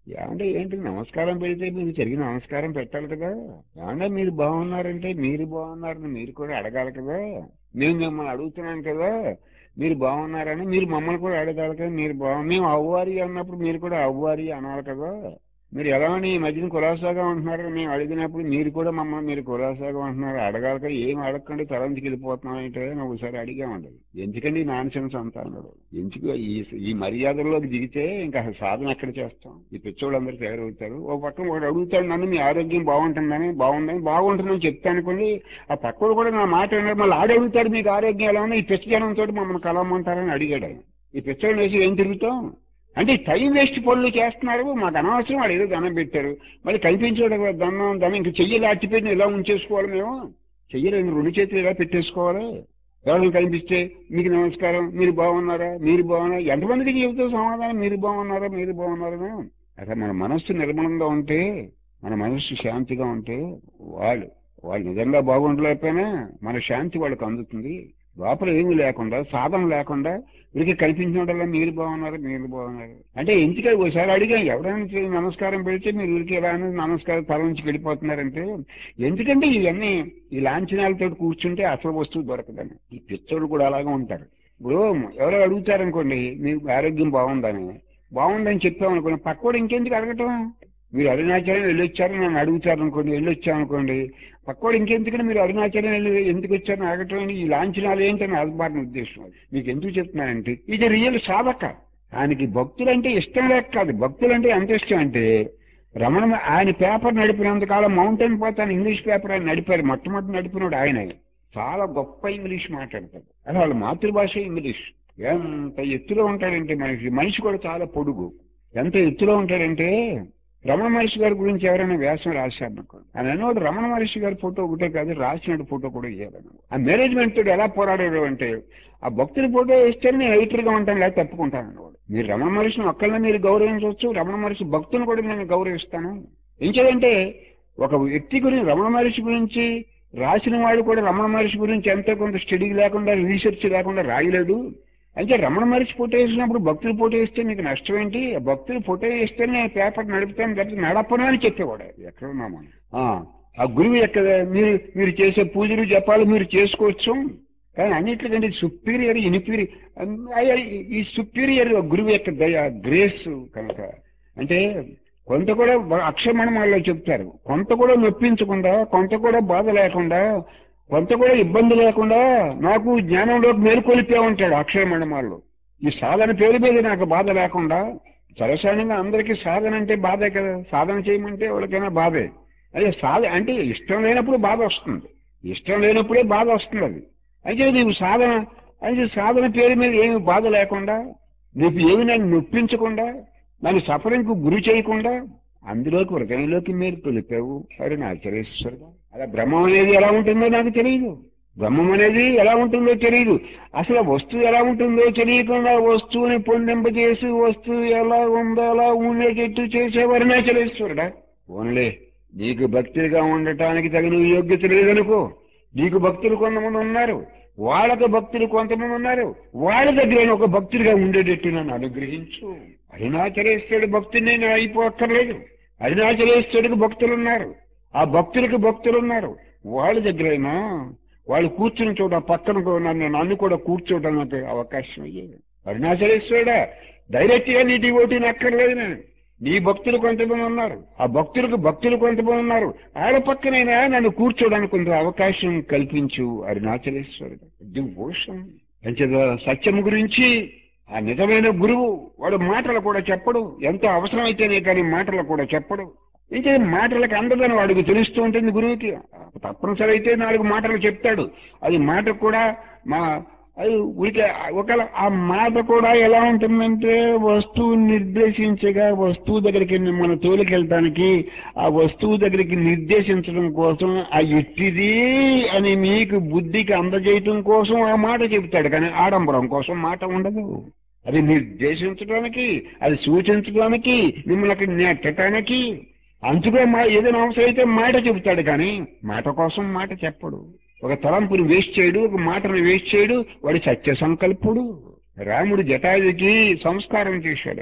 ఏమంటే ఏంటి నమస్కారం పెడితే మీరు తిరిగి నమస్కారం పెట్టాలి కదా ఏమంటే మీరు బాగున్నారంటే మీరు బాగున్నారని మీరు కూడా అడగాలి కదా మేము మిమ్మల్ని అడుగుతున్నాం కదా మీరు బాగున్నారని మీరు మమ్మల్ని కూడా అడగాలి కదా మీరు బాగు మేము అవ్వాలి అన్నప్పుడు మీరు కూడా అవ్వాలి అనాలి కదా మీరు ఎలా అని ఈ మధ్యన కులాసాగా ఉంటున్నారు మేము అడిగినప్పుడు మీరు కూడా మమ్మల్ని మీరు కులాసాగా ఉంటున్నారు అడగాలి కదా ఏం అడగకుండా తలంచుకు వెళ్ళిపోతున్నాం అంటే నువ్వు ఒకసారి అడిగామండి ఎందుకండి నాన్ సెన్స్ అంతా అన్నాడు ఎందుకు ఈ ఈ మర్యాదల్లోకి దిగితే ఇంకా అసలు సాధన ఎక్కడ చేస్తాం ఈ పిచ్చోళ్ళందరూ తయారవుతారు ఓ పక్కన ఒకడు అడుగుతాడు నన్ను మీ ఆరోగ్యం బాగుంటుందని బాగుందని బాగుంటుందని చెప్తాను అనుకోండి ఆ పక్కడు కూడా నా మాట విన్నాడు మళ్ళీ ఆడ అడుగుతాడు మీకు ఆరోగ్యం ఎలా ఉంది ఈ పిచ్చ జనంతో మమ్మల్ని కలవమంటారని అడిగాడు ఆయన ఈ పిచ్చోళ్ళని వేసి ఏం తిరుగుతాం అంటే టైం వేస్ట్ పనులు చేస్తున్నారు మాకు అనవసరం వాళ్ళు ఏదో దండం పెట్టారు మళ్ళీ కనిపించడం దండం దండం ఇంక చెయ్యి లాచిపెట్టి ఇలా ఉంచేసుకోవాలి మేము చెయ్యలేని రెండు చేతులు ఇలా పెట్టేసుకోవాలి ఎవరైనా కనిపిస్తే మీకు నమస్కారం మీరు బాగున్నారా మీరు బాగున్నారా ఎంతమందికి చెబుతావు సమాధానం మీరు బాగున్నారా మీరు బాగున్నారా అక్కడ మన మనస్సు నిర్మలంగా ఉంటే మన మనస్సు శాంతిగా ఉంటే వాళ్ళు వాళ్ళు నిజంగా బాగుండలేకపోయినా మన శాంతి వాళ్ళకి అందుతుంది లోపల ఏమీ లేకుండా సాధన లేకుండా వీరికి కనిపించినోడల్లా మీరు బాగున్నారు మీరు బాగున్నారు అంటే ఎందుకని ఒకసారి అడిగాం ఎవరైనా సరే నమస్కారం పెడితే మీరు వీరికి ఎలా అని నమస్కారం తల నుంచి వెళ్ళిపోతున్నారంటే ఎందుకంటే ఇవన్నీ ఈ లాంఛనాలతో కూర్చుంటే అసలు వస్తువు దొరకదని ఈ పిచ్చోళ్ళు కూడా అలాగే ఉంటారు ఇప్పుడు ఎవరో అడుగుతారనుకోండి మీకు ఆరోగ్యం బాగుందని బాగుందని చెప్పామనుకోండి పక్కోడు ఇంకెందుకు అడగటం మీరు అరుణాచలం వెళ్ళొచ్చారు నన్ను అడుగుతారు అనుకోండి వెళ్ళొచ్చామనుకోండి పక్కోడు ఇంకెందుకని మీరు అరుణాచలం వెళ్ళి ఎందుకు వచ్చారని అడగటం ఈ లాంఛనాలు ఏంటని అల్బారిన ఉద్దేశం అది. మీకు ఎందుకు చెప్తున్నానంటే ఇది రియల్ సాధక ఆయనకి భక్తులంటే ఇష్టం లేక కాదు భక్తులంటే ఎంత ఇష్టం అంటే రమణ ఆయన పేపర్ నడిపినంతకాలం మౌంటైన్ పోతాను ఇంగ్లీష్ పేపర్ ఆయన నడిపారు మొట్టమొదటి నడిపినాడు ఆయన చాలా గొప్ప ఇంగ్లీష్ మాట్లాడతాడు అలా వాళ్ళ మాతృభాష ఇంగ్లీష్ ఎంత ఎత్తులో ఉంటాడంటే మనిషి మనిషి కూడా చాలా పొడుగు ఎంత ఎత్తులో ఉంటాడంటే రమణ మహర్షి గారి గురించి ఎవరైనా వ్యాసం రాశారనుకోండి ఆయన అన్నవాడు రమణ మహర్షి గారి ఫోటో ఒకటే కాదు రాసినట్టు ఫోటో కూడా ఇవ్వాలను ఆ మేనేజ్మెంట్ తోటి ఎలా పోరాడాడు అంటే ఆ భక్తుల ఫోటో వేస్తే నేను ఎడిటర్ గా ఉంటాను లేదా తప్పుకుంటాను అన్నవాడు మీరు రమణ మహర్షిని ఒక్కళ్ళని మీరు గౌరవించవచ్చు రమణ మహర్షి భక్తుని కూడా నేను గౌరవిస్తాను ఏం చేయాలంటే ఒక వ్యక్తి గురించి రమణ మహర్షి గురించి రాసిన వాడు కూడా రమణ మహర్షి గురించి ఎంతో కొంత స్టడీ లేకుండా రీసెర్చ్ లేకుండా రాయలేడు అయితే రమణ మహర్షి ఫోటో వేసినప్పుడు భక్తులు ఫోటో వేస్తే మీకు నష్టం ఏంటి ఆ భక్తులు ఫోటో వేస్తే నేను పేపర్ నడుపుతాను లేకపోతే నడపను అని చెప్పేవాడు ఎక్కడ ఉన్నాము ఆ, ఆ గురువు యొక్క మీరు మీరు చేసే పూజలు జపాలు మీరు చేసుకోవచ్చు కానీ అన్నిటికంటే సుపీరియర్ ఇన్ఫీరియర్ ఈ సుపీరియర్ గురువు యొక్క దయ గ్రేస్ కనుక అంటే కొంత కూడా బ- అక్షరమణమాల్లో చెప్తారు కొంత కూడా నొప్పించకుండా కొంత కూడా బాధ లేకుండా కొంత కూడా ఇబ్బంది లేకుండా నాకు జ్ఞానంలోకి మేలుకొలిపే ఉంటాడు అక్షరమణమాల్లో ఈ సాధన పేరు మీద నాకు బాధ లేకుండా సరసానంగా అందరికీ సాధన అంటే బాధే కదా సాధన చేయమంటే ఎవరికైనా బాధే అదే సాధ అంటే ఇష్టం లేనప్పుడు బాధ వస్తుంది ఇష్టం లేనప్పుడే బాధ వస్తుంది అది అయితే నీవు సాధన అయితే సాధన పేరు మీద ఏమి బాధ లేకుండా నీకు ఏమి నన్ను నొప్పించకుండా నన్ను సఫరింగ్కు గురి చేయకుండా అందులోకి హృదయంలోకి మీరు తొలిపావు అరే నా ఆశ్చర్యేశ్వరుడు అలా బ్రహ్మం అనేది ఎలా ఉంటుందో నాకు తెలియదు బ్రహ్మం అనేది ఎలా ఉంటుందో తెలియదు అసలు వస్తువు ఎలా ఉంటుందో తెలియకుండా వస్తువుని పొందింపజేసి వస్తువు ఎలా ఉందో అలా ఉండేటట్టు చేసేవారు నాచలేశ్వరుడా ఓన్లే నీకు భక్తిగా ఉండటానికి తగిన యోగ్యత లేదనుకో నీకు భక్తులు కొంతమంది ఉన్నారు వాళ్ళకు భక్తులు కొంతమంది ఉన్నారు వాళ్ళ దగ్గర ఒక భక్తుడిగా ఉండేటట్టు నన్ను అనుగ్రహించు అరుణాచలేశ్వరుడు భక్తుని నేను అయిపోక్కర్లేదు అరుణాచలేశ్వరుడికి భక్తులు ఉన్నారు ఆ భక్తులకు భక్తులు ఉన్నారు వాళ్ళ దగ్గరైనా వాళ్ళు కూర్చుని చోట పక్కన కూడా నన్ను నన్ను కూడా కూర్చోవడానికి అవకాశం అయ్యేది అరుణాచలేశ్వరుడా డైరెక్ట్ గా నీ డివోటీని అక్కర్లేదు నేను నీ భక్తులు కొంతమంది ఉన్నారు ఆ భక్తులకు భక్తులు కొంతమంది ఉన్నారు ఆడ పక్కనైనా నన్ను కూర్చోడానికి కొంత అవకాశం కల్పించు అరుణాచలేశ్వరుడు డివోషన్ అంచేత సత్యం గురించి ఆ నిజమైన గురువు వాడు మాటలు కూడా చెప్పడు ఎంత అవసరమైతేనే కానీ మాటలు కూడా చెప్పడు అయితే మాటలకు అందదని వాడికి తెలుస్తూ ఉంటుంది గురువుకి తప్పనిసరి అయితే నాలుగు మాటలు చెప్తాడు అది మాట కూడా మా అది ఊరికే ఒకవేళ ఆ మాట కూడా ఎలా ఉంటుందంటే వస్తువు నిర్దేశించగా వస్తువు దగ్గరికి మన తోలికెళ్ళటానికి ఆ వస్తువు దగ్గరికి నిర్దేశించడం కోసం ఆ ఎట్టిది అని మీకు బుద్ధికి అందజేయటం కోసం ఆ మాట చెప్తాడు కానీ ఆడంబరం కోసం మాట ఉండదు అది నిర్దేశించడానికి అది సూచించడానికి మిమ్మల్ని అక్కడ నెట్టడానికి అందుకే మా ఏదైనా అవసరం అయితే మాట చెబుతాడు కానీ మాట కోసం మాట చెప్పడు ఒక తలంపుని వేస్ట్ చేయడు ఒక మాటను వేస్ట్ చేయడు వాడి సత్య సంకల్పుడు రాముడు జటాయుకి సంస్కారం చేశాడు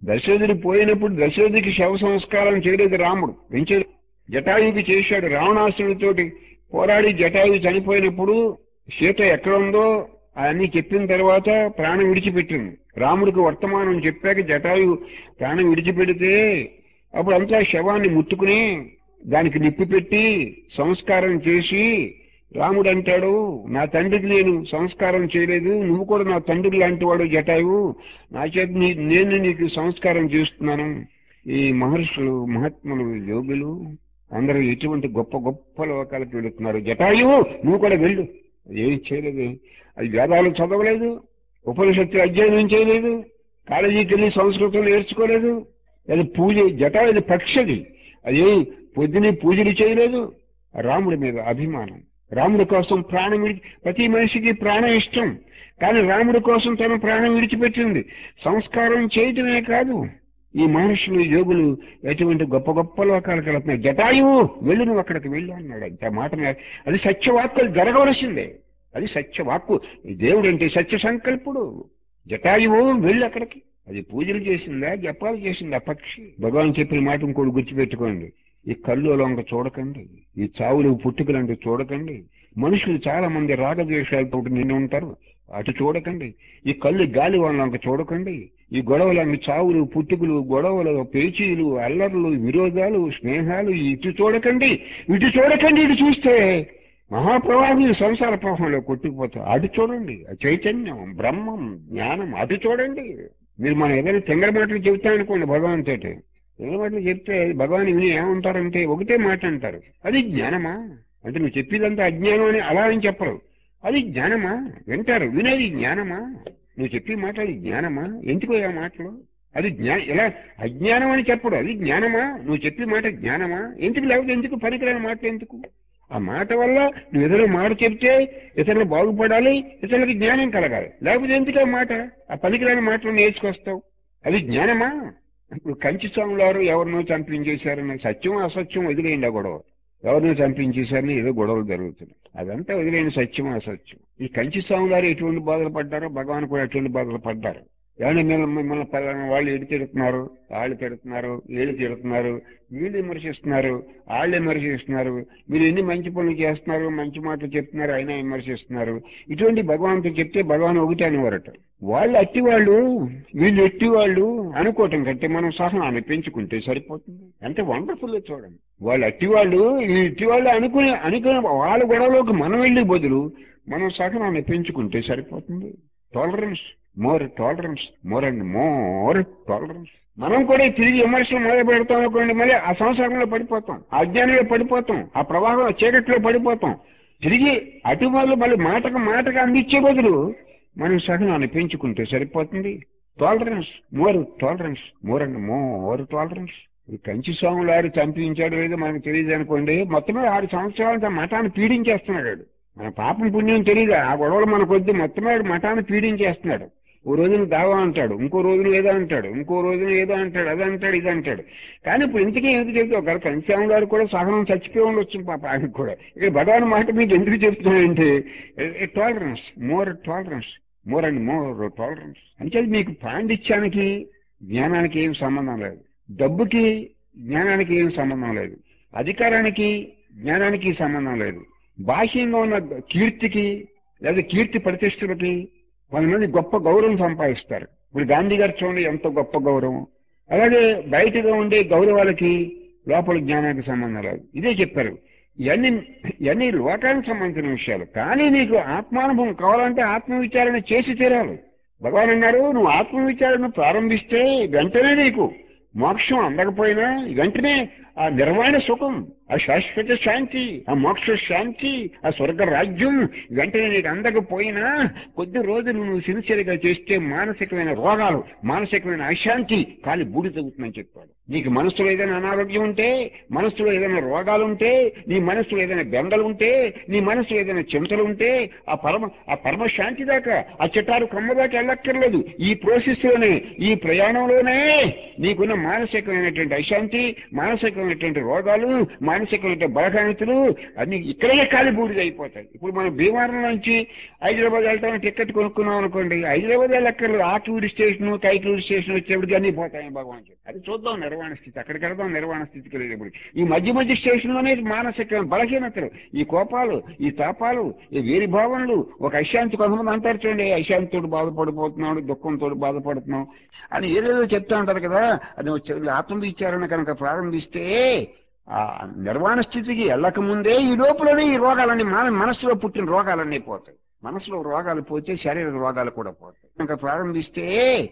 దశరథుడు పోయినప్పుడు దశరథుడికి శవ సంస్కారం చేయలేదు రాముడు వెంచే జటాయుకి చేశాడు రావణాసుడితోటి పోరాడి జటాయు చనిపోయినప్పుడు సీత ఎక్కడ ఉందో అన్ని చెప్పిన తర్వాత ప్రాణం విడిచిపెట్టింది రాముడికి వర్తమానం చెప్పాక జటాయు ప్రాణం విడిచిపెడితే అప్పుడు అంతా శవాన్ని ముట్టుకుని దానికి నిప్పి పెట్టి సంస్కారం చేసి రాముడు అంటాడు నా తండ్రికి నేను సంస్కారం చేయలేదు నువ్వు కూడా నా తండ్రి లాంటి వాడు జటాయు నా చేత నీ- నేను నీకు సంస్కారం చేస్తున్నాను ఈ మహర్షులు మహాత్ములు యోగులు అందరూ ఎటువంటి గొప్ప గొప్ప లోకాలకు వెళుతున్నారు జటాయు నువ్వు కూడా వెళ్ళు ఏం చేయలేదు అది వేదాలు చదవలేదు ఉపనిషత్తులు అధ్యయనం చేయలేదు కాలేజీకి వెళ్ళి సంస్కృతం నేర్చుకోలేదు అది పూజ జటా అది పక్షది అది పొద్దునే పూజలు చేయలేదు రాముడి మీద అభిమానం రాముడి కోసం ప్రాణం విడిచి ప్రతి మనిషికి ప్రాణం ఇష్టం కానీ రాముడి కోసం తన ప్రాణం విడిచిపెట్టింది సంస్కారం చేయటమే కాదు ఈ మనుషులు యోగులు ఎటువంటి గొప్ప గొప్ప లోకాలకు వెళ్తున్నారు జటాయువు వెళ్ళు నువ్వు అక్కడికి వెళ్ళు అన్నాడు అంత మాట మీద. అది సత్యవాక్కు అది జరగవలసిందే అది సత్యవాక్కు ఈ దేవుడు అంటే సత్య సంకల్పుడు జటాయువు వెళ్ళు అక్కడికి అది పూజలు చేసిందా జపాలు చేసిందా పక్షి భగవాన్ చెప్పిన మాట ఇంకోటి గుర్తుపెట్టుకోండి ఈ కళ్ళు లొంగ చూడకండి ఈ చావులు పుట్టుకలంటే చూడకండి మనుషులు చాలా మంది రాగద్వేషాలతో నిండి ఉంటారు అటు చూడకండి ఈ కళ్ళు గాలి వాళ్ళంక చూడకండి ఈ గొడవలన్నీ చావులు పుట్టుకులు గొడవలు పేచీలు అల్లర్లు విరోధాలు స్నేహాలు ఇటు చూడకండి ఇటు చూడకండి ఇటు చూస్తే మహాప్రవాహం ఈ సంసార ప్రవాహంలో కొట్టుకుపోతాం అటు చూడండి ఆ చైతన్యం బ్రహ్మం జ్ఞానం అటు చూడండి మీరు మనం ఏదైనా తింగర మాటలు చెబుతామనుకోండి భగవాన్ తోటి తింగర మాటలు చెప్తే భగవాన్ విని ఏమంటారంటే ఒకటే మాట అంటారు అది జ్ఞానమా అంటే నువ్వు చెప్పేదంతా అజ్ఞానం అని అలా అని చెప్పరు అది జ్ఞానమా వింటారు వినేది జ్ఞానమా నువ్వు చెప్పే మాట అది జ్ఞానమా ఎందుకు ఆ మాటలు అది జ్ఞా ఎలా అజ్ఞానం అని చెప్పడు అది జ్ఞానమా నువ్వు చెప్పే మాట జ్ఞానమా ఎందుకు లేకపోతే ఎందుకు పనికిరాని మాట ఎందుకు ఆ మాట వల్ల నువ్వు ఏదైనా మాట చెప్తే ఇతరులు బాగుపడాలి ఇతరులకి జ్ఞానం కలగాలి లేకపోతే ఎందుకు ఆ మాట ఆ పనికిరాని మాటలు నేర్చుకొస్తావు అది జ్ఞానమా ఇప్పుడు కంచి స్వాములు వారు ఎవరినో చంపించేశారని సత్యం అసత్యం వదిలేయండి ఆ గొడవ ఎవరినో చంపించేశారని ఏదో గొడవలు జరుగుతున్నాయి అదంతా వదిలేని సత్యం అసత్యం ఈ కంచి స్వాములు వారు ఎటువంటి బాధలు పడ్డారో భగవాన్ కూడా ఎటువంటి బాధలు పడ్డారు ఏమంటే మిమ్మల్ని మిమ్మల్ని పలానా వాళ్ళు ఎడి తిడుతున్నారు వాళ్ళు తిడుతున్నారు వీళ్ళు తిడుతున్నారు వీళ్ళు విమర్శిస్తున్నారు వాళ్ళు విమర్శిస్తున్నారు మీరు ఎన్ని మంచి పనులు చేస్తున్నారు మంచి మాటలు చెప్తున్నారు అయినా విమర్శిస్తున్నారు ఇటువంటి భగవాన్తో చెప్తే భగవాన్ ఒకటి అనేవారట వాళ్ళు అట్టి వాళ్ళు వీళ్ళు ఎట్టి వాళ్ళు అనుకోవటం కంటే మనం సహనాన్ని పెంచుకుంటే సరిపోతుంది ఎంత వండర్ఫుల్ చూడండి వాళ్ళు అట్టి వాళ్ళు ఈ ఇట్టి వాళ్ళు అనుకుని అనుకుని వాళ్ళ గొడవలోకి మనం వెళ్ళే బదులు మనం సహనాన్ని పెంచుకుంటే సరిపోతుంది tolerance more tolerance more and more tolerance మనం కూడా తిరిగి విమర్శలు మొదలు పెడతాం అనుకోండి మళ్ళీ ఆ సంసారంలో పడిపోతాం ఆ అజ్ఞానంలో పడిపోతాం ఆ ప్రవాహం చీకట్లో పడిపోతాం తిరిగి అటు మొదలు మళ్ళీ మాటకు మాటకు అందించే బదులు మనం సహనాన్ని పెంచుకుంటే సరిపోతుంది tolerance more tolerance more and more tolerance ఈ కంచి స్వాములు ఆరు చంపించాడు లేదో మనకు తెలియదు అనుకోండి మొత్తం మీద ఆరు సంవత్సరాలు తన మతాన్ని పీడించేస్తున్నాడు వాడు. మన పాపం పుణ్యం తెలియదు ఆ గొడవలు మనకు వద్దు మొత్తం మీద మతాన్ని పీడించేస్తున్నాడు ఓ రోజున దావా అంటాడు ఇంకో రోజున ఏదో అంటాడు ఇంకో రోజున ఏదో అంటాడు అది అంటాడు ఇది అంటాడు కానీ ఇప్పుడు ఇంతకీ ఎందుకు చెప్తే ఒక కంచాం గారు కూడా సహనం చచ్చిపోయి ఉండొచ్చు పాప ఆయనకు కూడా ఇక్కడ భగవాన్ మాట మీకు ఎందుకు చెప్తున్నానంటే tolerance more tolerance more and more tolerance అంటే మీకు పాండిత్యానికి జ్ఞానానికి ఏం సంబంధం లేదు డబ్బుకి జ్ఞానానికి ఏం సంబంధం లేదు అధికారానికి జ్ఞానానికి సంబంధం లేదు బాహ్యంగా ఉన్న కీర్తికి లేదా కీర్తి ప్రతిష్టలకి కొంతమంది గొప్ప గౌరవం సంపాదిస్తారు ఇప్పుడు గాంధీ గారు చూడండి ఎంత గొప్ప గౌరవం అలాగే బయటగా ఉండే గౌరవాలకి లోపల జ్ఞానానికి సంబంధం లేదు ఇదే చెప్పారు ఇవన్నీ ఇవన్నీ లోకానికి సంబంధించిన విషయాలు కానీ నీకు ఆత్మానుభవం కావాలంటే ఆత్మవిచారణ చేసి తీరాలి భగవాన్ అన్నారు నువ్వు ఆత్మవిచారణ ప్రారంభిస్తే వెంటనే నీకు మోక్షం అందకపోయినా వెంటనే ఆ నిర్వాణ సుఖం ఆ శాశ్వత శాంతి ఆ మోక్ష శాంతి ఆ స్వర్గ రాజ్యం వెంటనే నీకు అందకపోయినా కొద్ది రోజులు నువ్వు సిన్సియర్గా చేస్తే మానసికమైన రోగాలు మానసికమైన అశాంతి కాలి బూడి తగ్గుతుందని చెప్పాడు నీకు మనసులో ఏదైనా అనారోగ్యం ఉంటే మనసులో ఏదైనా రోగాలు ఉంటే నీ మనసులో ఏదైనా బెంగలు ఉంటే నీ మనసులో ఏదైనా చింతలు ఉంటే ఆ పరమ ఆ పరమ శాంతి దాకా ఆ చిట్టారు కమ్మ దాకా వెళ్ళక్కర్లేదు ఈ ప్రాసెస్ లోనే ఈ ప్రయాణంలోనే నీకున్న మానసికమైనటువంటి అశాంతి మానసికమైనటువంటి రోగాలు మానసిక మానసిక బలహీనతలు అన్ని ఇక్కడే కాలి బూడిద అయిపోతాయి ఇప్పుడు మనం భీమవరం నుంచి హైదరాబాద్ వెళ్ళటానికి టికెట్ కొనుక్కున్నాం అనుకోండి హైదరాబాద్ వెళ్ళక్కర్లేదు ఆటూరి స్టేషన్ కైటూరి స్టేషన్ వచ్చేప్పటికి అన్ని పోతాయి భగవాన్ చెప్పి. అది చూద్దాం నిర్వాణ స్థితి అక్కడికి వెళ్దాం నిర్వాణ స్థితికి వెళ్ళేప్పుడు ఈ మధ్య మధ్య స్టేషన్లోనే మానసిక బలహీనతలు ఈ కోపాలు ఈ తాపాలు ఈ వేరి భావనలు ఒక అశాంతి కొంతమంది అంటారు చూడండి అశాంతితో బాధపడిపోతున్నాడు దుఃఖంతో బాధపడుతున్నాం అని ఏదేదో చెప్తా ఉంటారు కదా అది వచ్చే- ఆత్మవిచారణ కనుక ప్రారంభిస్తే ఆ నిర్వాణ స్థితికి వెళ్ళక ముందే ఈ లోపలనే ఈ రోగాలన్నీ మన మనసులో పుట్టిన రోగాలన్నీ పోతాయి మనసులో రోగాలు పోతే శరీర రోగాలు కూడా పోతాయి కనుక ప్రారంభిస్తే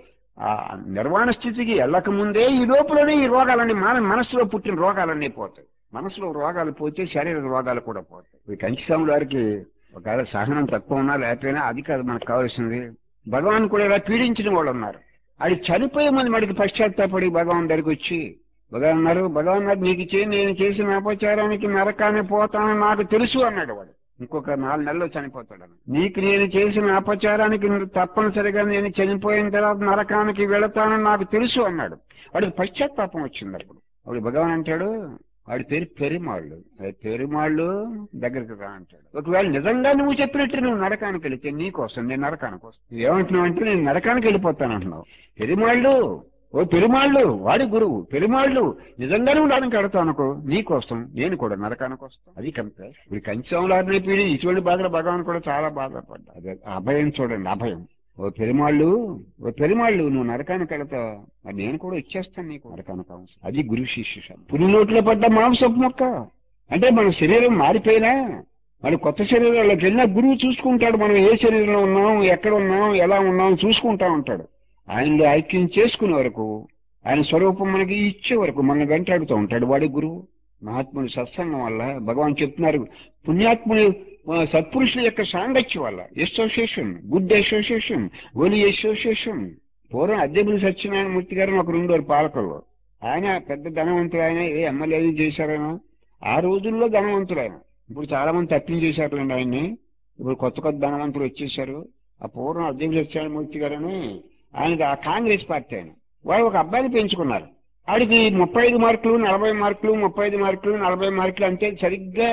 ఆ నిర్వాణ స్థితికి వెళ్ళక ముందే ఈ లోపలనే ఈ రోగాలన్నీ మన మనసులో పుట్టిన రోగాలన్నీ పోతాయి మనసులో రోగాలు పోతే శరీర రోగాలు కూడా పోతాయి ఈ కంచిస్వామి గారికి ఒకవేళ సహనం తక్కువ ఉన్నా లేకపోయినా అది కాదు మనకు కావాల్సింది భగవాన్ కూడా ఇలా పీడించిన వాళ్ళు ఉన్నారు అది చనిపోయే ముందు మడికి పశ్చాత్తాపడి భగవాన్ దగ్గరికి వచ్చి భగవాన్ అన్నారు భగవాన్ గారు నీకు చే నేను చేసిన అపచారానికి నరకాన్ని పోతానని నాకు తెలుసు అన్నాడు వాడు ఇంకొక నాలుగు నెలల్లో చనిపోతాడు అన్నాడు. నీకు నేను చేసిన అపచారానికి నువ్వు తప్పనిసరిగా నేను చనిపోయిన తర్వాత నరకానికి వెళతానని నాకు తెలుసు అన్నాడు వాడికి పశ్చాత్తాపం వచ్చింది అప్పుడు అప్పుడు భగవాన్ అంటాడు వాడి పేరు పెరుమాళ్ళు ఆ పెరుమాళ్ళు దగ్గరికి రా అంటాడు ఒకవేళ నిజంగా నువ్వు చెప్పినట్టు నువ్వు నరకానికి వెళితే నీకోసం నేను నరకానికి వస్తాను ఏమంటున్నావు అంటే నేను నరకానికి వెళ్ళిపోతాను అంటున్నావు పెరుమాళ్ళు ఓ పెరుమాళ్ళు వాడి గురువు పెరుమాళ్ళు నిజంగా నువ్వు నరకానికి వెళతావు అనుకో నీకోసం నేను కూడా నరకానికి వస్తాను అది కంపేర్ ఇప్పుడు కంచంలారిని పీడి ఇటువంటి బాధలు భగవాన్ కూడా చాలా బాధపడ్డా అదే అభయం చూడండి అభయం ఓ పెరుమాళ్ళు ఓ పెరుమాళ్ళు నువ్వు నరకానికి వెళతావు మరి నేను కూడా ఇచ్చేస్తాను నీకు నరకానికి అవసరం అది గురు శిష్యు పులి నోట్లో పడ్డ మాంసపు మొక్క అంటే మన శరీరం మారిపోయినా మన కొత్త శరీరంలోకి వెళ్ళినా గురువు చూసుకుంటాడు మనం ఏ శరీరంలో ఉన్నాం ఎక్కడ ఉన్నాం ఎలా ఉన్నాం చూసుకుంటా ఉంటాడు ఆయనలో ఐక్యం చేసుకునే వరకు ఆయన స్వరూపం మనకి ఇచ్చే వరకు మనల్ని వెంటాడుతూ ఉంటాడు వాడి గురువు మహాత్ముడి సత్సంగం వల్ల భగవాన్ చెప్తున్నారు పుణ్యాత్ముడి ఆ, సత్పురుషుల యొక్క సాంగత్యం వల్ల association good association holy association పూర్వం అద్దెపురి సత్యనారాయణ మూర్తి గారు ఒక రెండోరు పాలకులు ఆయన పెద్ద ధనవంతుడు ఆయన ఏ ఎమ్మెల్యేలు చేశారైనా ఆ రోజుల్లో ధనవంతుడు ఆయన ఇప్పుడు చాలా మంది తప్పించేశారులేండి ఆయన్ని ఇప్పుడు కొత్త కొత్త ధనవంతులు వచ్చేసారు ఆ పూర్వం అద్దెపురి సత్యనారాయణ మూర్తి గారని ఆయన ఆ కాంగ్రెస్ పార్టీ ఆయన వాళ్ళు ఒక అబ్బాయిని పెంచుకున్నారు ఆడికి ముప్పై ఐదు మార్కులు నలభై మార్కులు ముప్పై ఐదు మార్కులు నలభై మార్కులు అంటే సరిగ్గా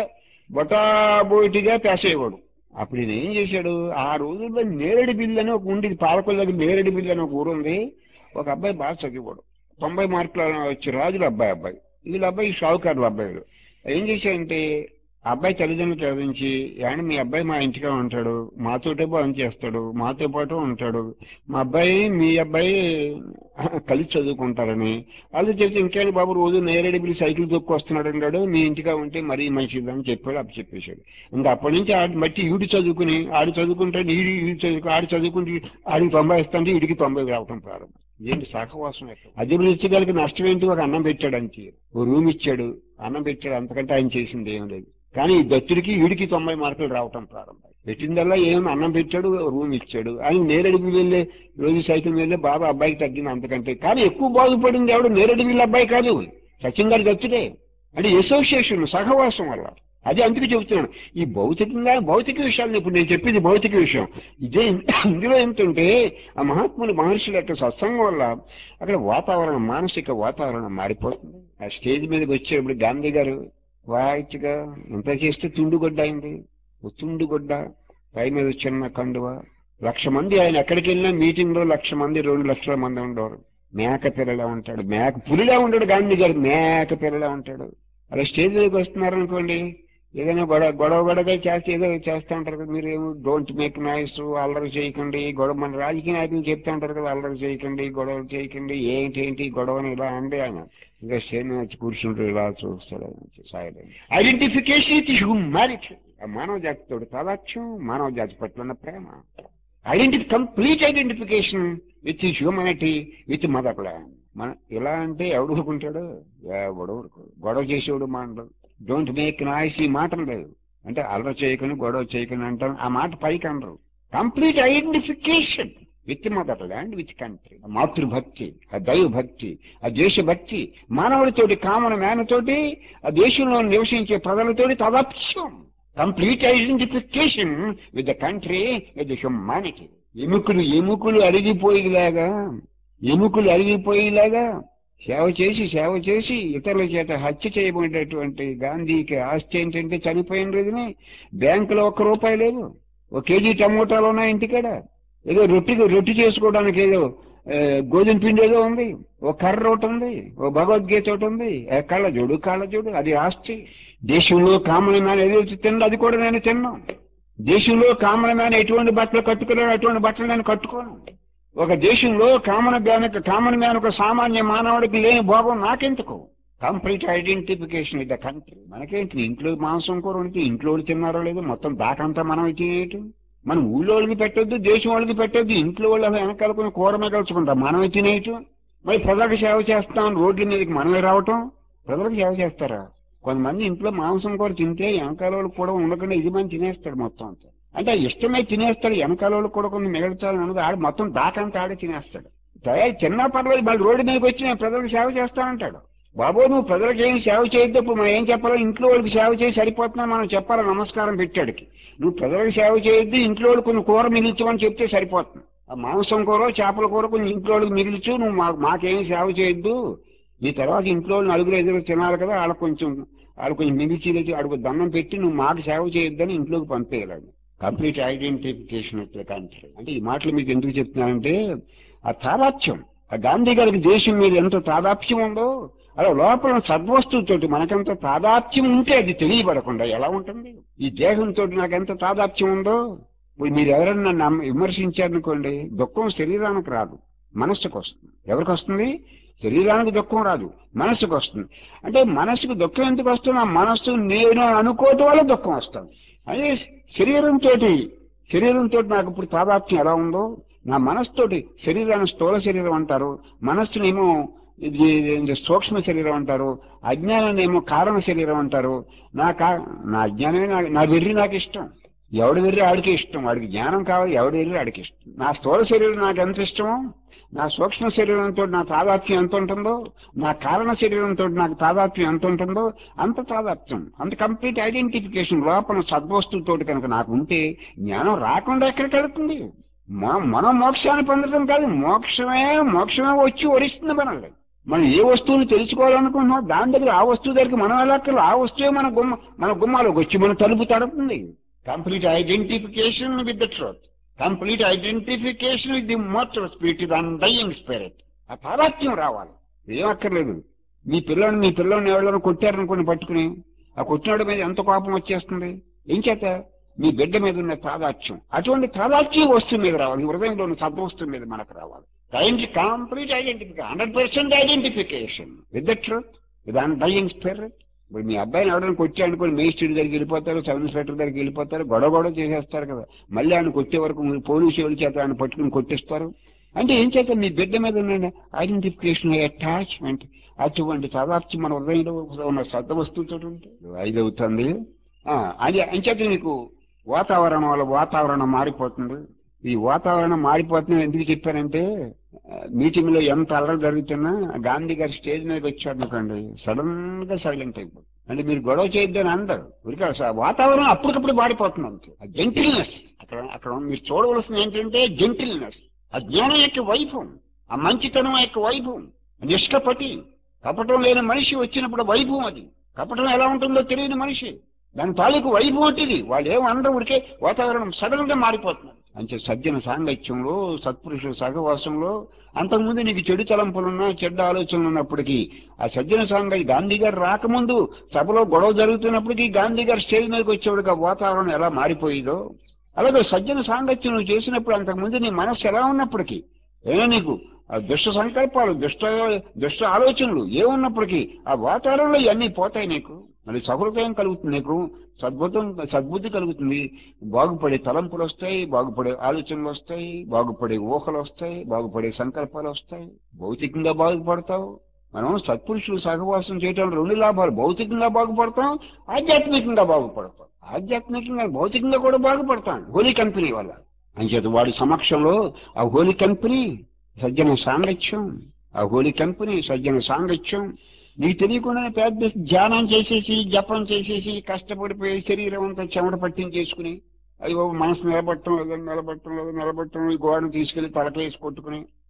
బొటాబోటిగా పాస్ అయ్యేవాడు అప్పుడు ఈయన ఏం చేశాడు ఆ రోజుల్లో నేరేడు బిల్లు అని ఒక ఉండేది పాలకుల దగ్గర నేరేడు బిల్లు అని ఒక ఊరు ఉంది ఒక అబ్బాయి బాగా చదివాడు తొంభై మార్కులు వచ్చి రాజుల అబ్బాయి అబ్బాయి వీళ్ళ అబ్బాయి షావుకారుల అబ్బాయిలు ఏం చేశాడంటే ఆ అబ్బాయి తల్లిదండ్రులు చదివించి ఏమంటే మీ అబ్బాయి మా ఇంటిగా ఉంటాడు మాతోటే భోజనం చేస్తాడు మాతో పాటు ఉంటాడు మా అబ్బాయి మీ అబ్బాయి కలిసి చదువుకుంటారని వాళ్ళు చెప్తే ఇంకేంటి బాబు రోజు నేరేడు బిల్లి సైకిల్ తొక్కు వస్తున్నాడు అన్నాడు మీ ఇంటిగా ఉంటే మరీ మంచిది అని చెప్పాడు అప్పు చెప్పేశాడు ఇంకా అప్పటి నుంచి ఆడి బట్టి ఈడు చదువుకుని ఆడు చదువుకుంటే ఈడు ఈడు చదువుకు ఆడు చదువుకుంటే ఆడికి తొంభై ఇస్తుంటే ఈడికి తొంభై రావటం ప్రారంభం ఏంటి సహవాసం ఎక్కడ అది ఇచ్చగలికి నష్టం ఏంటి ఒక అన్నం పెట్టాడు అంతే ఓ రూమ్ ఇచ్చాడు అన్నం పెట్టాడు అంతకంటే ఆయన చేసింది ఏం లేదు కానీ ఈ దత్తుడికి ఈడికి తొంభై మార్కులు రావటం ప్రారంభం పెట్టిందల్లా ఏమైనా అన్నం పెట్టాడు రూమ్ ఇచ్చాడు ఆయన నేరడికి వెళ్ళే రోజు సైకిల్ వెళ్ళే బాబా అబ్బాయికి తగ్గింది అంతకంటే కానీ ఎక్కువ బాగుపడింది ఎవడు నేరడి వీళ్ళ అబ్బాయి కాదు సచిన్ గారి దత్తుడే అంటే అసోసియేషన్ సహవాసం వల్ల అది అందుకు చెబుతున్నాను ఈ భౌతికంగా భౌతిక విషయాలను ఇప్పుడు నేను చెప్పేది భౌతిక విషయం ఇదే ఇందులో ఏంటంటే ఆ మహాత్ములు మహర్షుల యొక్క సత్సంగం వల్ల అక్కడ వాతావరణం మానసిక వాతావరణం మారిపోతుంది ఆ స్టేజ్ మీదకి వచ్చేప్పుడు గాంధీ గారు వాయిచ్గా ఎంత చేస్తే తుండుగొడ్డ అయింది ఓ తుండుగొడ్డ పై మీద చిన్న కండువ లక్ష మంది ఆయన ఎక్కడికి వెళ్ళినా మీటింగ్ లో లక్ష మంది రెండు లక్షల మంది ఉండేవారు మేక పిల్లలా ఉంటాడు మేక పులిలా ఉంటాడు గాంధీ గారు మేక పిల్లలా ఉంటాడు అలా స్టేజ్ మీదకి వస్తున్నారు అనుకోండి ఏదైనా గొడవ గొడవ గొడవ చేస్తే ఏదో చేస్తూ ఉంటారు కదా మీరు డోంట్ మేక్ నాయిస్ అల్లరి చేయకండి గొడవ మన రాజకీయ నాయకులు చెప్తా ఉంటారు కదా అల్లరి చేయకండి గొడవ చేయకండి ఏంటి ఏంటి గొడవని ఇలా అండి ఆయన ఇంకా స్టేజ్ మీద వచ్చి కూర్చుంటారు ఇలా చూస్తాడు ఆయన సాయలేదు ఐడెంటిఫికేషన్ ఇట్ హ్యూమానిటీ మానవ జాతితో తదాక్ష్యం మానవ జాతి పట్ల ఉన్న ప్రేమ ఐడెంటి complete identification with humanity with motherland మన ఇలా అంటే ఎవడు ఊరుకుంటాడు ఎవడు ఊరుకోడు గొడవ చేసేవాడు మాటలు డోంట్ మేక్ నాయిస్ ఈ మాటలు లేదు అంటే అల్లరి చేయకుండా గొడవ చేయకుండా అంటాం ఆ మాట పైకి అనరు complete identification with motherland with country మాతృభక్తి ఆ దైవభక్తి ఆ దేశభక్తి మానవుడితోటి కామన్ మేనతోటి ఆ దేశంలో నివసించే ప్రజలతోటి తదప్స్యం complete identification with the country with the humanity ఎముకలు ఎముకలు అరిగిపోయేలాగా ఎముకలు అరిగిపోయేలాగా సేవ చేసి సేవ చేసి ఇతరుల చేత హత్య చేయబడినటువంటి గాంధీకి ఆస్తి ఏంటంటే చనిపోయిన రోజునే బ్యాంకులో ఒక్క రూపాయి లేదు ఒక కేజీ టమోటాలు ఉన్నాయి ఇంటికాడ ఏదో రొట్టి రొట్టి చేసుకోవడానికి ఏదో ఆ, గోధుమ పిండి ఏదో ఉంది ఓ కర్ర ఒకటి ఉంది ఓ భగవద్గీత ఒకటి ఉంది ఏ కళ్ళ చూడు కళ్ళ చూడు అది ఆస్తి దేశంలో కామన్ మ్యాన్ ఏదైతే తిందో అది కూడా నేను తిన్నాను దేశంలో కామన్ మ్యాన్ ఎటువంటి బట్టలు కట్టుకున్నాను అటువంటి బట్టలు నేను కట్టుకోను ఒక దేశంలో కామన్ మ్యాన్ కామన్ మ్యాన్ ఒక సామాన్య మానవుడికి లేని భోగం నాకెందుకు complete identification in the country మనకేంటి ఇంట్లో మాంసం కూర ఉంటే ఇంట్లో వాళ్ళు తిన్నారో లేదో మొత్తం దాకంతా మనం తినేయటం మనం ఊళ్ళో వాళ్ళకి పెట్టొద్దు దేశం వాళ్ళకి పెట్టొద్దు ఇంట్లో వాళ్ళు అసలు వెనకాల కొన్ని కూర మిగల్చుకుంటాం మనమే తినేయటం మరి ప్రజలకు సేవ చేస్తాం రోడ్ల మీదకి మనమే రావటం ప్రజలకు సేవ చేస్తారా కొంతమంది ఇంట్లో మాంసం కూర తింటే వెనకాల వాళ్ళు కూడా ఉండకుండా యజమాని తినేస్తాడు మొత్తం అంతా అంటే ఆ ఇష్టమే తినేస్తాడు వెనకాల వాళ్ళు కూడా కొన్ని మిగల్చాలని ఉన్నది ఆడు మొత్తం దాకంతా ఆడే తినేస్తాడు తయారు చిన్న పర్లేదు మళ్ళీ రోడ్డు మీదకి వచ్చి నేను ప్రజలకు సేవ చేస్తానంటాడు బాబు నువ్వు ప్రజలకు ఏం సేవ చేయొద్దు ఇప్పుడు మనం ఏం చెప్పాలో ఇంట్లో వాళ్ళకి సేవ చేసి సరిపోతున్నా మనం చెప్పాలి నమస్కారం పెట్టాడికి నువ్వు ప్రజలకు సేవ చేయొద్దు ఇంట్లో వాళ్ళు కొన్ని కూర మిగిల్చమని చెప్తే సరిపోతుంది ఆ మాంసం కూర చేపల కూర కొన్ని ఇంట్లో వాళ్ళకి మిగిల్చు నువ్వు మా మాకేం సేవ చేయొద్దు నీ తర్వాత ఇంట్లో వాళ్ళు నలుగురు ఎదురు తినాలి కదా వాళ్ళకి కొంచెం వాళ్ళు కొంచెం మిగిల్చి అడుగు దండం పెట్టి నువ్వు మాకు సేవ చేయొద్దని ఇంట్లోకి పంపేయగలడు కంప్లీట్ ఐడెంటిఫికేషన్ కంట్రీ అంటే ఈ మాటలు మీకు ఎందుకు చెప్తున్నానంటే ఆ తాదాప్యం ఆ గాంధీ గారికి దేశం మీద ఎంత తాదాప్యం ఉందో అలా లోపల సద్వస్తువుతోటి మనకెంత తాదాప్యం ఉంటే అది తెలియబడకుండా ఎలా ఉంటుంది ఈ దేహంతో నాకు ఎంత తాదాప్యం ఉందో ఇప్పుడు మీరు ఎవరైనా నన్ను అమ్మ- విమర్శించారనుకోండి దుఃఖం శరీరానికి రాదు మనస్సుకు వస్తుంది ఎవరికి వస్తుంది శరీరానికి దుఃఖం రాదు మనస్సుకు వస్తుంది అంటే మనస్సుకు దుఃఖం ఎందుకు వస్తుంది ఆ మనస్సు నేను అనుకోవటం వల్ల దుఃఖం వస్తుంది అదే శరీరంతో శరీరంతో నాకు ఇప్పుడు తాదాప్యం ఎలా ఉందో నా మనస్సుతోటి శరీరాన్ని స్థూల శరీరం అంటారు మనస్సునేమో ఇది ఇది సూక్ష్మ శరీరం అంటారు అజ్ఞానాన్ని ఏమో కారణ శరీరం అంటారు నా కా నా అజ్ఞానమే నా నా వెర్రి నాకు ఇష్టం ఎవడి వెర్రి ఆడికి ఇష్టం వాడికి జ్ఞానం కావాలి ఎవడి వెర్రి ఆడికి ఇష్టం నా స్థూల శరీరం నాకు ఎంత ఇష్టమో నా సూక్ష్మ శరీరంతో నా తాదాత్మ్యం ఎంత ఉంటుందో నా కారణ శరీరంతో నాకు తాదాత్మ్యం ఎంత ఉంటుందో అంత తాదాత్మ్యం అంత కంప్లీట్ ఐడెంటిఫికేషన్ లోపల సద్వస్తువుతోటి కనుక నాకు ఉంటే జ్ఞానం రాకుండా ఎక్కడికి వెళ్తుంది మనం మనం మోక్షాన్ని పొందడం కాదు మోక్షమే మోక్షమే వచ్చి వరిస్తుంది మనల్ని మనం ఏ వస్తువుని తెలుసుకోవాలనుకుంటున్నాం దాని దగ్గర ఆ వస్తువు దగ్గరికి మనం వెళ్ళక్కర్లేదు ఆ వస్తువే మన గుమ్మ మన గుమ్మాలోకి వచ్చి మన తలుపు తడుతుంది complete identification with the truth complete identification with the motor spirit the undying spirit ఆ తాదాత్మ్యం రావాలి ఏం అక్కర్లేదు మీ పిల్లని మీ పిల్లని ఎవరైనా కొట్టారనుకోని పట్టుకుని ఆ కొట్టినాడు మీద ఎంత కోపం వచ్చేస్తుంది ఏం చేత మీ బిడ్డ మీద ఉన్న తాదాత్యం అటువంటి తాదాత్యం వస్తువు మీద రావాలి ఈ హృదయంలో ఉన్న సద్వస్తువు మీద మనకు రావాలి complete identification hundred percent identification with the truth with undying spirit ఇప్పుడు మీ అబ్బాయిని ఎవరైనా కొట్టి అనుకోని మేస్ట్రీ దగ్గరికి వెళ్ళిపోతారు సబ్ ఇన్స్పెక్టర్ దగ్గరికి వెళ్ళిపోతారు గొడవ గొడవ చేసేస్తారు కదా మళ్ళీ ఆయన కొట్టే వరకు మీరు పోలీసు వాళ్ళ చేత ఆయన పట్టుకుని కొట్టిస్తారు అంటే ఏం చేత మీ బిడ్డ మీద ఉన్న ఐడెంటిఫికేషన్ అటాచ్మెంట్ అటువంటి సాదాప్తి మన హృదయంలో ఉన్న సద్ద వస్తువుతో ఉంటే ఐదు అవుతుంది ఆ, అది అంచేత నీకు వాతావరణం వల్ల వాతావరణం మారిపోతుంది ఈ వాతావరణం మారిపోతుందని ఎందుకు చెప్పానంటే మీటింగ్ లో ఎంత అల్లరి జరుగుతున్నా గాంధీ గారి స్టేజ్ మీదకి వచ్చాడు అనుకోండి సడన్ గా సైలెంట్ అయిపోతుంది అంటే మీరు గొడవ చేయొద్దని అందరు ఉరికా వాతావరణం అప్పటికప్పుడు మారిపోతుంది అంతే ఆ జెంటిల్నెస్ అక్కడ అక్కడ మీరు చూడవలసింది ఏంటంటే జెంటిల్నెస్ ఆ జ్ఞానం యొక్క వైభవం ఆ మంచితనం యొక్క వైభవం నిష్కపటి కపటం లేని మనిషి వచ్చినప్పుడు వైభవం అది కపటం ఎలా ఉంటుందో తెలియని మనిషి దాని తాలూకు వైభవం ఇది వాళ్ళు ఏమనడం ఉడికే వాతావరణం సడన్ గా మారిపోతున్నారు అంటే సజ్జన సాంగత్యంలో సత్పురుషుల సహవాసంలో అంతకుముందు నీకు చెడు తలంపులున్నా చెడ్డ ఆలోచనలు ఉన్నప్పటికీ ఆ సజ్జన సాంగత్య గాంధీ గారు రాకముందు సభలో గొడవ జరుగుతున్నప్పటికీ గాంధీ గారు స్టేజ్ మీదకి వచ్చేవాడికి ఆ వాతావరణం ఎలా మారిపోయిందో అలాగే సజ్జన సాంగత్యం నువ్వు చేసినప్పుడు అంతకుముందు నీ మనస్సు ఎలా ఉన్నప్పటికీ ఏదో నీకు ఆ దుష్ట సంకల్పాలు దుష్ట దుష్ట ఆలోచనలు ఏమున్నప్పటికీ ఆ వాతావరణంలో ఇవన్నీ పోతాయి నీకు మరి సహృదయం కలుగుతుంది నీకు సద్బుద్ధం సద్బుద్ధి కలుగుతుంది బాగుపడే తలంపులు వస్తాయి బాగుపడే ఆలోచనలు వస్తాయి బాగుపడే ఊహలు వస్తాయి బాగుపడే సంకల్పాలు వస్తాయి భౌతికంగా బాగుపడతావు మనం సత్పురుషులు సహవాసం చేయటం రెండు లాభాలు భౌతికంగా బాగుపడతాం ఆధ్యాత్మికంగా బాగుపడతాం ఆధ్యాత్మికంగా భౌతికంగా కూడా బాగుపడతాం హోలీ కంపెనీ వల్ల అంచేత వాడి సమక్షంలో ఆ హోలీ కంపెనీ సజ్జన సాంగత్యం ఆ హోలీ కంపెనీ సజ్జన సాంగత్యం నీకు తెలియకుండానే పెద్ద ధ్యానం చేసేసి జపం చేసేసి కష్టపడిపోయి శరీరం అంతా చెమట పట్టించేసుకుని అయ్యో మనసు నిలబట్టడం లేదు నిలబట్టడం లేదు నిలబట్టడం లేదు గోడను తీసుకెళ్లి తలకేసి కొట్టుకుని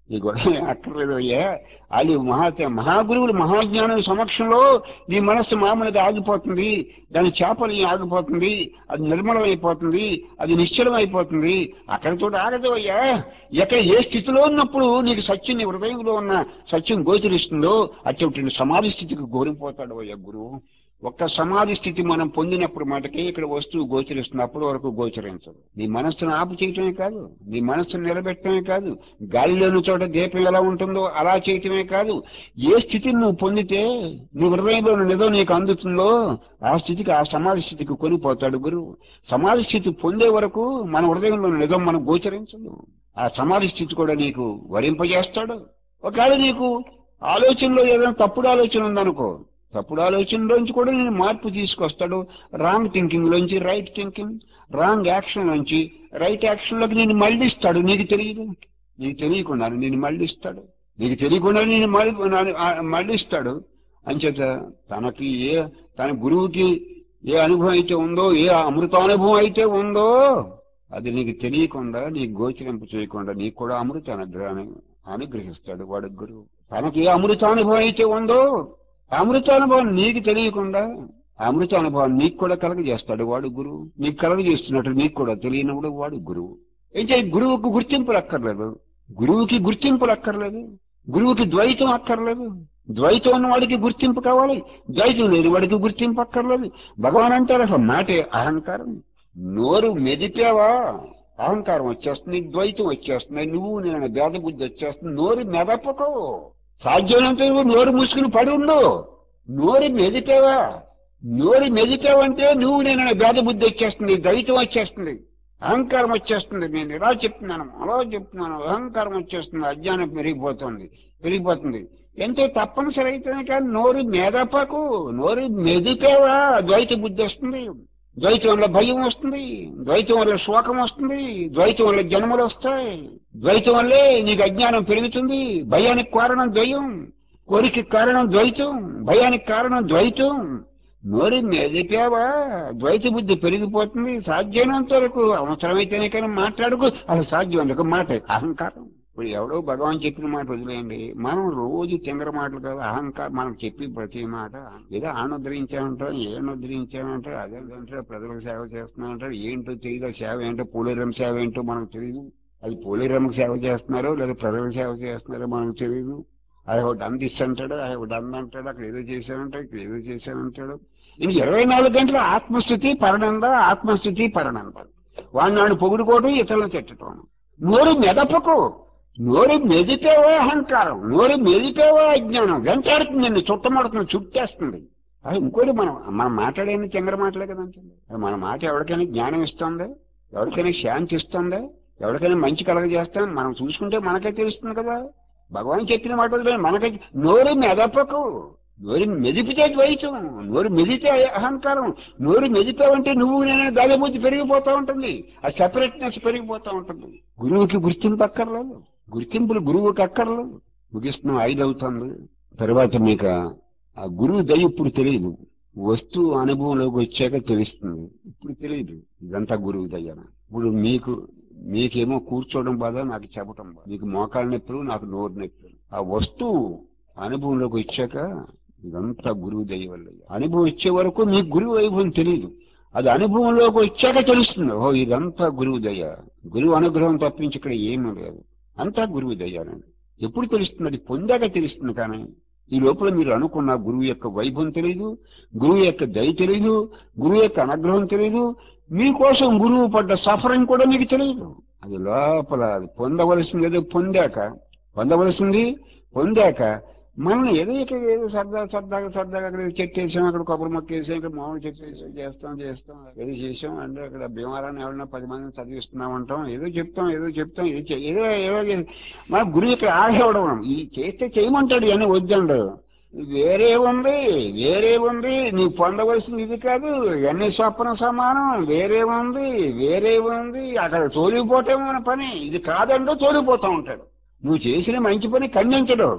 ఈ గొడవ అక్కర్లేదు అయ్యా అది మహా మహాగురువులు మహాజ్ఞానం సమక్షంలో నీ మనస్సు మామూలుగా ఆగిపోతుంది దాని చేపలు ఆగిపోతుంది అది నిర్మలం అయిపోతుంది అది నిశ్చలం అయిపోతుంది అక్కడితో ఆగదు అయ్యా ఎక్కడ ఏ స్థితిలో ఉన్నప్పుడు నీకు సత్యం నీ హృదయంలో ఉన్న సత్యం గోచరిస్తుందో అటువంటి సమాధి స్థితికి గోరిపోతాడు అయ్యా గురువు ఒక్క సమాధి స్థితి మనం పొందినప్పుడు మటుకే ఇక్కడ వస్తువు గోచరిస్తుంది అప్పటి వరకు గోచరించదు నీ మనస్సును ఆపు చేయటమే కాదు నీ మనస్సును నిలబెట్టడమే కాదు గాలిలోని చోట దీపం ఎలా ఉంటుందో అలా చేయటమే కాదు ఏ స్థితిని నువ్వు పొందితే నీ హృదయంలో నిజం నీకు అందుతుందో ఆ స్థితికి ఆ సమాధి స్థితికి కొనిపోతాడు గురువు సమాధి స్థితి పొందే వరకు మన హృదయంలో నిజం మనం గోచరించదు ఆ సమాధి స్థితి కూడా నీకు వరింపజేస్తాడు ఒకవేళ నీకు ఆలోచనలో ఏదైనా తప్పుడు ఆలోచన ఉందనుకో తప్పుడు ఆలోచనలోంచి కూడా నేను మార్పు తీసుకొస్తాడు రాంగ్ థింకింగ్ లోంచి రైట్ థింకింగ్ రాంగ్ యాక్షన్ లోంచి రైట్ యాక్షన్ లోకి నేను మళ్ళిస్తాడు నీకు తెలియదు నీకు తెలియకుండా నేను మళ్ళిస్తాడు నీకు తెలియకుండా నేను మళ్ళీ మళ్ళిస్తాడు అంచేత తనకి ఏ తన గురువుకి ఏ అనుభవం అయితే ఉందో ఏ అమృతానుభవం అయితే ఉందో అది నీకు తెలియకుండా నీకు గోచరింపు చేయకుండా నీకు కూడా అమృత అనుగ్రహాన్ని అనుగ్రహిస్తాడు వాడు గురువు తనకి ఏ అమృతానుభవం అయితే ఉందో అమృతానుభవం నీకు తెలియకుండా అమృతానుభవం నీకు కూడా కలగజేస్తాడు వాడు గురువు నీకు కలగజేస్తున్నట్టు నీకు కూడా తెలియనప్పుడు వాడు గురువు అయితే గురువుకు గుర్తింపులు అక్కర్లేదు గురువుకి గుర్తింపులు అక్కర్లేదు గురువుకి ద్వైతం అక్కర్లేదు ద్వైతం ఉన్న వాడికి గుర్తింపు కావాలి ద్వైతం లేని వాడికి గుర్తింపు అక్కర్లేదు భగవాన్ అంటారు అసలు మాటే అహంకారం నోరు మెదిపావా అహంకారం వచ్చేస్తుంది ద్వైతం వచ్చేస్తుంది నువ్వు నేను భేద బుద్ధి వచ్చేస్తుంది నోరు మెదపకో సాధ్యమైనంత వరకు నోరు మూసుకుని పడి ఉండు నోరు మెదిపావా నోరు మెదిపావంటే నువ్వు నేను భేద బుద్ధి వచ్చేస్తుంది ద్వైతం వచ్చేస్తుంది అహంకారం వచ్చేస్తుంది నేను ఇలా చెప్తున్నాను అలా చెప్తున్నాను అహంకారం వచ్చేస్తుంది అజ్ఞానం పెరిగిపోతుంది పెరిగిపోతుంది ఎంతో తప్పనిసరి అయితేనే కానీ నోరు మెదపకు నోరు మెదిపేవా ద్వైత బుద్ధి వస్తుంది ద్వైతం వల్ల భయం వస్తుంది ద్వైతం వల్ల శోకం వస్తుంది ద్వైతం వల్ల జన్మలు వస్తాయి ద్వైతం వల్లే నీకు అజ్ఞానం పెరుగుతుంది భయానికి కారణం ద్వయం కోరిక కారణం ద్వైతం భయానికి కారణం ద్వైతం నోరు మెదిపావా ద్వైత బుద్ధి పెరిగిపోతుంది సాధ్యమైనంత వరకు అవసరమైతేనే కానీ మాట్లాడుకు అసలు సాధ్యం అందుకు మాట అహంకారం ఇప్పుడు ఎవడో భగవాన్ చెప్పిన మాట వదిలేయండి మనం రోజు తింగర మాటలు కాదు అహంకారం మనం చెప్పి ప్రతి మాట ఏదో ఆనుద్రించామంటారు ఏం ఉద్ధరించామంటారు అదే అంటారు ప్రజలకు సేవ చేస్తున్నామంటారు ఏంటో తెలియదు సేవ ఏంటో పోలేరం సేవ ఏంటో మనకు తెలియదు అది పోలేరంకి సేవ చేస్తున్నారో లేదా ప్రజలకు సేవ చేస్తున్నారో మనకు తెలియదు అది ఒకటి అందిస్తుంటాడు అది ఒకటి అందంటాడు అక్కడ ఏదో చేశానంటాడు ఇక్కడ ఏదో చేశానంటాడు ఇంక ఇరవై నాలుగు గంటలు ఆత్మస్థుతి పరణంద ఆత్మస్థుతి పరణంద వాడిని వాడిని పొగుడుకోవడం ఇతరులను తిట్టడం నోరు మెదపకు నోరు మెదిపేవో అహంకారం నోరు మెదిపేవో అజ్ఞానం వెంటాడుతుంది నిన్ను చుట్టమడుతుంది చుట్టేస్తుంది అది ఇంకోటి మనం మనం మాట్లాడేది చంద్ర మాటలే కదంటే మన మాట ఎవరికైనా జ్ఞానం ఇస్తుందా ఎవరికైనా శాంతి ఇస్తుందా ఎవరికైనా మంచి కలగజేస్తాం మనం చూసుకుంటే మనకే తెలుస్తుంది కదా భగవాన్ చెప్పిన మాట వదిలేయండి. మనకి నోరు మెదపకు నోరు మెదిపితే ద్వైతం నోరు మెదితే అహంకారం నోరు మెదిపావంటే నువ్వు నేను దాదాపు పెరిగిపోతా ఉంటుంది ఆ సెపరేట్నెస్ పెరిగిపోతా ఉంటుంది గురువుకి గుర్తింపు అక్కర్లేదు గుర్తింపులు గురువుకి అక్కర్లేదు ముగిస్తున్నాం ఐదు అవుతుంది తర్వాత మీకు ఆ గురువు దయ ఇప్పుడు తెలియదు వస్తువు అనుభవంలోకి వచ్చాక తెలుస్తుంది ఇప్పుడు తెలియదు ఇదంతా గురువు దయ ఇప్పుడు మీకు మీకేమో కూర్చోవడం బాధ నాకు చెప్పడం బాధ మీకు మోకాళ్ళ నొప్పులు నాకు నోరు నొప్పులు ఆ వస్తువు అనుభవంలోకి వచ్చాక ఇదంతా గురువు దయ వల్ల అనుభవం వచ్చే వరకు మీకు గురువు వైభవం తెలియదు అది అనుభవంలోకి వచ్చాక తెలుస్తుంది ఓ ఇదంతా గురువు దయ గురువు అనుగ్రహం తప్పించి ఇక్కడ ఏమీ లేదు అంతా గురువు దయ అనేది ఎప్పుడు తెలుస్తుంది అది పొందాక తెలుస్తుంది కానీ ఈ లోపల మీరు అనుకున్న గురువు యొక్క వైభవం తెలియదు గురువు యొక్క దయ తెలియదు గురువు యొక్క అనుగ్రహం తెలియదు మీకోసం గురువు పడ్డ సఫరింగ్ కూడా మీకు తెలియదు అది లోపల అది పొందవలసింది ఏదో పొందాక పొందవలసింది పొందాక మనం ఏదో ఇక్కడ ఏదో సరదా సరదాగా సరదాగా అక్కడ చెట్టు వేసాం అక్కడ కొబ్బరి మొక్క వేసాం ఇక్కడ మామూలు చెట్టు వేసాం చేస్తాం చేస్తాం ఏదో చేసాం అంటే అక్కడ భీమారాన్ని ఎవరైనా పది మందిని చదివిస్తున్నాం అంటాం ఏదో చెప్తాం ఏదో చెప్తాం ఏదో చే- ఏదో ఏదో చేసి- మన గురువు ఇక్కడ ఆడేవడం ఈ చేస్తే చేయమంటాడు అని వద్దండు వేరే ఉంది వేరే ఉంది నీకు పొందవలసింది ఇది కాదు ఇవన్నీ స్వప్న సమానం వేరే ఉంది వేరే ఉంది అక్కడ తోలిపోతే మన పని ఇది కాదండో తోలిపోతా ఉంటాడు నువ్వు చేసిన మంచి పని ఖండించడు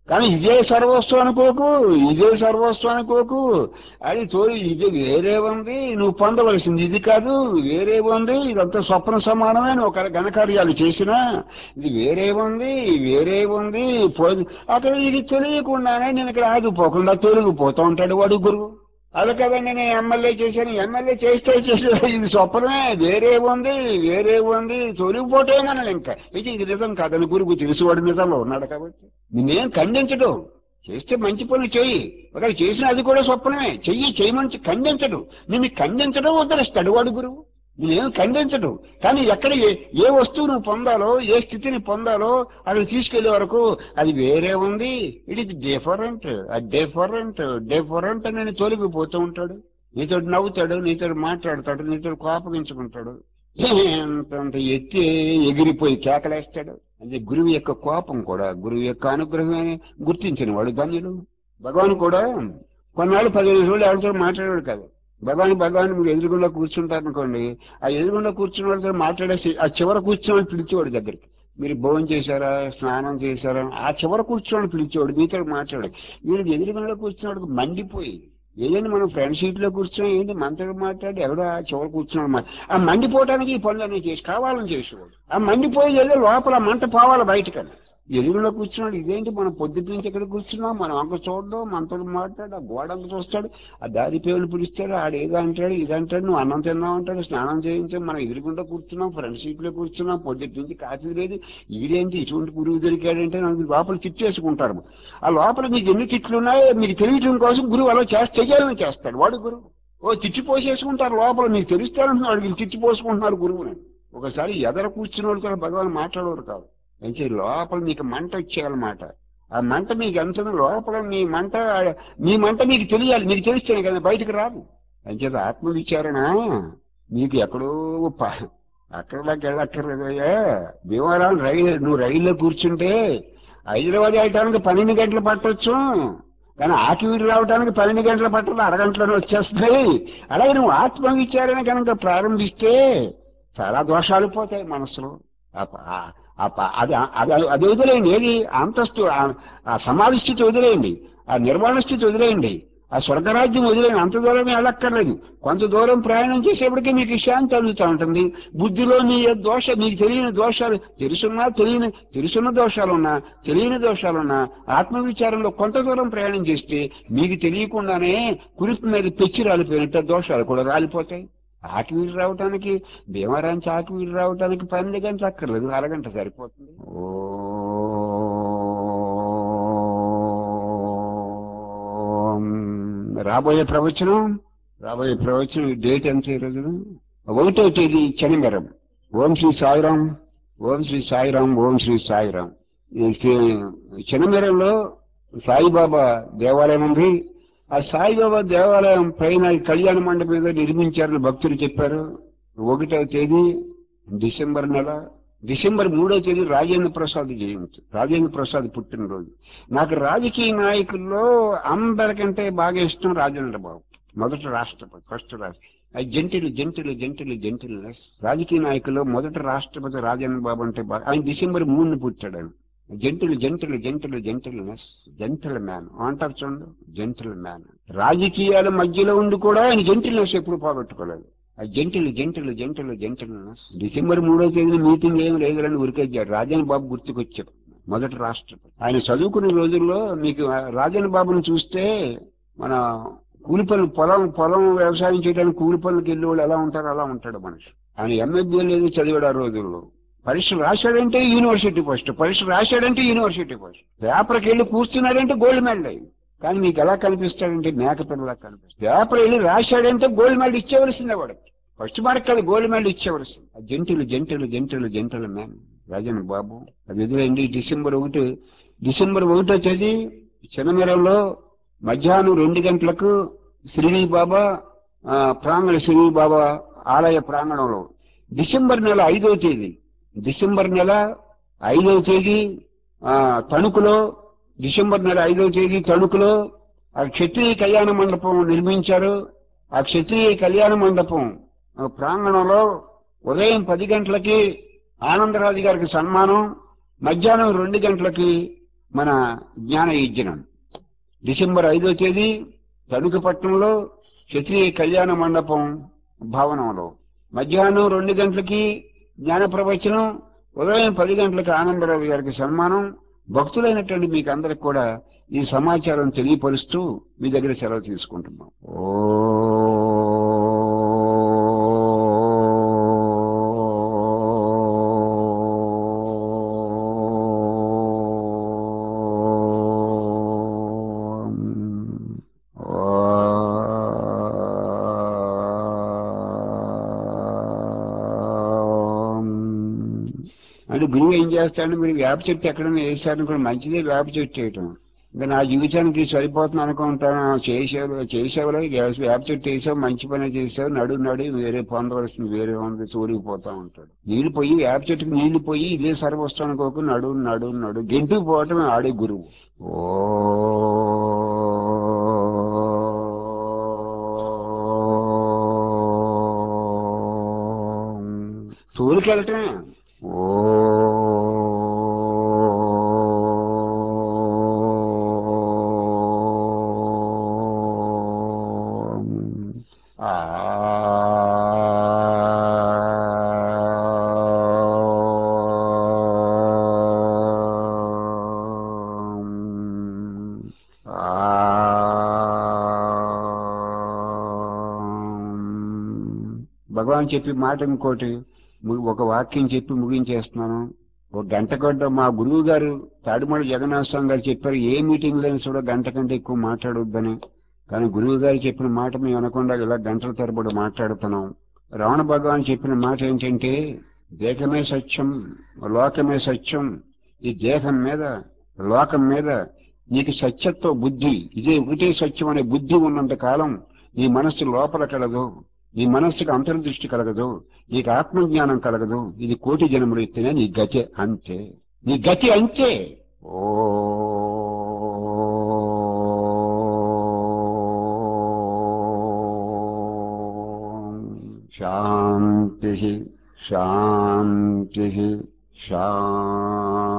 కానీ ఇదే సర్వస్వం అనుకోకు ఇదే సర్వస్వం అనుకోకు అది తోడు ఇది వేరే ఉంది నువ్వు పొందవలసింది ఇది కాదు వేరే ఉంది ఇదంతా స్వప్న సమానమే నువ్వు ఒక ఘనకార్యాలు చేసినా ఇది వేరే ఉంది వేరే ఉంది పోయి అక్కడ ఇది తెలియకుండానే నేను ఇక్కడ ఆగిపోకుండా తొలగిపోతూ ఉంటాడు వాడు గురువు అది కదండి నేను ఎమ్మెల్యే చేశాను ఎమ్మెల్యే చేస్తే చేస్తే ఇది స్వప్నమే వేరే ఉంది వేరే ఉంది తొలగిపోటేమన్నాను ఇంకా ఇది ఇది నిజం కాదని గురువు తెలుసు వాడు నిజంలో ఉన్నాడు కాబట్టి నేనేం ఖండించడు చేస్తే మంచి పనులు చెయ్యి ఒకవేళ చేసిన అది కూడా స్వప్నమే చెయ్యి చేయమని ఖండించడు నిన్ను ఖండించడం వదిలేస్తాడు వాడు గురువు నేనేం ఖండించడు కానీ ఎక్కడ ఏ ఏ వస్తువు నువ్వు పొందాలో ఏ స్థితిని పొందాలో అక్కడ తీసుకెళ్లే వరకు అది వేరే ఉంది ఇట్ ఇస్ డిఫరెంట్ అది డిఫరెంట్ డిఫరెంట్ అని నేను తొలగిపోతూ ఉంటాడు నీతో నవ్వుతాడు నీతో మాట్లాడతాడు నీతో కోపగించుకుంటాడు అంతంత ఎత్తి ఎగిరిపోయి కేకలేస్తాడు అంటే గురువు యొక్క కోపం కూడా గురువు యొక్క అనుగ్రహమే గుర్తించిన వాడు ధన్యుడు భగవాన్ కూడా కొన్నాళ్ళు పదిహేను రోజులు ఎవరితో మాట్లాడాడు కాదు భగవాన్ భగవాన్ మీరు ఎదురుగుండా కూర్చుంటారు అనుకోండి ఆ ఎదురుగుండా కూర్చున్న వాళ్ళతో మాట్లాడేసి ఆ చివర కూర్చున్న వాళ్ళు పిలిచేవాడు దగ్గరికి మీరు భోజనం చేశారా స్నానం చేశారా ఆ చివర కూర్చోని పిలిచేవాడు మీతో మాట్లాడు వీళ్ళకి ఎదురుగుండా కూర్చున్నవాడికి మండిపోయి ఏదైనా మనం ఫ్రెండ్ సీట్ లో కూర్చొని ఏంటి మనతో మాట్లాడి ఎవడో ఆ చివర కూర్చున్నాడు మా- ఆ మండిపోవటానికి ఈ పనులన్నీ చేసి కావాలని చేసేవాడు ఆ మండిపోయి ఏదో లోపల మంట పోవాలి బయటకని ఎదురులో కూర్చున్నాడు ఇదేంటి మనం పొద్దుటి నుంచి ఎక్కడ కూర్చున్నాం మనం అంక చూడడం మనతో మాట్లాడు ఆ గోడ అంక చూస్తాడు ఆ దారి పేవులు పిలుస్తాడు ఆడు ఏదో అంటాడు ఇది అంటాడు నువ్వు అన్నం తిన్నావు అంటాడు స్నానం చేయించాం మనం ఎదురుకుండా కూర్చున్నాం ఫ్రంట్ సీట్ లో కూర్చున్నాం పొద్దుటి నుంచి కాఫీ లేదు ఈడేంటి ఇటువంటి గురువు దొరికాడంటే నాకు లోపల చిట్టు వేసుకుంటారు ఆ లోపల మీకు ఎన్ని చిట్లు ఉన్నాయో మీకు తెలియటం కోసం గురువు అలా చేస్తే చెయ్యాలని చేస్తాడు వాడు గురువు ఓ చిట్టి పోసేసుకుంటారు లోపల మీకు తెలుస్తారంటున్నాడు వీళ్ళు చిట్టి పోసుకుంటున్నారు గురువుని ఒకసారి ఎదర కూర్చున్న వాళ్ళు కదా భగవాన్ మాట్లాడేవారు కాదు మంచి లోపల మీకు మంట వచ్చేయాలన్నమాట ఆ మంట మీకు ఎంత లోపల మీ మంట మీ మంట మీకు తెలియాలి మీకు తెలిస్తేనే కదా బయటకు రాదు అంచేత ఆత్మ విచారణ మీకు ఎక్కడో ప- అక్కడ దాకా వెళ్ళక్కర్లేదయ్యా భీమవరం రైలు నువ్వు రైల్లో కూర్చుంటే హైదరాబాద్ వెళ్ళటానికి పన్నెండు గంటలు పట్టొచ్చు కానీ ఆకివీడు రావడానికి పన్నెండు గంటల పట్టదు అరగంటలోనే వచ్చేస్తాయి అలాగే నువ్వు ఆత్మ విచారణ కనుక ప్రారంభిస్తే చాలా దోషాలు పోతాయి మనసులో ఆ ప- ఆ- ఆ ప- అది అది అది వదిలేయండి ఏది అంతస్తు ఆ- ఆ సమాధి స్థితి వదిలేయండి ఆ నిర్మాణ స్థితి వదిలేయండి ఆ స్వర్గరాజ్యం వదిలేయండి అంత దూరం వెళ్ళక్కర్లేదు కొంత దూరం ప్రయాణం చేసేప్పటికీ మీకు శాంతి అందుతూ ఉంటుంది బుద్ధిలో మీ దోష మీకు తెలియని దోషాలు తెలుసున్నా తెలియని తెలుసున్న దోషాలున్నా తెలియని దోషాలున్నా ఆత్మవిచారంలో కొంత దూరం ప్రయాణం చేస్తే మీకు తెలియకుండానే కురుపు మీద పెచ్చి రాలిపోయినట్టు దోషాలు కూడా రాలిపోతాయి ఆకివీడు రావటానికి భీమరాంచి ఆకివీడు రావటానికి పన్నెండు గంటలు అక్కర్లేదు అరగంట సరిపోతుంది ఓం. రాబోయే ప్రవచనం రాబోయే ప్రవచనం ఈ డేట్ ఎంత ఈ రోజున ఒకటో తేదీ శనివారం ఓం శ్రీ సాయిరాం ఓం శ్రీ సాయిరాం ఓం శ్రీ సాయిరాం ఈ శ్రీ- శనివారంలో సాయిబాబా దేవాలయం ఉంది ఆ సాయిబాబా దేవాలయం పైన ఈ కళ్యాణ మండపం మీద నిర్మించారని భక్తులు చెప్పారు ఒకటవ తేదీ డిసెంబర్ నెల డిసెంబర్ మూడవ తేదీ రాజేంద్ర ప్రసాద్ జయంతి రాజేంద్ర ప్రసాద్ పుట్టినరోజు నాకు రాజకీయ నాయకుల్లో అందరికంటే బాగా ఇష్టం రాజేంద్ర బాబు మొదటి రాష్ట్రపతి ఫస్ట్ రాష్ట్ర జంటిలు జంటిలు జంటిలు జంటిల్నెస్ రాజకీయ నాయకుల్లో మొదటి రాష్ట్రపతి రాజేంద్ర బాబు అంటే బాగా ఆయన డిసెంబర్ మూడుని పుట్టాడు ఆయన జంటలు జంటలు జంటలు జంటల్నెస్ జంటల్ మ్యాన్ అంటారు చూడండి జంటల్ మ్యాన్ రాజకీయాల మధ్యలో ఉండి కూడా ఆయన జంటిల్నెస్ ఎప్పుడు పోగొట్టుకోలేదు ఆ జంటలు జంటలు జంటలు జంటల్నెస్ డిసెంబర్ మూడో తేదీన మీటింగ్ ఏం లేదులని ఉరికొచ్చారు రాజన్ బాబు గుర్తుకొచ్చారు మొదటి రాష్ట్రపతి ఆయన చదువుకునే రోజుల్లో మీకు ఆ రాజన్ బాబును చూస్తే మన కూలి పనులు పొలం పొలం వ్యవసాయం చేయడానికి కూలి పనులకు వెళ్ళే వాళ్ళు ఎలా ఉంటారో అలా ఉంటాడు మనిషి ఆయన ఎంఎస్బీఏ లేదు చదివాడు ఆ రోజుల్లో పరీక్ష రాశాడంటే యూనివర్సిటీ ఫస్ట్ పరీక్ష రాశాడంటే యూనివర్సిటీ ఫస్ట్ పేపర్కి వెళ్ళి కూర్చున్నాడంటే గోల్డ్ మెడల్ అయ్యి కానీ మీకు ఎలా కనిపిస్తాడంటే మేక పిల్లలా కనిపిస్తాడు పేపర్ వెళ్ళి రాశాడంటే గోల్డ్ మెడల్ ఇచ్చేవలసిందే వాడికి ఫస్ట్ మార్క్ కాదు గోల్డ్ మెడల్ ఇచ్చేవలసింది ఆ జంతులు జంతులు జంతులు జంతులు మ్యాన్ రాజన్ బాబు అది వదిలేండి డిసెంబర్ ఒకటి డిసెంబర్ ఒకటో తేదీ చిన్నమేరంలో మధ్యాహ్నం రెండు గంటలకు శ్రీని బాబా ఆ, ప్రాంగణ శ్రీని బాబా ఆలయ ప్రాంగణంలో డిసెంబర్ నెల ఐదవ తేదీ డిసెంబర్ నెల ఐదవ తేదీ ఆ, తణుకులో డిసెంబర్ నెల ఐదవ తేదీ తణుకులో ఆ క్షత్రియ కళ్యాణ మండపం నిర్మించారు ఆ క్షత్రియ కళ్యాణ మండపం ఆ, ప్రాంగణంలో ఉదయం పది గంటలకి ఆనందరాజు గారికి సన్మానం మధ్యాహ్నం రెండు గంటలకి మన జ్ఞాన యజ్ఞం డిసెంబర్ ఐదో తేదీ తణుకుపట్నంలో క్షత్రియ కళ్యాణ మండపం భవనంలో మధ్యాహ్నం రెండు గంటలకి జ్ఞాన ప్రవచనం ఉదయం పది గంటలకు ఆనందరావు గారికి సన్మానం భక్తులైనటువంటి మీకు అందరికి కూడా ఈ సమాచారం తెలియపరుస్తూ మీ దగ్గర సెలవు తీసుకుంటున్నాం అంటే గురువు ఏం చేస్తాడు మీరు వేప చెట్టు ఎక్కడైనా వేసారని కూడా మంచిదే వేప చెట్టు చేయటం ఇంకా నా జీవితానికి సరిపోతుంది అనుకుంటాను చేసావు చేసావులో వేప చెట్టు వేసావు మంచి పని చేసావు నడు నడు వేరే పొందవలసింది వేరే ఉంది సూరిగిపోతా ఉంటాడు నీళ్లు పోయి వేప చెట్టుకి నీళ్లు పోయి ఇదే సర్వస్వం అనుకోకు నడు నడు నడు గెంటుకు పోవటం ఆడే గురువు తూలికెళ్ళటమే భగవాన్ చెప్పి మాట ఇంకోటి ము- ఒక వాక్యం చెప్పి ముగించేస్తున్నాను ఒక గంట గంట మా గురువు గారు తాడిమూడి జగన్నాథ స్వామి గారు చెప్పారు ఏ మీటింగ్ లేని కూడా గంట కంటే ఎక్కువ మాట్లాడొద్దని కానీ గురువు గారు చెప్పిన మాట మేము అనకుండా ఇలా గంటల తరబడి మాట్లాడుతున్నాం రావణ భగవాన్ చెప్పిన మాట ఏంటంటే దేహమే సత్యం లోకమే సత్యం ఈ దేహం మీద లోకం మీద నీకు సత్యత్వ బుద్ధి ఇదే ఒకటే సత్యం అనే బుద్ధి ఉన్నంత కాలం నీ మనస్సు లోపల కలదు నీ మనస్సుకు అంతర్దృష్టి కలగదు నీకు ఆత్మజ్ఞానం కలగదు ఇది కోటి జన్మలు ఎత్తినా నీ గతి అంతే నీ గతి అంతే ఓ శాంతి శాంతి శాంతి